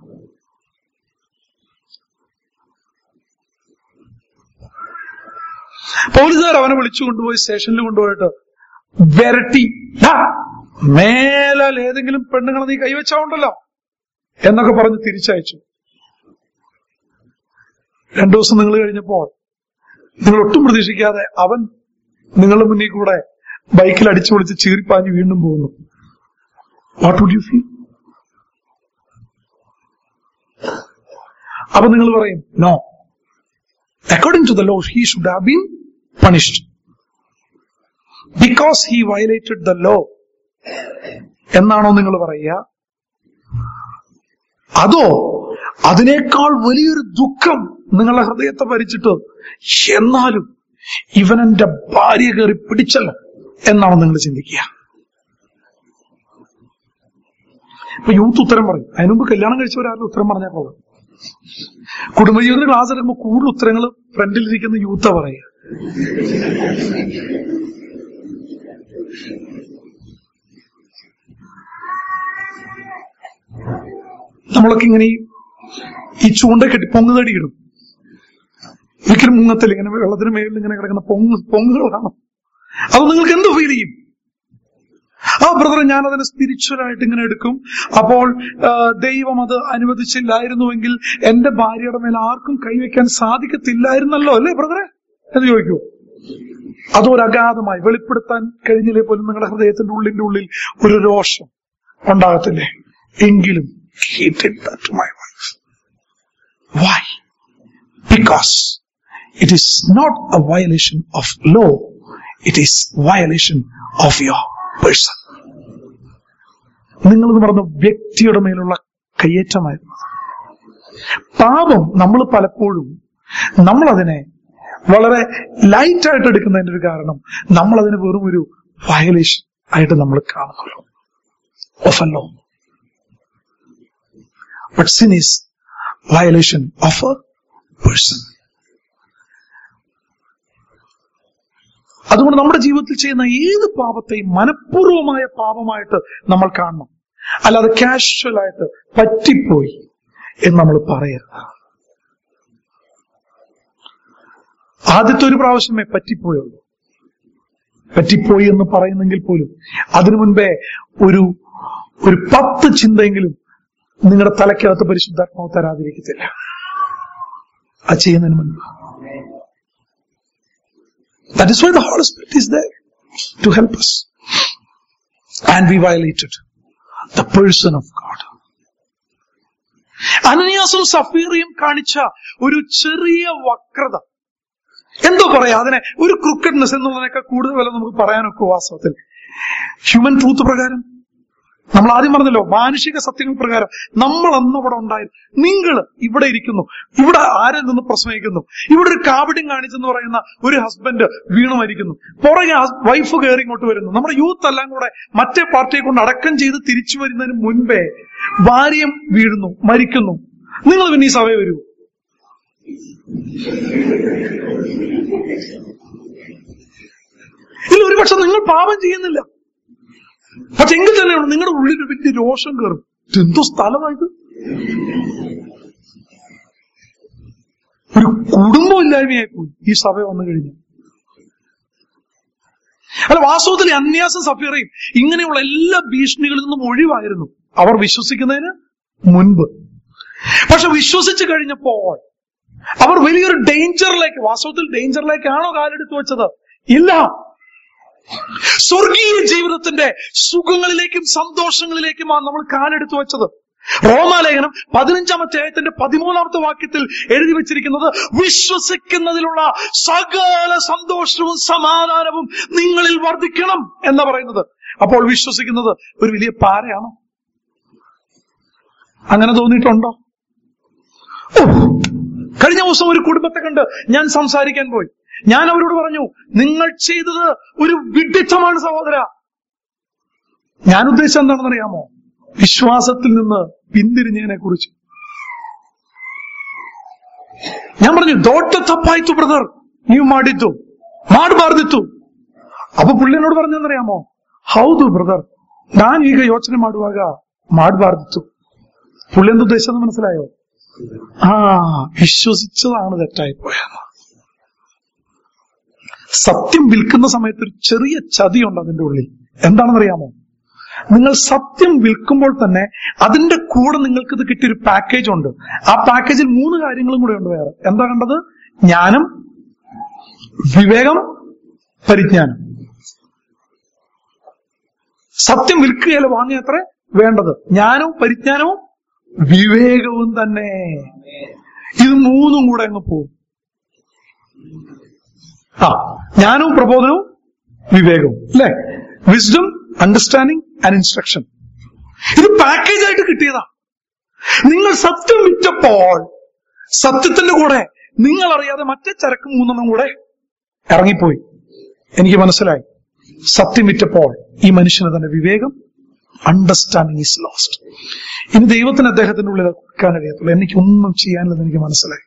പോലീസുകാർ അവനെ വിളിച്ചു കൊണ്ടുപോയി സ്റ്റേഷനിൽ കൊണ്ടുപോയിട്ട് വിരട്ടി "ദാ, മേലാൽ ഏതെങ്കിലും പെണ്ണുങ്ങളെ നീ കൈവച്ചാവുണ്ടല്ലോ എന്നൊക്കെ പറഞ്ഞ് തിരിച്ചയച്ചു രണ്ടു ദിവസം നിങ്ങൾ കഴിഞ്ഞപ്പോൾ നിങ്ങൾ ഒട്ടും പ്രതീക്ഷിക്കാതെ അവൻ നിങ്ങളുടെ മുന്നിൽ കൂടെ ബൈക്കിൽ അടിച്ചു പൊളിച്ച് ചീറിപ്പാഞ്ഞ് വീണ്ടും പോകുന്നു വാട്ട് വുഡ് യു ഫീൽ അപ്പൊ നിങ്ങൾ പറയും no according to the law he should have been punished because he violated the law എന്നാണോ നിങ്ങൾ പറയുക അതോ അതിനേക്കാൾ വലിയൊരു ദുഃഖം നിങ്ങളുടെ ഹൃദയത്തെ ഭരിച്ചിട്ട് എന്നാലും ഇവൻ എന്റെ ഭാര്യ കയറി പിടിച്ചല്ലോ എന്നാണോ നിങ്ങൾ ചിന്തിക്കുക ഇപ്പൊ യൂത്ത് ഉത്തരം പറയും അതിനു മുമ്പ് കല്യാണം കഴിച്ചവരാരും ഉത്തരം പറഞ്ഞാൽ കൊള്ളാം കുടുംബജീവിതത്തിൽ ക്ലാസ് എടുക്കുമ്പോൾ കൂടുതൽ ഉത്തരങ്ങൾ ഫ്രണ്ടിലിരിക്കുന്ന യൂത്താ പറയുക നമ്മളൊക്കെ ഇങ്ങനെ ഈ- ഈ ചൂണ്ട കെട്ടി പൊങ്ങുതടി ഇടും ഒരിക്കലും മുങ്ങത്തില്ല ഇങ്ങനെ വെള്ളത്തിന് മേളിൽ ഇങ്ങനെ കിടക്കുന്ന പൊങ്ങ് പൊങ്ങുകൾ കാണും അത് നിങ്ങൾക്ക് എന്ത് ഫീൽ ചെയ്യും ആ ബ്രദർ ഞാൻ അതിനെ സ്പിരിച്വലായിട്ട് ഇങ്ങനെ എടുക്കും അപ്പോൾ ആ, ദൈവം അത് അനുവദിച്ചില്ലായിരുന്നുവെങ്കിൽ എന്റെ ഭാര്യയുടെ മേൽ ആർക്കും കൈവയ്ക്കാൻ സാധിക്കത്തില്ലായിരുന്നല്ലോ അല്ലേ ബ്രദറെ എന്ന് ചോദിക്കൂ അതൊരു അഗാധമായി വെളിപ്പെടുത്താൻ കഴിഞ്ഞില്ലേ പോലും നിങ്ങളുടെ ഹൃദയത്തിന്റെ ഉള്ളിന്റെ ഉള്ളിൽ ഒരു രോഷം ഉണ്ടാകത്തില്ലേ എങ്കിലും he did that to my wife. Why? Because it is not a violation of law, it is violation of your person. നിങ്ങളെന്ന് പറഞ്ഞ വ്യക്തിയുടെ മേലുള്ള കയ്യേറ്റമായിരുന്നു പാപം നമ്മൾ പലപ്പോഴും നമ്മളതിനെ വളരെ ലൈറ്റ് ആയിട്ട് എടുക്കുന്നതിന്റെ ഒരു കാരണം നമ്മൾ അതിനെ വെറും ഒരു വയലേഷൻ ആയിട്ട് നമ്മൾ കാണുന്നുള്ളൂ of a law but sin is violation of a person അതുകൊണ്ട് നമ്മുടെ ജീവിതത്തിൽ ചെയ്യുന്ന ഏത് പാപത്തെയും മനഃപൂർവമായ പാപമായിട്ട് നമ്മൾ കാണണം അല്ലാതെ കാഷ്വൽ ആയിട്ട് പറ്റിപ്പോയി എന്ന് നമ്മൾ പറയരുത് ആദ്യത്തെ ഒരു പ്രാവശ്യമേ പറ്റിപ്പോയുള്ളൂ പറ്റിപ്പോയി എന്ന് പറയുന്നെങ്കിൽ പോലും അതിനു മുൻപേ ഒരു ഒരു പത്ത് ചിന്തയെങ്കിലും നിങ്ങളുടെ തലയ്ക്കകത്ത് പരിശുദ്ധാത്മാവ് തരാതിരിക്കത്തില്ല അത് ചെയ്യുന്നതിന് മുൻപ് That is why the Holy Spirit is there to help us. And we violated the person of God. അനന്യാസും സഫീറിയും കാണിച്ച ഒരു ചെറിയ വക്രത എന്തോ പറയാ അതിനെ ഒരു ക്രിക്കറ്റ്നെസ് എന്നുള്ളതിനൊക്കെ കൂടുതൽ വില നമുക്ക് പറയാനൊക്കെ വാസ്തവത്തിൽ ഹ്യൂമൻ ട്രൂത്ത് പ്രകാരം നമ്മൾ ആദ്യം പറഞ്ഞല്ലോ മാനുഷിക സത്യങ്ങൾ പ്രകാരം നമ്മൾ അന്ന് അവിടെ ഉണ്ടായിരുന്നു നിങ്ങൾ ഇവിടെ ഇരിക്കുന്നു ഇവിടെ ആരിൽ നിന്ന് പ്രസംഗിക്കുന്നു ഇവിടെ ഒരു കാബിഡിയും കാണിച്ചെന്ന് പറയുന്ന ഒരു ഹസ്ബൻഡ് വീണു മരിക്കുന്നു പുറകെ വൈഫ് കയറി ഇങ്ങോട്ട് വരുന്നു നമ്മുടെ യൂത്ത് എല്ലാം കൂടെ മറ്റേ പാർട്ടിയെ കൊണ്ട് അടക്കം ചെയ്ത് തിരിച്ചു വരുന്നതിന് മുൻപേ ഭാര്യം വീഴുന്നു മരിക്കുന്നു നിങ്ങൾ പിന്നെ ഈ സഭ വരൂ ഇല്ല ഒരുപക്ഷെ നിങ്ങൾ പാപം ചെയ്യുന്നില്ല പക്ഷെ എങ്കിൽ തന്നെയാണ് നിങ്ങളുടെ ഉള്ളിൽ ഒരു വലിയ രോഷം കയറും എന്തോ സ്ഥലമായത് ഒരു കുടുംബമില്ലായ്മയായി പോയി ഈ സഭ വന്നു കഴിഞ്ഞു അല്ല വാസ്തവത്തിൽ അന്യാസം സഫീറയും ഇങ്ങനെയുള്ള എല്ലാ ഭീഷണികളിൽ നിന്നും ഒഴിവായിരുന്നു അവർ വിശ്വസിക്കുന്നതിന് മുൻപ് പക്ഷെ വിശ്വസിച്ചു കഴിഞ്ഞപ്പോൾ അവർ വലിയൊരു ഡേഞ്ചറിലേക്ക് വാസ്തവത്തിൽ ഡേഞ്ചറിലേക്കാണോ കാലെടുത്ത് വെച്ചത് ഇല്ല സ്വർഗീയ ജീവിതത്തിന്റെ സുഖങ്ങളിലേക്കും സന്തോഷങ്ങളിലേക്കുമാണ് നമ്മൾ കാലെടുത്ത് വെച്ചത് റോമാലേഖനം പതിനഞ്ചാം അധ്യായത്തിന്റെ പതിമൂന്നാമത്തെ വാക്യത്തിൽ എഴുതി വെച്ചിരിക്കുന്നത് വിശ്വസിക്കുന്നതിലുള്ള സകല സന്തോഷവും സമാധാനവും നിങ്ങളിൽ വർദ്ധിക്കണം എന്ന് പറയുന്നത് അപ്പോൾ വിശ്വസിക്കുന്നത് ഒരു വലിയ പാരയാണോ അങ്ങനെ തോന്നിയിട്ടുണ്ടോ ഓ, കഴിഞ്ഞ ദിവസം ഒരു കുടുംബത്തെ കണ്ട് ഞാൻ സംസാരിക്കാൻ പോയി ഞാൻ അവരോട് പറഞ്ഞു നിങ്ങൾ ചെയ്തത് ഒരു വിഡിത്തമാണ് സഹോദര ഞാൻ ഉദ്ദേശിച്ചത് എന്താണെന്ന് അറിയാമോ വിശ്വാസത്തിൽ നിന്ന് പിന്തിരിഞ്ഞതിനെ കുറിച്ച് ഞാൻ പറഞ്ഞു ದೊಡ್ಡ ತಪ್ಪಾಯ್ತು ಬ್ರದರ್ ನೀವು ಮಾಡಿದ್ದು ಮಾಡಬಾರ್ದಿತ್ತು ಅಪ್ಪ ಪುಳ್ಳಿ എന്നോട് പറഞ്ഞെന്നറിയാമോ ಹೌದು ಬ್ರದರ್ ನಾನು ಈಗ ಯೋಚನೆ ಮಾಡುವಾಗ ಮಾಡಬಾರ್ದಿತ್ತು പുള്ളി എന്ത് ഉദ്ദേശിച്ചത് മനസ്സിലായോ ആ വിശ്വസിച്ചതാണ് തെറ്റായി പോയത് സത്യം വിൽക്കുന്ന സമയത്ത് ഒരു ചെറിയ ചതിയുണ്ട് അതിന്റെ ഉള്ളിൽ എന്താണെന്നറിയാമോ നിങ്ങൾ സത്യം വിൽക്കുമ്പോൾ തന്നെ അതിന്റെ കൂടെ നിങ്ങൾക്ക് ഇത് കിട്ടിയൊരു പാക്കേജ് ഉണ്ട് ആ പാക്കേജിൽ മൂന്ന് കാര്യങ്ങളും കൂടെ ഉണ്ട് വേറെ എന്താ കണ്ടത് ജ്ഞാനം വിവേകം പരിജ്ഞാനം സത്യം വിൽക്കുകയല്ല വാങ്ങിയത്ര വേണ്ടത് ജ്ഞാനവും പരിജ്ഞാനവും വിവേകവും തന്നെ ഇത് മൂന്നും കൂടെ അങ്ങ് പോകും ആ ജ്ഞാനവും പ്രബോധനവും വിവേകവും അല്ലെ വിസ്ഡം അണ്ടർസ്റ്റാൻഡിങ് ആൻഡ് ഇൻസ്ട്രക്ഷൻ ഇത് പാക്കേജ് ആയിട്ട് കിട്ടിയതാ നിങ്ങൾ സത്യം വിറ്റപ്പോൾ സത്യത്തിന്റെ കൂടെ നിങ്ങൾ അറിയാതെ മറ്റേ ചരക്ക് മൂന്നെണ്ണം കൂടെ ഇറങ്ങിപ്പോയി എനിക്ക് മനസ്സിലായി സത്യം വിറ്റപ്പോൾ ഈ മനുഷ്യന് തന്നെ വിവേകം അണ്ടർസ്റ്റാൻഡിങ് ഈസ് ലോസ്റ്റ് ഇനി ദൈവത്തിന് അദ്ദേഹത്തിന്റെ ഉള്ളിൽ അത് കൊടുക്കാൻ കഴിയത്തുള്ളൂ എനിക്കൊന്നും ചെയ്യാനില്ലെന്ന് എനിക്ക് മനസ്സിലായി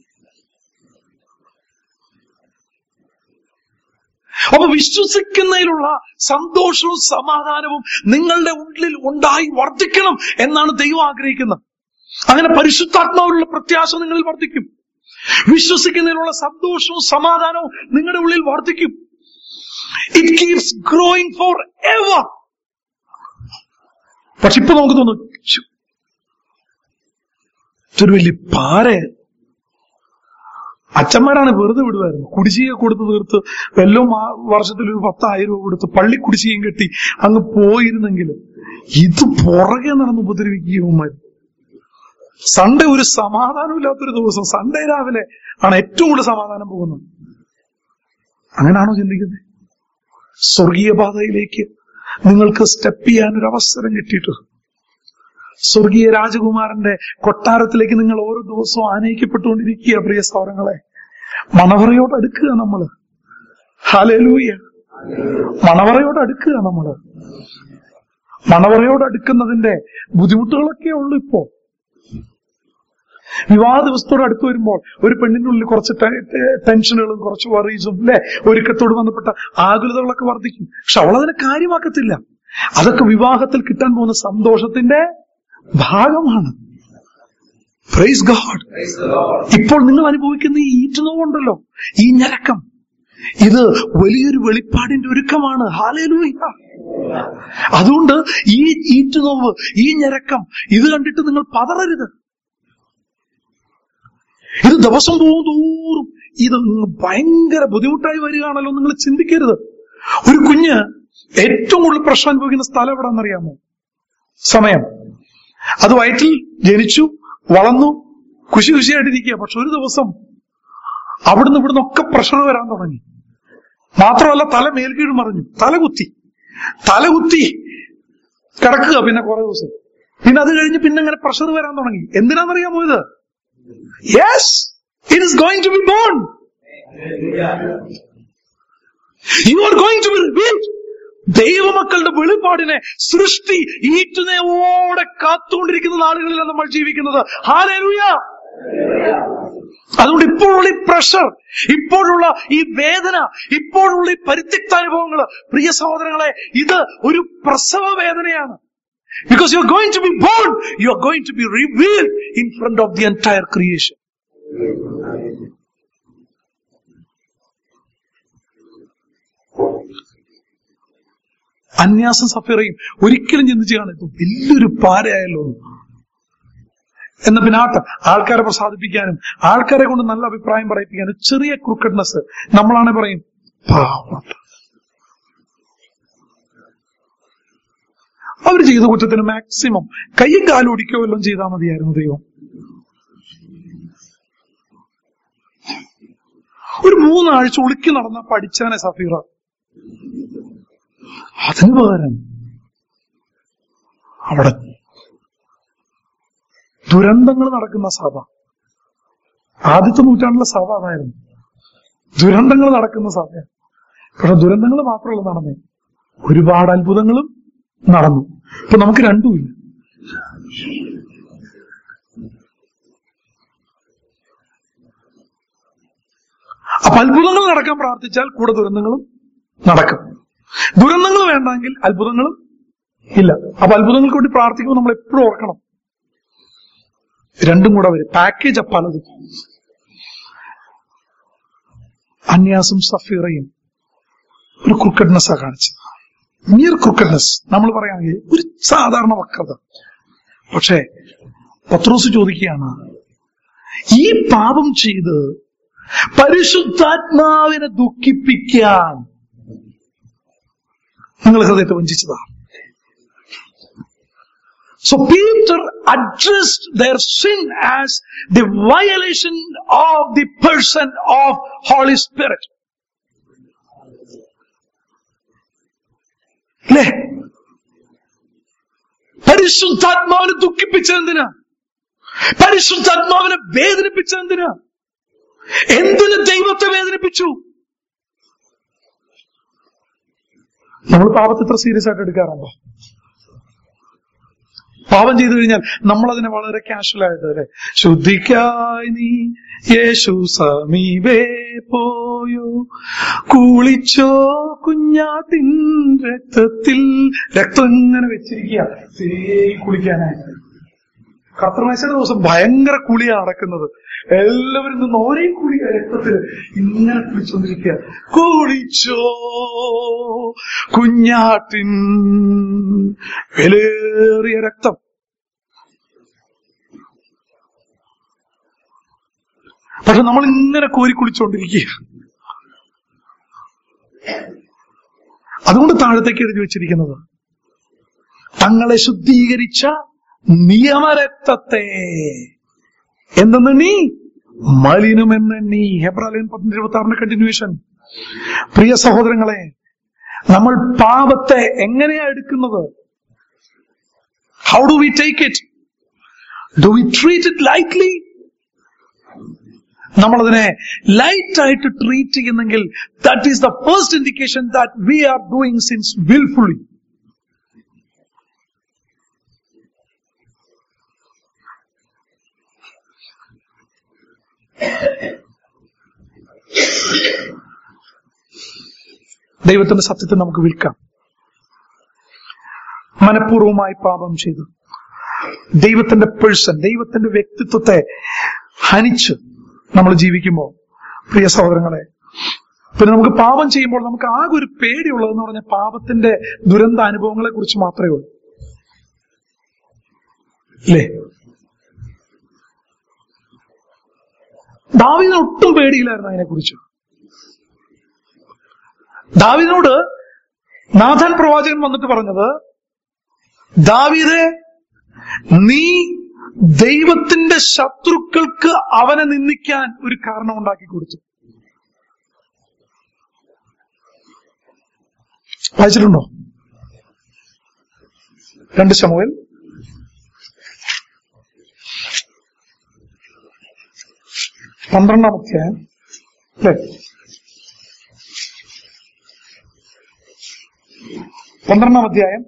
അപ്പൊ വിശ്വസിക്കുന്നതിലുള്ള സന്തോഷവും സമാധാനവും നിങ്ങളുടെ ഉള്ളിൽ ഉണ്ടായി വർദ്ധിക്കണം എന്നാണ് ദൈവം ആഗ്രഹിക്കുന്നത് അങ്ങനെ പരിശുദ്ധാത്മാവിലുള്ള പ്രത്യാശ നിങ്ങളിൽ വർദ്ധിക്കും വിശ്വസിക്കുന്നതിനുള്ള സന്തോഷവും സമാധാനവും നിങ്ങളുടെ ഉള്ളിൽ വർദ്ധിക്കും it keeps growing for ever പക്ഷെ ഇപ്പൊ നമുക്ക് തോന്നും "ശ്ശോ, ഇതൊരു വലിയ പാര അച്ഛന്മാരാണ് വെറുതെ വിടുമായിരുന്നു കുടിശ്ശിക കൊടുത്ത് തീർത്ത് വല്ലതും ആ വർഷത്തിൽ ഒരു പത്തായിരം രൂപ കൊടുത്ത് പള്ളി കുടിശ്ശികയും കെട്ടി അങ്ങ് പോയിരുന്നെങ്കിൽ ഇത് പുറകെ നടന്ന് ഉപദ്രവിക്കുകയുമാർ സൺഡേ ഒരു സമാധാനമില്ലാത്തൊരു ദിവസം സൺഡേ രാവിലെ ആണ് ഏറ്റവും കൂടുതൽ സമാധാനം പോകുന്നത് അങ്ങനെയാണോ ചിന്തിക്കുന്നത് സ്വർഗീയ പാതയിലേക്ക് നിങ്ങൾക്ക് സ്റ്റെപ്പ് ചെയ്യാൻ ഒരു അവസരം കിട്ടിയിട്ട് സ്വർഗീയ രാജകുമാരന്റെ കൊട്ടാരത്തിലേക്ക് നിങ്ങൾ ഓരോ ദിവസവും ആനയിക്കപ്പെട്ടുകൊണ്ടിരിക്കുക പ്രിയ സൗരങ്ങളെ മണവറയോട് അടുക്കുക നമ്മള് ഹാലൂയ മണവറയോട് അടുക്കുക നമ്മള് മണവറയോട് അടുക്കുന്നതിന്റെ ബുദ്ധിമുട്ടുകളൊക്കെ ഉള്ളു ഇപ്പോ വിവാഹ ദിവസത്തോട് അടുത്ത് വരുമ്പോൾ ഒരു പെണ്ണിന്റെ ഉള്ളിൽ കുറച്ച് ടെ- ടെ- ടെൻഷനുകളും കുറച്ച് വറീസും അല്ലെ ഒരുക്കത്തോട് ബന്ധപ്പെട്ട ആകുലതകളൊക്കെ വർദ്ധിക്കും പക്ഷെ അവളതിനെ കാര്യമാക്കത്തില്ല അതൊക്കെ വിവാഹത്തിൽ കിട്ടാൻ പോകുന്ന സന്തോഷത്തിന്റെ ഭാഗമാണ് praise God Praise the Lord. ഇപ്പോൾ നിങ്ങൾ അനുഭവിക്കുന്ന ഈ ഈറ്റുനോവുണ്ടല്ലോ ഈ ഞരക്കം ഇത് വലിയൊരു വെളിപ്പാടിന്റെ ഒരുക്കമാണ് ഹാലേലൂയ അതുകൊണ്ട് ഈ ഈറ്റുനോവ് ഈ ഞരക്കം ഇത് കണ്ടിട്ട് നിങ്ങൾ പതറരുത് ഇത് ദിവസം പോകും തോറും ഇത് ഭയങ്കര ബുദ്ധിമുട്ടായി വരികയാണല്ലോ നിങ്ങൾ ചിന്തിക്കരുത് ഒരു കുഞ്ഞ് ഏറ്റവും കൂടുതൽ പ്രശ്നം അനുഭവിക്കുന്ന സ്ഥലം എവിടെന്നറിയാമോ സമയം അത് വയറ്റിൽ ജനിച്ചു വളർന്നു കുശി കുശിയായിട്ടിരിക്കുക പക്ഷെ ഒരു ദിവസം അവിടുന്ന് ഇവിടുന്ന് ഒക്കെ പ്രഷർ വരാൻ തുടങ്ങി മാത്രമല്ല തല മേൽക്കീഴ് മറിഞ്ഞു തല കുത്തി തല കുത്തി കിടക്കുക പിന്നെ കുറെ ദിവസം പിന്നെ അത് കഴിഞ്ഞ് പിന്നെ അങ്ങനെ പ്രഷർ വരാൻ തുടങ്ങി എന്തിനാണെന്നറിയാമോ ഇത് yes it is going to be born you are going to be revealed ദൈവമക്കളുടെ വെളിപ്പാടിനെ സൃഷ്ടി ഈറ്റുനേവോടെ കാത്തുകൊണ്ടിരിക്കുന്ന നാളുകളിലാണ് നമ്മൾ ജീവിക്കുന്നത് ഹാലൂയ അതുകൊണ്ട് ഇപ്പോഴുള്ള ഈ പ്രഷർ ഇപ്പോഴുള്ള ഈ വേദന ഇപ്പോഴുള്ള ഈ പരിത്യക്ത അനുഭവങ്ങൾ പ്രിയ സഹോദരങ്ങളെ ഇത് ഒരു പ്രസവ വേദനയാണ് because you are going to be born you are going to be revealed in front of the entire creation അന്യാസം സഫീറയും ഒരിക്കലും ചിന്തിച്ച് കാണും ഇത് വലിയൊരു പാരയായല്ലോ എന്ന്. എന്ന പിന്നെ ആട്ട ആൾക്കാരെ പ്രസാദിപ്പിക്കാനും ആൾക്കാരെ കൊണ്ട് നല്ല അഭിപ്രായം പറയിപ്പിക്കാനും ചെറിയ ക്രൂക്കഡ്നെസ് നമ്മളാണ് പറയും പാവമുണ്ട് അവർ ചെയ്ത കുറ്റത്തിന് മാക്സിമം കയ്യും കാലും ഒടിക്കോ വല്ലതും ചെയ്താൽ മതിയായിരുന്നു ദൈവം ഒരു മൂന്നാഴ്ച ഒളിക്കി നടന്ന പഠിച്ചാനെ സഫീറ അതിന് പകരം അവിടെ ദുരന്തങ്ങൾ നടക്കുന്ന സഭ ആദ്യത്തെ നൂറ്റാണ്ടിലെ സഭ അതായിരുന്നു ദുരന്തങ്ങൾ നടക്കുന്ന സഭ പക്ഷെ ദുരന്തങ്ങൾ മാത്രമല്ല നടന്നേ ഒരുപാട് അത്ഭുതങ്ങളും നടന്നു ഇപ്പൊ നമുക്ക് രണ്ടുമില്ല അപ്പൊ അത്ഭുതങ്ങൾ നടക്കാൻ പ്രാർത്ഥിച്ചാൽ കൂടെ ദുരന്തങ്ങളും നടക്കും ദുരന്തങ്ങൾ വേണ്ടെങ്കിൽ അത്ഭുതങ്ങളും ഇല്ല അപ്പൊ അത്ഭുതങ്ങൾക്ക് വേണ്ടി പ്രാർത്ഥിക്കുമ്പോൾ നമ്മൾ എപ്പോഴും ഓർക്കണം രണ്ടും കൂടെ വരും പാക്കേജ് പലതും അന്യാസും സഫീറയും ഒരു ക്രിക്കറ്റ്നെസ്സാ കാണിച്ചത് മിയർ ക്രിക്കറ്റ്നെസ് നമ്മൾ പറയുകയാണെങ്കിൽ ഒരു സാധാരണ വക്രത പക്ഷേ പത്രോസ് ചോദിക്കുകയാണ് ഈ പാപം ചെയ്ത് പരിശുദ്ധാത്മാവിനെ ദുഃഖിപ്പിക്കാൻ നിങ്ങൾ ഹൃദയത്തെ വഞ്ചിച്ചതാണ് So Peter addressed their sin as the violation of the person of Holy Spirit. അല്ലേ പരിശുദ്ധാത്മാവിനെ ദുഃഖിപ്പിച്ചെന്തിനാ പരിശുദ്ധാത്മാവിനെ വേദനിപ്പിച്ചെന്തിനാ എന്തിന് ദൈവത്തെ വേദനിപ്പിച്ചു നമ്മൾ പാപത്തെ ഇത്ര സീരിയസ് ആയിട്ട് എടുക്കാറുണ്ടോ പാപം ചെയ്തു കഴിഞ്ഞാൽ നമ്മൾ അതിനെ വളരെ കാഷ്വൽ ആയിട്ട് അല്ലെ ശുദ്ധിക്കായി നീ യേശു സമീപേ പോയോ കുളിച്ചോ കുഞ്ഞാട്ടിൻ രക്തത്തിൽ രക്തം ഇങ്ങനെ വെച്ചിരിക്കുക ശരി കുളിക്കാനായിട്ട് കർത്തമേശയുടെ ദിവസം ഭയങ്കര കുളിയാണ് നടക്കുന്നത് എല്ലാവരും നിന്ന് ഒരേ കുളി രക്തത്തില് ഇങ്ങനെ കുളിച്ചോണ്ടിരിക്കുക കുളിച്ചോ കുഞ്ഞാട്ടിൻ വിലയേറിയ രക്തം പക്ഷെ നമ്മൾ ഇങ്ങനെ കോരി കുളിച്ചോണ്ടിരിക്കുക അതുകൊണ്ട് താഴത്തേക്ക് എഴുതി വെച്ചിരിക്കുന്നത് തങ്ങളെ ശുദ്ധീകരിച്ച നിയമരക്തത്തെ എന്തെന്ന് നീ മലിനമെന്ന് നീ ഹെബ്രാലയൻ പത്തിന്റെ ഇരുപത്തി ആറിന്റെ കണ്ടിന്യൂവേഷൻ പ്രിയ സഹോദരങ്ങളെ നമ്മൾ പാപത്തെ എങ്ങനെയാ എടുക്കുന്നത് how do we take it do we treat it lightly നമ്മളതിനെ ലൈറ്റ് ആയിട്ട് ട്രീറ്റ് ചെയ്യുന്നെങ്കിൽ that is the first indication that we are doing sins wilfully ദൈവത്തിന്റെ സത്യത്തെ നമുക്ക് വിൽക്കാം മനഃപൂർവമായി പാപം ചെയ്തു ദൈവത്തിന്റെ പേഴ്സൺ ദൈവത്തിന്റെ വ്യക്തിത്വത്തെ ഹനിച്ച് നമ്മൾ ജീവിക്കുമ്പോൾ പ്രിയ സഹോദരങ്ങളെ പിന്നെ നമുക്ക് പാപം ചെയ്യുമ്പോൾ നമുക്ക് ആകെ ഒരു പേടിയുള്ളതെന്ന് പറഞ്ഞാൽ പാപത്തിന്റെ ദുരന്ത അനുഭവങ്ങളെ കുറിച്ച് മാത്രമേ ഉള്ളൂ അല്ലേ ദാവിദിന് ഒട്ടും പേടിയില്ലായിരുന്നു അതിനെക്കുറിച്ച് ദാവിദിനോട് നാഥൻ പ്രവാചകൻ വന്നിട്ട് പറഞ്ഞത് ദാവീദെ നീ ദൈവത്തിന്റെ ശത്രുക്കൾക്ക് അവനെ നിന്ദിക്കാൻ ഒരു കാരണം ഉണ്ടാക്കി കൊടുത്തു വായിച്ചിട്ടുണ്ടോ രണ്ട് ശമുവൽ പന്ത്രണ്ടാം അധ്യായം അല്ലേ പന്ത്രണ്ടാം അധ്യായം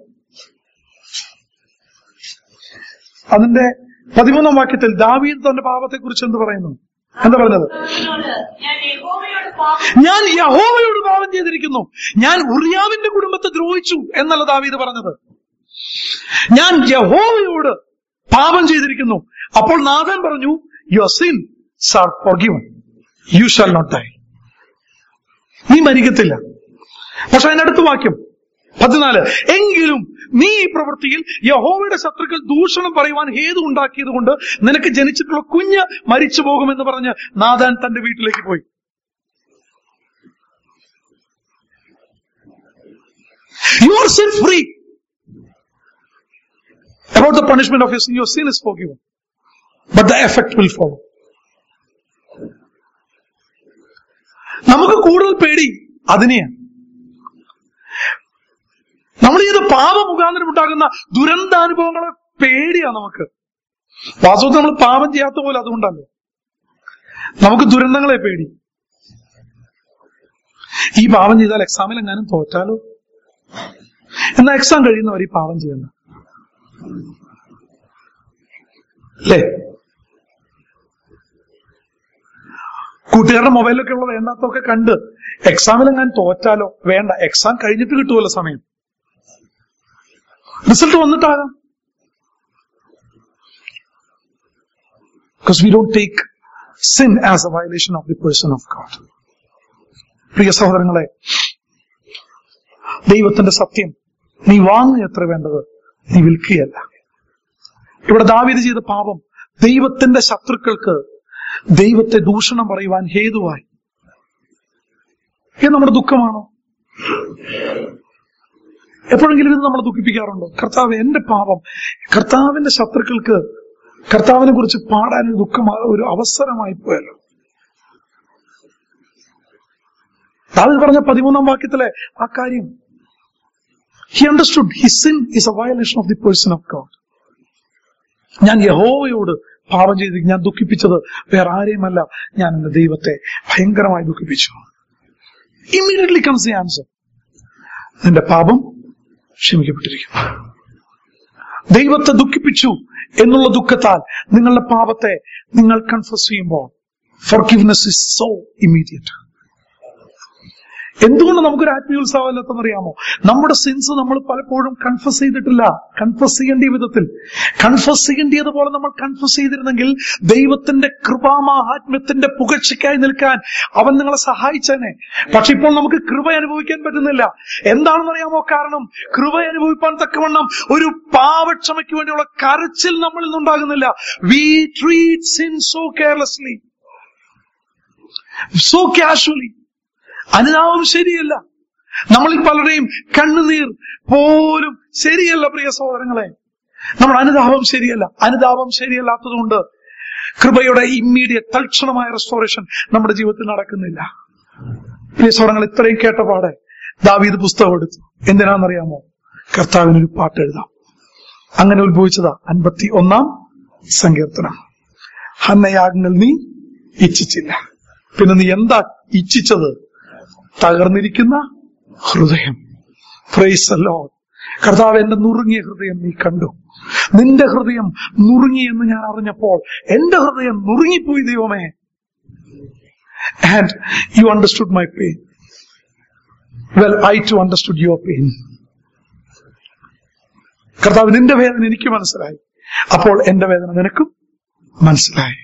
അതിന്റെ പതിമൂന്നാം വാക്യത്തിൽ ദാവീദ് തന്റെ പാപത്തെ കുറിച്ച് എന്ത് പറയുന്നു എന്താ പറഞ്ഞത് അവനോട് ഞാൻ യഹോവയോട് പാപം ഞാൻ യഹോവയോട് പാപം ചെയ്തിരിക്കുന്നു ഞാൻ ഉറിയാവിന്റെ കുടുംബത്തെ ദ്രോഹിച്ചു എന്നല്ല ദാവീദ് പറഞ്ഞത് ഞാൻ യഹോവയോട് പാപം ചെയ്തിരിക്കുന്നു അപ്പോൾ നാഥൻ പറഞ്ഞു your sin are forgiven you shall not die നീ മരിക്കത്തില്ല പക്ഷെ അതിനടുത്ത വാക്യം പതിനാല് എങ്കിലും നീ ഈ പ്രവൃത്തിയിൽ യഹോവയുടെ ശത്രുക്കൾ ദൂഷണം പറയുവാൻ ഹേതു ഉണ്ടാക്കിയത് കൊണ്ട് നിനക്ക് ജനിച്ചിട്ടുള്ള കുഞ്ഞ് മരിച്ചു പോകുമെന്ന് പറഞ്ഞ് നാഥാൻ തന്റെ വീട്ടിലേക്ക് പോയി You are sin free. About the punishment of your sin, your sin is forgiven. But the effect will follow. നമുക്ക് കൂടുതൽ പേടി അതിനെയാണ് നമ്മൾ ചെയ്ത പാപ മുഖാന്തരം ഉണ്ടാകുന്ന ദുരന്താനുഭവങ്ങളെ പേടിയാ നമുക്ക് വാസ്തവത്തിൽ നമ്മൾ പാപം ചെയ്യാത്ത പോലെ അതുകൊണ്ടല്ലേ നമുക്ക് ദുരന്തങ്ങളെ പേടി ഈ പാപം ചെയ്താൽ എക്സാമിൽ എങ്ങാനും തോറ്റാലോ എന്നാ എക്സാം കഴിയുന്നവർ ഈ പാപം ചെയ്യുന്ന അല്ലേ കൂട്ടുകാരുടെ മൊബൈലൊക്കെ ഉള്ള വേണ്ടാത്തൊക്കെ കണ്ട് എക്സാമിൽ എങ്ങാനും തോറ്റാലോ വേണ്ട എക്സാം കഴിഞ്ഞിട്ട് കിട്ടുമല്ലോ സമയം റിസൾട്ട് വന്നിട്ടാകാം because we don't take sin as a violation of the person of God പ്രിയ സഹോദരങ്ങളെ ദൈവത്തിന്റെ സത്യം നീ വാങ്ങുക എത്ര വേണ്ടത് നീ വിൽക്കുകയല്ല ഇവിടെ ദാവീദ് ചെയ്ത പാപം ദൈവത്തിന്റെ ശത്രുക്കൾക്ക് ദൈവത്തെ ദൂഷണം പറയുവാൻ ഹേതുവായി ഇത് നമ്മുടെ ദുഃഖമാണോ എപ്പോഴെങ്കിലും ഇത് നമ്മളെ ദുഃഖിപ്പിക്കാറുണ്ടോ കർത്താവ് എന്റെ പാപം കർത്താവിന്റെ ശത്രുക്കൾക്ക് കർത്താവിനെ കുറിച്ച് പാടാൻ ഒരു ദുഃഖം ഒരു അവസരമായി പോയല്ലോ ദാവീദ് പറഞ്ഞ പതിമൂന്നാം വാക്യത്തിലെ ആ കാര്യം he understood he sin is a violation of the person of God ഞാൻ യഹോവയോട് പാപം ചെയ്ത് ഞാൻ ദുഃഖിപ്പിച്ചത് വേറെ ആരെയുമല്ല ഞാൻ എന്റെ ദൈവത്തെ ഭയങ്കരമായി ദുഃഖിപ്പിച്ചു ഇമ്മീഡിയറ്റ്ലി കംസ് ദി ആൻസർ നിന്റെ പാപം ക്ഷമിക്കപ്പെട്ടിരിക്കുന്നു ദൈവത്തെ ദുഃഖിപ്പിച്ചു എന്നുള്ള ദുഃഖത്താൽ നിങ്ങളുടെ പാപത്തെ നിങ്ങൾ കൺഫസ് ചെയ്യുമ്പോൾ ഫോർഗിവ്നെസ് ഇസ് സോ ഇമ്മീഡിയറ്റ് എന്തുകൊണ്ട് നമുക്കൊരു ആത്മീയോത്സവമല്ലെന്ന് അറിയാമോ നമ്മുടെ സിൻസ് നമ്മൾ പലപ്പോഴും കൺഫസ് ചെയ്തിട്ടില്ല കൺഫസ് ചെയ്യേണ്ട വിധത്തിൽ കൺഫസ് ചെയ്യേണ്ടതുപോലെ നമ്മൾ കൺഫസ് ചെയ്തിരുന്നെങ്കിൽ ദൈവത്തിന്റെ കൃപാമാഹാത്മ്യത്തിന്റെ പുകഴ്ചയ്ക്കായി നിൽക്കാൻ അവൻ നിങ്ങളെ സഹായിച്ചേനെ പക്ഷെ ഇപ്പോൾ നമുക്ക് കൃപ അനുഭവിക്കാൻ പറ്റുന്നില്ല എന്താണെന്ന് അറിയാമോ കാരണം കൃപ അനുഭവിപ്പാൻ തക്കവണ്ണം ഒരു പാവക്ഷമയ്ക്ക് വേണ്ടിയുള്ള കരച്ചിൽ നമ്മളിൽ നിന്നുണ്ടാകുന്നില്ല we treat sin so carelessly so casually അനുതാപം ശരിയല്ല നമ്മളിൽ പലരുടെയും കണ്ണുനീർ പോലും ശരിയല്ല പ്രിയ സഹോദരങ്ങളെ നമ്മുടെ അനുതാപം ശരിയല്ല അനുതാപം ശരിയല്ലാത്തതുകൊണ്ട് കൃപയുടെ ഇമ്മീഡിയറ്റ് തൽക്ഷണമായ റെസ്റ്റോറേഷൻ നമ്മുടെ ജീവിതത്തിൽ നടക്കുന്നില്ല പ്രിയ സഹോദരങ്ങൾ ഇത്രയും കേട്ടപാടെ ദാവീദ് പുസ്തകം എടുത്തു എന്തിനാണെന്നറിയാമോ കർത്താവിനൊരു പാട്ട് എഴുതാം അങ്ങനെ ഉത്ഭവിച്ചതാ അൻപത്തി ഒന്നാം സങ്കീർത്തനം ഹന്നയാഗങ്ങൾ നീ ഇച്ഛിച്ചില്ല പിന്നെ നീ എന്താ ഇച്ഛിച്ചത് തകർന്നിരിക്കുന്ന ഹൃദയം ഫ്രൈസല്ലോ കർത്താവ് എന്റെ നുറുങ്ങിയ ഹൃദയം നീ കണ്ടു നിന്റെ ഹൃദയം നുറുങ്ങി എന്ന് ഞാൻ അറിഞ്ഞപ്പോൾ എന്റെ ഹൃദയം നുറുങ്ങിപ്പോയി ദൈവമേ and you understood my pain well I too understood your pain കർത്താവ് നിന്റെ വേദന എനിക്ക് മനസ്സിലായി അപ്പോൾ എന്റെ വേദന നിനക്കും മനസ്സിലായി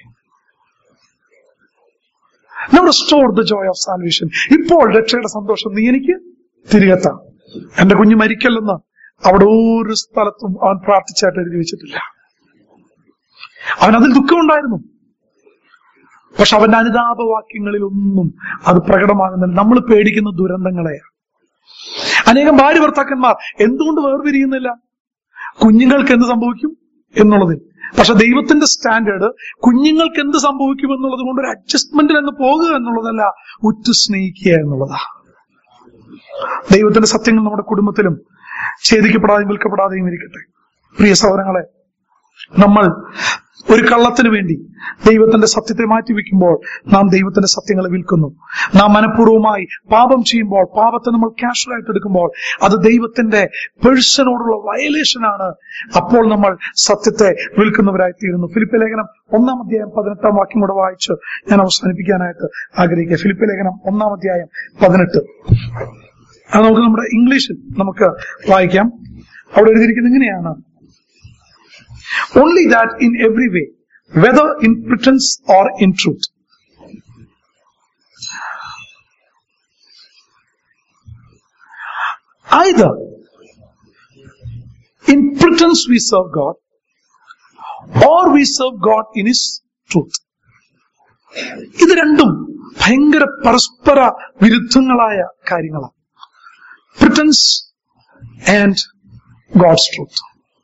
നമ്മൾ store the joy of salvation ഇപ്പോൾ രക്ഷയുടെ സന്തോഷം നീ എനിക്ക് തിരികെത്താം എന്റെ കുഞ്ഞ് മരിക്കല്ലെന്ന് അവിടെ ഒരു സ്ഥലത്തും അവൻ പ്രാർത്ഥിച്ചായിട്ട് എഴുതി വെച്ചിട്ടില്ല അവൻ അതിൽ ദുഃഖമുണ്ടായിരുന്നു പക്ഷെ അവന്റെ അനുതാപവാക്യങ്ങളിൽ ഒന്നും അത് പ്രകടമാകുന്നില്ല നമ്മൾ പേടിക്കുന്ന ദുരന്തങ്ങളെയാണ് അനേകം ഭാര്യ ഭർത്താക്കന്മാർ എന്തുകൊണ്ട് വേർപിരിയുന്നില്ല കുഞ്ഞുങ്ങൾക്ക് എന്ത് സംഭവിക്കും എന്നുള്ളതിൽ പക്ഷെ ദൈവത്തിന്റെ സ്റ്റാൻഡേർഡ് കുഞ്ഞുങ്ങൾക്ക് എന്ത് സംഭവിക്കും എന്നുള്ളത് കൊണ്ട് ഒരു അഡ്ജസ്റ്റ്മെന്റിൽ എന്ന് പോകുക എന്നുള്ളതല്ല ഉറ്റു സ്നേഹിക്കുക എന്നുള്ളതാ ദൈവത്തിന്റെ സത്യങ്ങൾ നമ്മുടെ കുടുംബത്തിലും ഛേദിക്കപ്പെടാതെയും വിൽക്കപ്പെടാതെയും ഇരിക്കട്ടെ പ്രിയ സഹോദരങ്ങളെ നമ്മൾ ഒരു കള്ളത്തിന് വേണ്ടി ദൈവത്തിന്റെ സത്യത്തെ മാറ്റിവെക്കുമ്പോൾ നാം ദൈവത്തിന്റെ സത്യങ്ങളെ വിൽക്കുന്നു നാം മനഃപൂർവ്വമായി പാപം ചെയ്യുമ്പോൾ പാപത്തെ നമ്മൾ കാഷ്വൽ ആയിട്ട് എടുക്കുമ്പോൾ അത് ദൈവത്തിന്റെ പേഴ്സണോടുള്ള വയലേഷനാണ് അപ്പോൾ നമ്മൾ സത്യത്തെ വിൽക്കുന്നവരായി തീരുന്നു ഫിലിപ്പ് ലേഖനം ഒന്നാം അധ്യായം പതിനെട്ടാം വാക്യം കൂടെ വായിച്ച് ഞാൻ അവസാനിപ്പിക്കാനായിട്ട് ആഗ്രഹിക്കുക ഫിലിപ്പ് ലേഖനം ഒന്നാം അധ്യായം പതിനെട്ട് അത് നമുക്ക് നമ്മുടെ ഇംഗ്ലീഷിൽ നമുക്ക് വായിക്കാം അവിടെ എഴുതിയിരിക്കുന്നത് ഇങ്ങനെയാണ് only that in every way, whether in pretense or in truth. Either in pretense we serve God, or we serve God in His truth. ഇത് രണ്ടും ഭയങ്കര പരസ്പര വിരുദ്ധങ്ങളായ കാര്യങ്ങളാണ് പ്രിറ്റൻസ് ആൻഡ് ഗോഡ്സ് ട്രൂത്ത്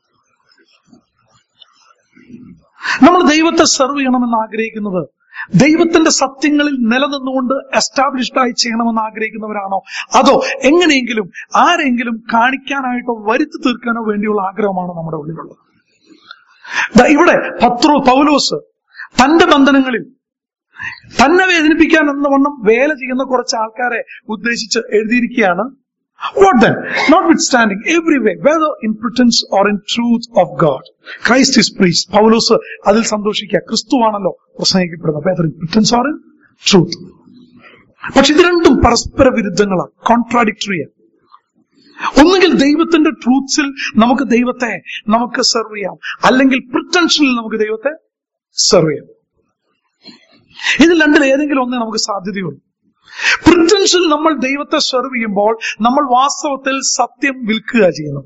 നമ്മൾ ദൈവത്തെ സെർവ് ചെയ്യണമെന്ന് ആഗ്രഹിക്കുന്നത് ദൈവത്തിന്റെ സത്യങ്ങളിൽ നിലനിന്നുകൊണ്ട് എസ്റ്റാബ്ലിഷ്ഡ് ആയി ചെയ്യണമെന്ന് ആഗ്രഹിക്കുന്നവരാണോ അതോ എങ്ങനെയെങ്കിലും ആരെങ്കിലും കാണിക്കാനായിട്ടോ വരുത്തി തീർക്കാനോ വേണ്ടിയുള്ള ആഗ്രഹമാണോ നമ്മുടെ ഉള്ളിലുള്ളത് ദാ ഇവിടെ പത്രോ പൗലോസ് തന്റെ ബന്ധനങ്ങളിൽ തന്നെ വേദനിപ്പിക്കാൻ എന്ന വണ്ണം വേല ചെയ്യുന്ന കുറച്ച് ആൾക്കാരെ ഉദ്ദേശിച്ച് എഴുതിയിരിക്കുകയാണ് What then? Notwithstanding, every way, whether in pretense or in truth of God, Christ is preached. പൗലോസ് അതിൽ സന്തോഷിക്കുക ക്രിസ്തുവാണല്ലോ പ്രസംഗിക്കപ്പെടുന്നത് whether in pretense or in truth. പക്ഷെ ഇത് രണ്ടും പരസ്പര വിരുദ്ധങ്ങളാണ് കോൺട്രാഡിക്ടറിയാണ് ഒന്നുകിൽ ദൈവത്തിന്റെ ട്രൂത്ത്സിൽ നമുക്ക് ദൈവത്തെ നമുക്ക് സെർവ് ചെയ്യാം അല്ലെങ്കിൽ പ്രിറ്റൻഷനിൽ നമുക്ക് ദൈവത്തെ സെർവ് ചെയ്യാം ഇതിൽ രണ്ടിൽ ഏതെങ്കിലും ഒന്നേ നമുക്ക് സാധ്യതയുള്ളൂ പ്രിറ്റൻഷിൽ നമ്മൾ ദൈവത്തെ സെർവ് ചെയ്യുമ്പോൾ നമ്മൾ വാസ്തവത്തിൽ സത്യം വിൽക്കുക ചെയ്യുന്നത്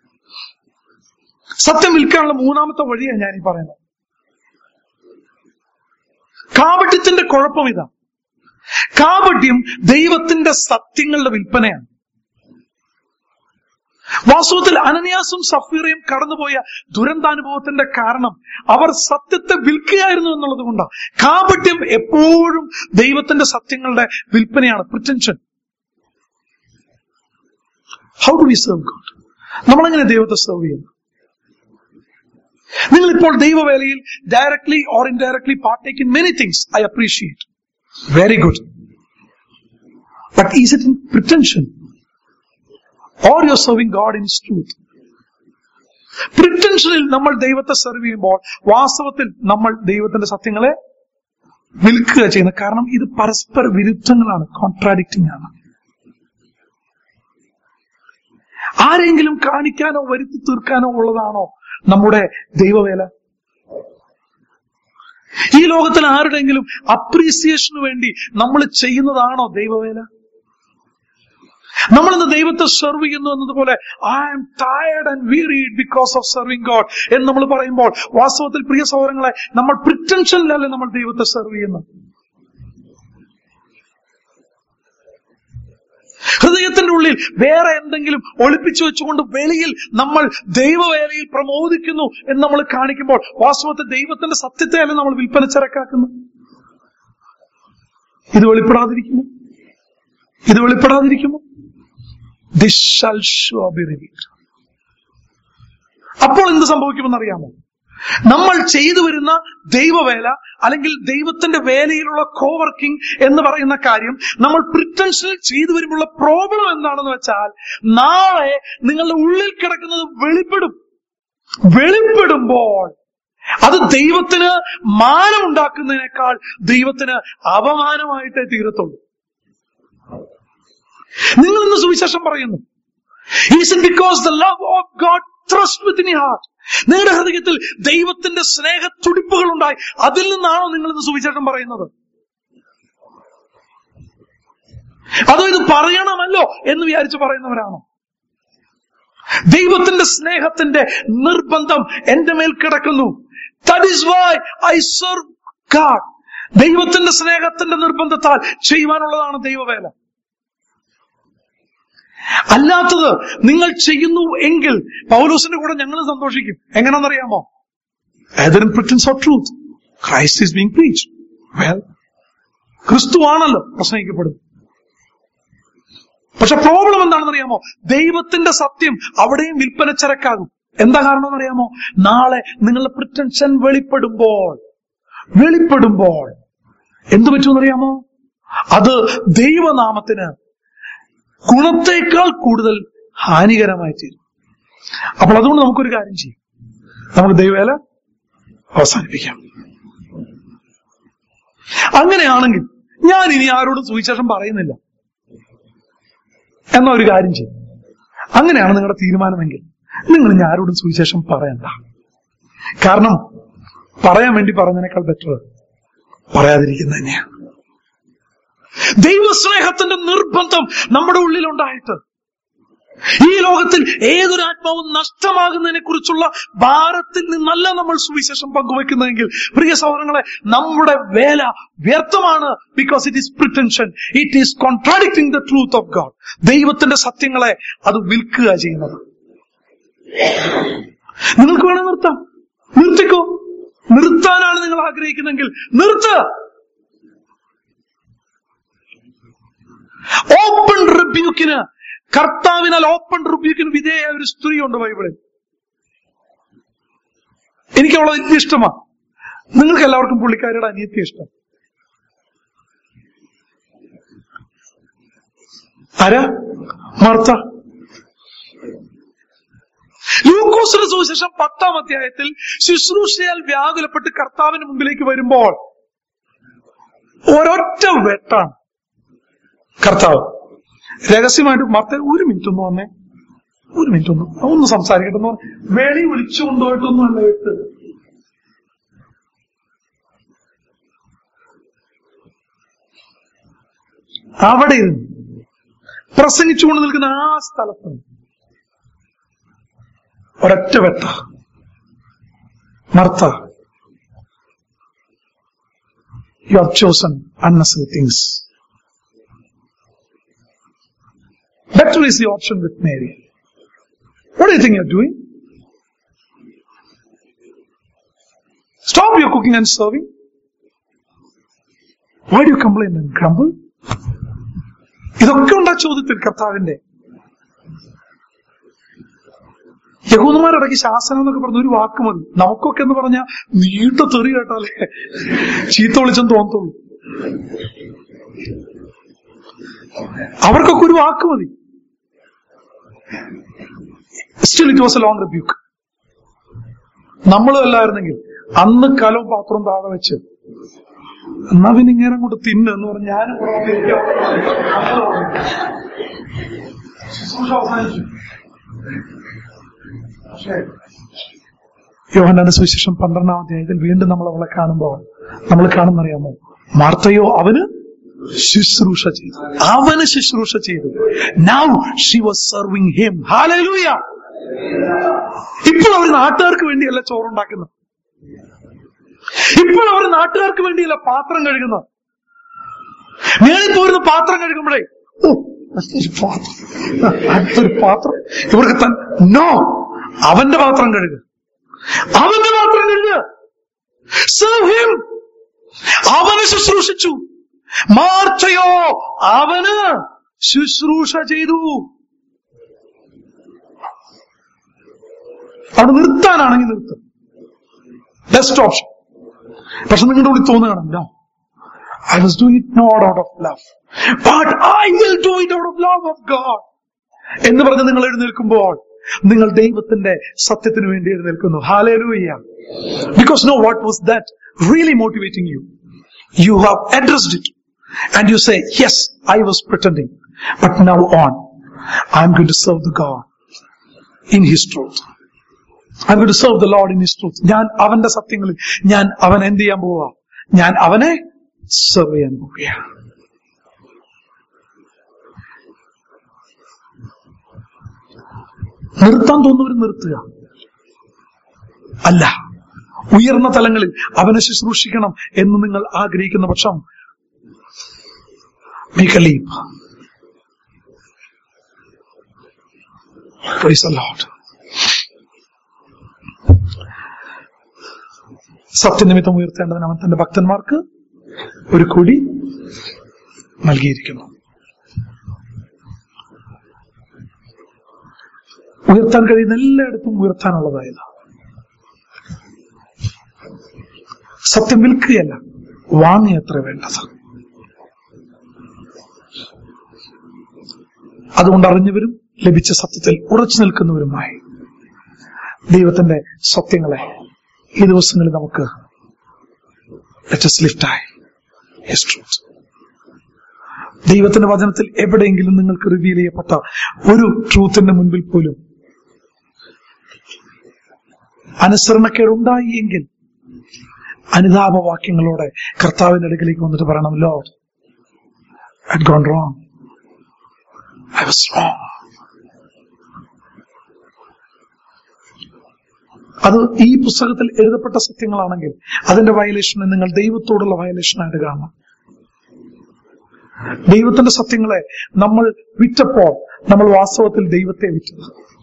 സത്യം വിൽക്കാനുള്ള മൂന്നാമത്തെ വഴിയാണ് ഞാൻ ഈ പറയുന്നത് കാപട്യത്തിന്റെ കുഴപ്പം ഇതാ കാപട്യം ദൈവത്തിന്റെ സത്യങ്ങളുടെ വിൽപ്പനയാണ് വാസ്തവത്തിൽ അനന്യാസും സഫീറയും കടന്നുപോയ ദുരന്താനുഭവത്തിന്റെ കാരണം അവർ സത്യത്തെ വിൽക്കുകയായിരുന്നു എന്നുള്ളത് കൊണ്ടാണ് കാപട്യം എപ്പോഴും ദൈവത്തിന്റെ സത്യങ്ങളുടെ വിൽപ്പനയാണ് pretension how do we serve God നമ്മളെങ്ങനെ ദൈവത്തെ സെർവ് ചെയ്യുന്നു നിങ്ങൾ ഇപ്പോൾ ദൈവവേലയിൽ directly or indirectly partake in many things I appreciate very good but is it in pretension or you serving God in truth പ്രിറ്റൻഷനിൽ നമ്മൾ ദൈവത്തെ സെർവ് ചെയ്യുമ്പോൾ വാസ്തവത്തിൽ നമ്മൾ ദൈവത്തിന്റെ സത്യങ്ങളെ വിൽക്കുക ചെയ്യുന്നത് കാരണം ഇത് പരസ്പര വിരുദ്ധങ്ങളാണ് കോൺട്രാഡിക്റ്റിംഗ് ആണ് ആരെങ്കിലും കാണിക്കാനോ വരുത്തി തീർക്കാനോ ഉള്ളതാണോ നമ്മുടെ ദൈവവേല ഈ ലോകത്തിൽ ആരുടെങ്കിലും അപ്രീസിയേഷന് വേണ്ടി നമ്മൾ ചെയ്യുന്നതാണോ ദൈവവേല നമ്മൾ ഇന്ന് ദൈവത്തെ സെർവ് ചെയ്യുന്നു എന്നതുപോലെ I am tired and wearied because of serving God എന്ന് നമ്മൾ പറയുമ്പോൾ വാസ്തവത്തിൽ പ്രിയ സഹോദരങ്ങളെ നമ്മൾ പ്രിറ്റൻഷനിലല്ലേ നമ്മൾ ദൈവത്തെ സെർവ് ചെയ്യുന്നത് ഹൃദയത്തിന്റെ ഉള്ളിൽ വേറെ എന്തെങ്കിലും ഒളിപ്പിച്ചു വെച്ചുകൊണ്ട് വെളിയിൽ നമ്മൾ ദൈവവേലയിൽ പ്രമോദിക്കുന്നു എന്ന് നമ്മൾ കാണിക്കുമ്പോൾ വാസ്തവത്തിൽ ദൈവത്തിന്റെ സത്യത്തെയല്ല നമ്മൾ വിൽപ്പന ചരക്കാക്കുന്നു ഇത് വെളിപ്പെടാതിരിക്കുമോ ഇത് വെളിപ്പെടാതിരിക്കുമോ this shall show be revealed അപ്പോൾ എന്ത് സംഭവിക്കുമെന്ന് അറിയാമോ നമ്മൾ ചെയ്തു വരുന്ന ദൈവവേല അല്ലെങ്കിൽ ദൈവത്തിന്റെ വേലയിലുള്ള കോവർക്കിംഗ് എന്ന് പറയുന്ന കാര്യം നമ്മൾ പ്രിറ്റൻഷനിൽ ചെയ്തു വരുമ്പോഴുള്ള പ്രോബ്ലം എന്താണെന്ന് വെച്ചാൽ നാളെ നിങ്ങളുടെ ഉള്ളിൽ കിടക്കുന്നത് വെളിപ്പെടും വെളിപ്പെടുമ്പോൾ അത് ദൈവത്തിന് മാനമുണ്ടാക്കുന്നതിനേക്കാൾ ദൈവത്തിന് അപമാനമായിട്ടേ തീരത്തുള്ളൂ നിങ്ങൾ ഇന്ന് സുവിശേഷം പറയുന്നു is it because the love of God trust with in heart നിങ്ങളുടെ ഹൃദയത്തിൽ ദൈവത്തിന്റെ സ്നേഹ തുടിപ്പുകൾ ഉണ്ടായി അതിൽ നിന്നാണോ നിങ്ങൾ ഇന്ന് സുവിശേഷം പറയുന്നത് അതോ ഇത് പറയണമല്ലോ എന്ന് വിചാരിച്ച് പറയുന്നവരാണോ ദൈവത്തിന്റെ സ്നേഹത്തിന്റെ നിർബന്ധം എന്റെ മേൽ കിടക്കുന്നു that is why I serve God ദൈവത്തിന്റെ സ്നേഹത്തിന്റെ നിർബന്ധത്താൽ ചെയ്യുവാനുള്ളതാണ് ദൈവവേല അല്ലാത്തത് നിങ്ങൾ ചെയ്യുന്നു എങ്കിൽ പൗലോസിന്റെ കൂടെ ഞങ്ങൾ സന്തോഷിക്കും എങ്ങനെയാണെന്നറിയാമോ ഏതൊരു pretence of truth Christ is being preach well ക്രിസ്തു ആണല്ലോ പ്രസംഗിക്കപ്പെടുന്നത് പക്ഷെ പ്രോബ്ലം എന്താണെന്ന് അറിയാമോ ദൈവത്തിന്റെ സത്യം അവിടെയും വിൽപ്പന ചരക്കാകും എന്താ കാരണം അറിയാമോ നാളെ നിങ്ങളുടെ പ്രിറ്റൻഷൻ വെളിപ്പെടുമ്പോൾ വെളിപ്പെടുമ്പോൾ എന്തു പറ്റുമെന്നറിയാമോ അത് ദൈവനാമത്തിന് ഗുണത്തേക്കാൾ കൂടുതൽ ഹാനികരമായി തീരും അപ്പോൾ അതുകൊണ്ട് നമുക്കൊരു കാര്യം ചെയ്യും നമുക്ക് ദൈവവേല അവസാനിപ്പിക്കാം അങ്ങനെയാണെങ്കിൽ ഞാൻ ഇനി ആരോടും സുവിശേഷം പറയുന്നില്ല എന്ന ഒരു കാര്യം ചെയ്യും അങ്ങനെയാണ് നിങ്ങളുടെ തീരുമാനമെങ്കിൽ നിങ്ങൾ ഇനി ആരോടും സുവിശേഷം പറയണ്ട കാരണം പറയാൻ വേണ്ടി പറഞ്ഞതിനേക്കാൾ ബെറ്റർ പറയാതിരിക്കുന്നത് തന്നെയാണ് ദൈവസ്നേഹത്തിന്റെ നിർബന്ധം നമ്മുടെ ഉള്ളിലുണ്ടായിട്ട് ഈ ലോകത്തിൽ ഏതൊരു ആത്മാവും നഷ്ടമാകുന്നതിനെ കുറിച്ചുള്ള ഭാരത്തിൽ നിന്നല്ല നമ്മൾ സുവിശേഷം പങ്കുവെക്കുന്നതെങ്കിൽ പ്രിയ സഹോദരങ്ങളെ നമ്മുടെ വേല വ്യർത്ഥമാണ് because it is pretension it is contradicting the truth of God ദൈവത്തിന്റെ സത്യങ്ങളെ അത് വിൽക്കുക ചെയ്യുന്നത് നിങ്ങൾക്ക് വേണം നിർത്താം നിർത്തിക്കോ നിർത്താനാണ് നിങ്ങൾ ആഗ്രഹിക്കുന്നെങ്കിൽ നിർത്തുക ഓപ്പൺ റിബ്യൂക്കിന് കർത്താവിനാൽ ഓപ്പൺ റിബ്യൂക്കിന് വിധേയ ഒരു സ്ത്രീയുണ്ട് ബൈബിളിൽ എനിക്ക് അവളെ വലിയ ഇഷ്ടമാ നിങ്ങൾക്ക് എല്ലാവർക്കും പുള്ളിക്കാരിയുടെ അനിയത്തി ഇഷ്ടം ആരാ മാർത്ത ലൂക്കോസിന്റെ സുവിശേഷം പത്താം അധ്യായത്തിൽ ശുശ്രൂഷയാൽ വ്യാകുലപ്പെട്ട് കർത്താവിന് മുമ്പിലേക്ക് വരുമ്പോൾ ഒരൊറ്റ വെട്ടാണ് കർത്താവ് രഹസ്യമായിട്ട് മർത്ത ഒരു മിനിറ്റ് ഒന്ന് വന്നേ ഒരു മിനിറ്റ് ഒന്ന് ഒന്ന് സംസാരിക്കട്ടെ ഒന്ന് വന്നേ. വെളി വിളിച്ചു കൊണ്ടുപോയിട്ടൊന്നും അല്ല വിട്ട് അവിടെ ഇരുന്ന് പ്രസംഗിച്ചുകൊണ്ട് നിൽക്കുന്ന ആ സ്ഥലത്ത് ഒരൊറ്റ വെട്ട Martha you have chosen unnecessary things Better is the option with Mary. What do you think you're doing? Stop your cooking and serving. Why do you complain and grumble? ഇതൊക്കെ ഉണ്ടാ ചോദ്യത്തിൽ കർത്താവിന്റെ യഹൂദന്മാരിടയ്ക്ക് ശാസനം എന്നൊക്കെ പറഞ്ഞ ഒരു വാക്ക് മതി നമുക്കൊക്കെ എന്ന് പറഞ്ഞാൽ നീണ്ട തെറി കേട്ടാലേ ചീത്ത വിളിച്ചെന്ന് തോന്നത്തുള്ളൂ അവർക്കൊക്കെ ഒരു വാക്ക് മതി still it was a long rebuke നമ്മളും അല്ലായിരുന്നെങ്കിൽ അന്ന് കലവും പാത്രവും താഴെ വെച്ച് എന്നാ പിന്നെ ഇങ്ങനെ അങ്ങോട്ട് തിന്ന് എന്ന് പറഞ്ഞ് ഞാനും കൂടെ വന്ന് ഇരിക്കാം. ശുശ്രൂഷ അവസാനിച്ചു യോഹന്നാന്റെ സുവിശേഷം പന്ത്രണ്ടാം അധ്യായത്തിൽ വീണ്ടും നമ്മൾ അവളെ കാണുമ്പോൾ നമ്മൾ കാണുന്നറിയാമോ മാർത്തയോ അവന് ശുശ്രൂഷ ചെയ്തു അവന് ശുശ്രൂഷ ചെയ്തു now she was serving him hallelujah ഇപ്പോൾ അവർ നാട്ടുകാർക്ക് വേണ്ടിയല്ല ചോറുണ്ടാക്കുന്നത് ഇപ്പോൾ അവർ നാട്ടുകാർക്ക് വേണ്ടിയല്ല പാത്രം കഴുകുന്നത് മേളിൽ പോരുന്ന പാത്രം കഴുകുമ്പോഴേ ഓ അടുത്തൊരു പാത്രം അടുത്തൊരു പാത്രം ഇവർക്ക് തൻ നോ അവന്റെ പാത്രം കഴുകുക അവന്റെ പാത്രം കഴുകുക Serve him. അവന് ശുശ്രൂഷിച്ചു മാർച്ചയോ അവന് ശുശ്രൂഷ ചെയ്തു അവിടെ നിർത്താനാണെങ്കിൽ നിർത്തും ബെസ്റ്റ് ഓപ്ഷൻ പക്ഷെ നിങ്ങളുടെ ഉള്ളിൽ തോന്നുകയാണ് no I was doing it not out of love but I will do it out of love of God എന്ന് പറഞ്ഞ് നിങ്ങൾ എഴുന്നേൽക്കുമ്പോൾ നിങ്ങൾ ദൈവത്തിന്റെ സത്യത്തിന് വേണ്ടി എഴുന്നേൽക്കുന്നു hallelujah because no what was that really motivating you you have addressed it and you say yes I was pretending but now on I am going to serve the God in his truth I am going to serve the Lord in his truth ഞാൻ അവന്റെ സത്യങ്ങളിൽ ഞാൻ അവൻ എന്ത് ചെയ്യാൻ പോവുക ഞാൻ അവനെ serve ചെയ്യാൻ പോവുകയാണ് നിർത്താൻ തോന്നുന്നവർ നിർത്തുക അല്ല ഉയർന്ന തലങ്ങളിൽ അവനെ ശുശ്രൂഷിക്കണം എന്ന് നിങ്ങൾ ആഗ്രഹിക്കുന്ന പക്ഷം make a leap. Praise the Lord. സത്യനിമിത്തം ഉയർത്തേണ്ടതിന് അവൻ തന്റെ ഭക്തന്മാർക്ക് ഒരു കൊടി നൽകിയിരിക്കുന്നു ഉയർത്താൻ കഴിയുന്ന എല്ലായിടത്തും ഉയർത്താനുള്ളതായത് സത്യം വിൽക്കുകയല്ല വാങ്ങിയത്ര വേണ്ടത് അതുകൊണ്ട് അറിഞ്ഞവരും ലഭിച്ച സത്യത്തിൽ ഉറച്ചു നിൽക്കുന്നവരുമായി ദൈവത്തിന്റെ സത്യങ്ങളെ ഈ ദിവസങ്ങളിൽ നമുക്ക് ലിഫ്റ്റായി ദൈവത്തിന്റെ വചനത്തിൽ എവിടെയെങ്കിലും നിങ്ങൾക്ക് റിവീൽ ചെയ്യപ്പെട്ട ഒരു ട്രൂത്തിന്റെ മുൻപിൽ പോലും അനുസരണക്കേട് ഉണ്ടായി എങ്കിൽ അനുതാപവാക്യങ്ങളോടെ കർത്താവിന്റെ അടുക്കലേക്ക് വന്നിട്ട് പറയണം Lord I gone wrong I was wrong അത് ഈ പുസ്തകത്തിൽ എഴുതപ്പെട്ട സത്യങ്ങളാണെങ്കിൽ അതിന്റെ വയലേഷനെ നിങ്ങൾ ദൈവത്തോടുള്ള വയലേഷനായിട്ട് കാണണം ദൈവത്തിന്റെ സത്യങ്ങളെ നമ്മൾ വിറ്റപ്പോൾ നമ്മൾ വാസ്തവത്തിൽ ദൈവത്തെ വിറ്റത്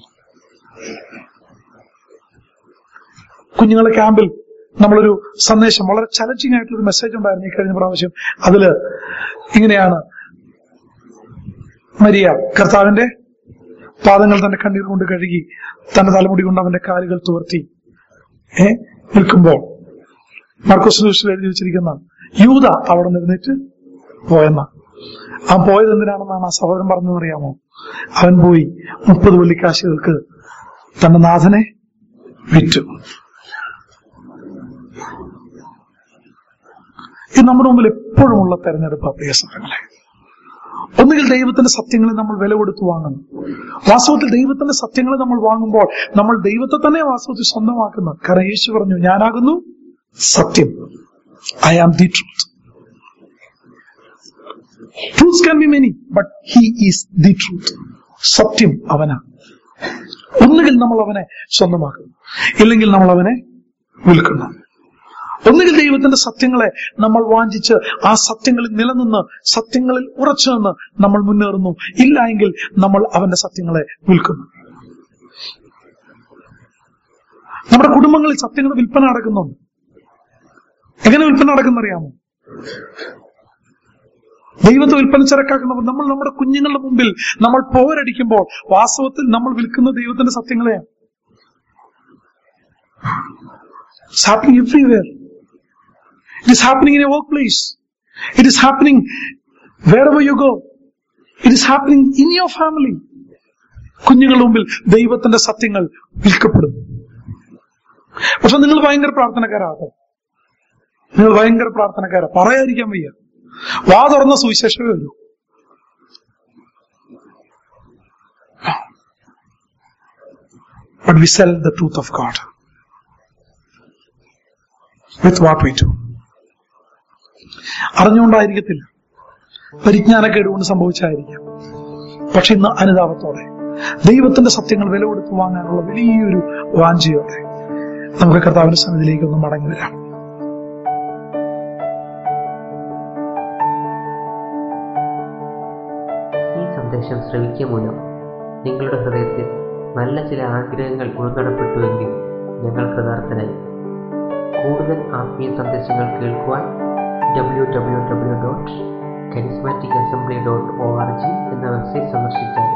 കുഞ്ഞുങ്ങളെ ക്യാമ്പിൽ നമ്മളൊരു സന്ദേശം വളരെ ചലഞ്ചിങ് ആയിട്ടുള്ള ഒരു മെസ്സേജ് ഉണ്ടായിരുന്നു ഈ കഴിഞ്ഞ പ്രാവശ്യം അതില് ഇങ്ങനെയാണ് മരിയ കർത്താവിന്റെ പാദങ്ങൾ തന്റെ കണ്ണീർ കൊണ്ട് കഴുകി തന്റെ തലമുടി കൊണ്ട് അവന്റെ കാലുകൾ തുവർത്തി ഏ നിൽക്കുമ്പോൾ മാർക്കോസ് ന്യൂസിൽ എഴുതി വെച്ചിരിക്കുന്ന യൂത അവിടെ നിന്നിട്ട് പോയെന്ന അവൻ പോയത് എന്തിനാണെന്നാണ് ആ സഹോദരൻ പറഞ്ഞതെന്ന് അറിയാമോ അവൻ പോയി മുപ്പത് വെള്ളിക്കാശുകൾക്ക് തന്റെ നാഥനെ വിറ്റു ഇത് നമ്മുടെ മുമ്പിൽ എപ്പോഴും ഉള്ള തെരഞ്ഞെടുപ്പ് പ്രിയ സഹങ്ങളെ ഒന്നുകിൽ ദൈവത്തിന്റെ സത്യങ്ങളെ നമ്മൾ വില കൊടുത്ത് വാങ്ങുന്നു വാസ്തവത്തിൽ ദൈവത്തിന്റെ സത്യങ്ങളെ നമ്മൾ വാങ്ങുമ്പോൾ നമ്മൾ ദൈവത്തെ തന്നെ വാസ്തവത്തിൽ സ്വന്തമാക്കുന്നു കാരണം യേശു പറഞ്ഞു ഞാനാകുന്നു സത്യം I am the truth truth can be many but he is the truth സത്യം അവനാ ഒന്നുകിൽ നമ്മൾ അവനെ സ്വന്തമാക്കുന്നു ഇല്ലെങ്കിൽ നമ്മൾ അവനെ വിൽക്കുന്നു ഒന്നുകിൽ ദൈവത്തിന്റെ സത്യങ്ങളെ നമ്മൾ വാഞ്ചിച്ച് ആ സത്യങ്ങളിൽ നിലനിന്ന് സത്യങ്ങളിൽ ഉറച്ചു നിന്ന് നമ്മൾ മുന്നേറുന്നു ഇല്ല എങ്കിൽ നമ്മൾ അവന്റെ സത്യങ്ങളെ വിൽക്കുന്നു നമ്മുടെ കുടുംബങ്ങളിൽ സത്യങ്ങൾ വിൽപ്പന നടക്കുന്നുണ്ട് എങ്ങനെ വിൽപ്പന നടക്കുന്ന അറിയാമോ ദൈവത്തെ വിൽപ്പന ചരക്കാക്കുന്നപ്പോൾ നമ്മൾ നമ്മുടെ കുഞ്ഞുങ്ങളുടെ മുമ്പിൽ നമ്മൾ പോരടിക്കുമ്പോൾ വാസ്തവത്തിൽ നമ്മൾ വിൽക്കുന്ന ദൈവത്തിന്റെ സത്യങ്ങളെയാണ് It's happening everywhere. It is happening in your workplace. It is happening wherever you go. It is happening in your family. കുഞ്ഞുങ്ങളുടെ മുമ്പിൽ ദൈവത്തിന്റെ സത്യങ്ങൾ വിൽക്കപ്പെടും പക്ഷെ നിങ്ങൾ ഭയങ്കര പ്രാർത്ഥനക്കാരാട്ടോ നിങ്ങൾ ഭയങ്കര പ്രാർത്ഥനക്കാരാ പറയാതിരിക്കാൻ വയ്യ വാ തുറന്ന സുവിശേഷമേ വരൂ but we sell the truth of God with what we do. അറിഞ്ഞുകൊണ്ടായിരിക്കത്തില്ല പരിജ്ഞാനക്കേട് കൊണ്ട് സംഭവിച്ചായിരിക്കാം പക്ഷെ ഇന്ന് അനുതാപത്തോടെ ദൈവത്തിന്റെ സത്യങ്ങൾ വില കൊടുത്ത് വാങ്ങാനുള്ള വലിയൊരു വാഞ്ചയോടെ നമുക്ക് കർത്താവിന്റെ സന്നിധിയിലേക്ക് ഒന്ന് മടങ്ങി വരാം ഈ സന്ദേശം ശ്രവിക്കുക മൂലം നിങ്ങളുടെ ഹൃദയത്തിൽ നല്ല ചില ആഗ്രഹങ്ങൾ ഉൾനടപ്പെട്ടുവെങ്കിൽ ഞങ്ങൾ കൃതാർത്ഥനായി കൂടുതൽ ആത്മീയ സന്ദേശങ്ങൾ കേൾക്കുവാൻ W W W dot charismatic assembly dot O R G എന്ന വെബ്സൈറ്റ് സന്ദർശിച്ചാൽ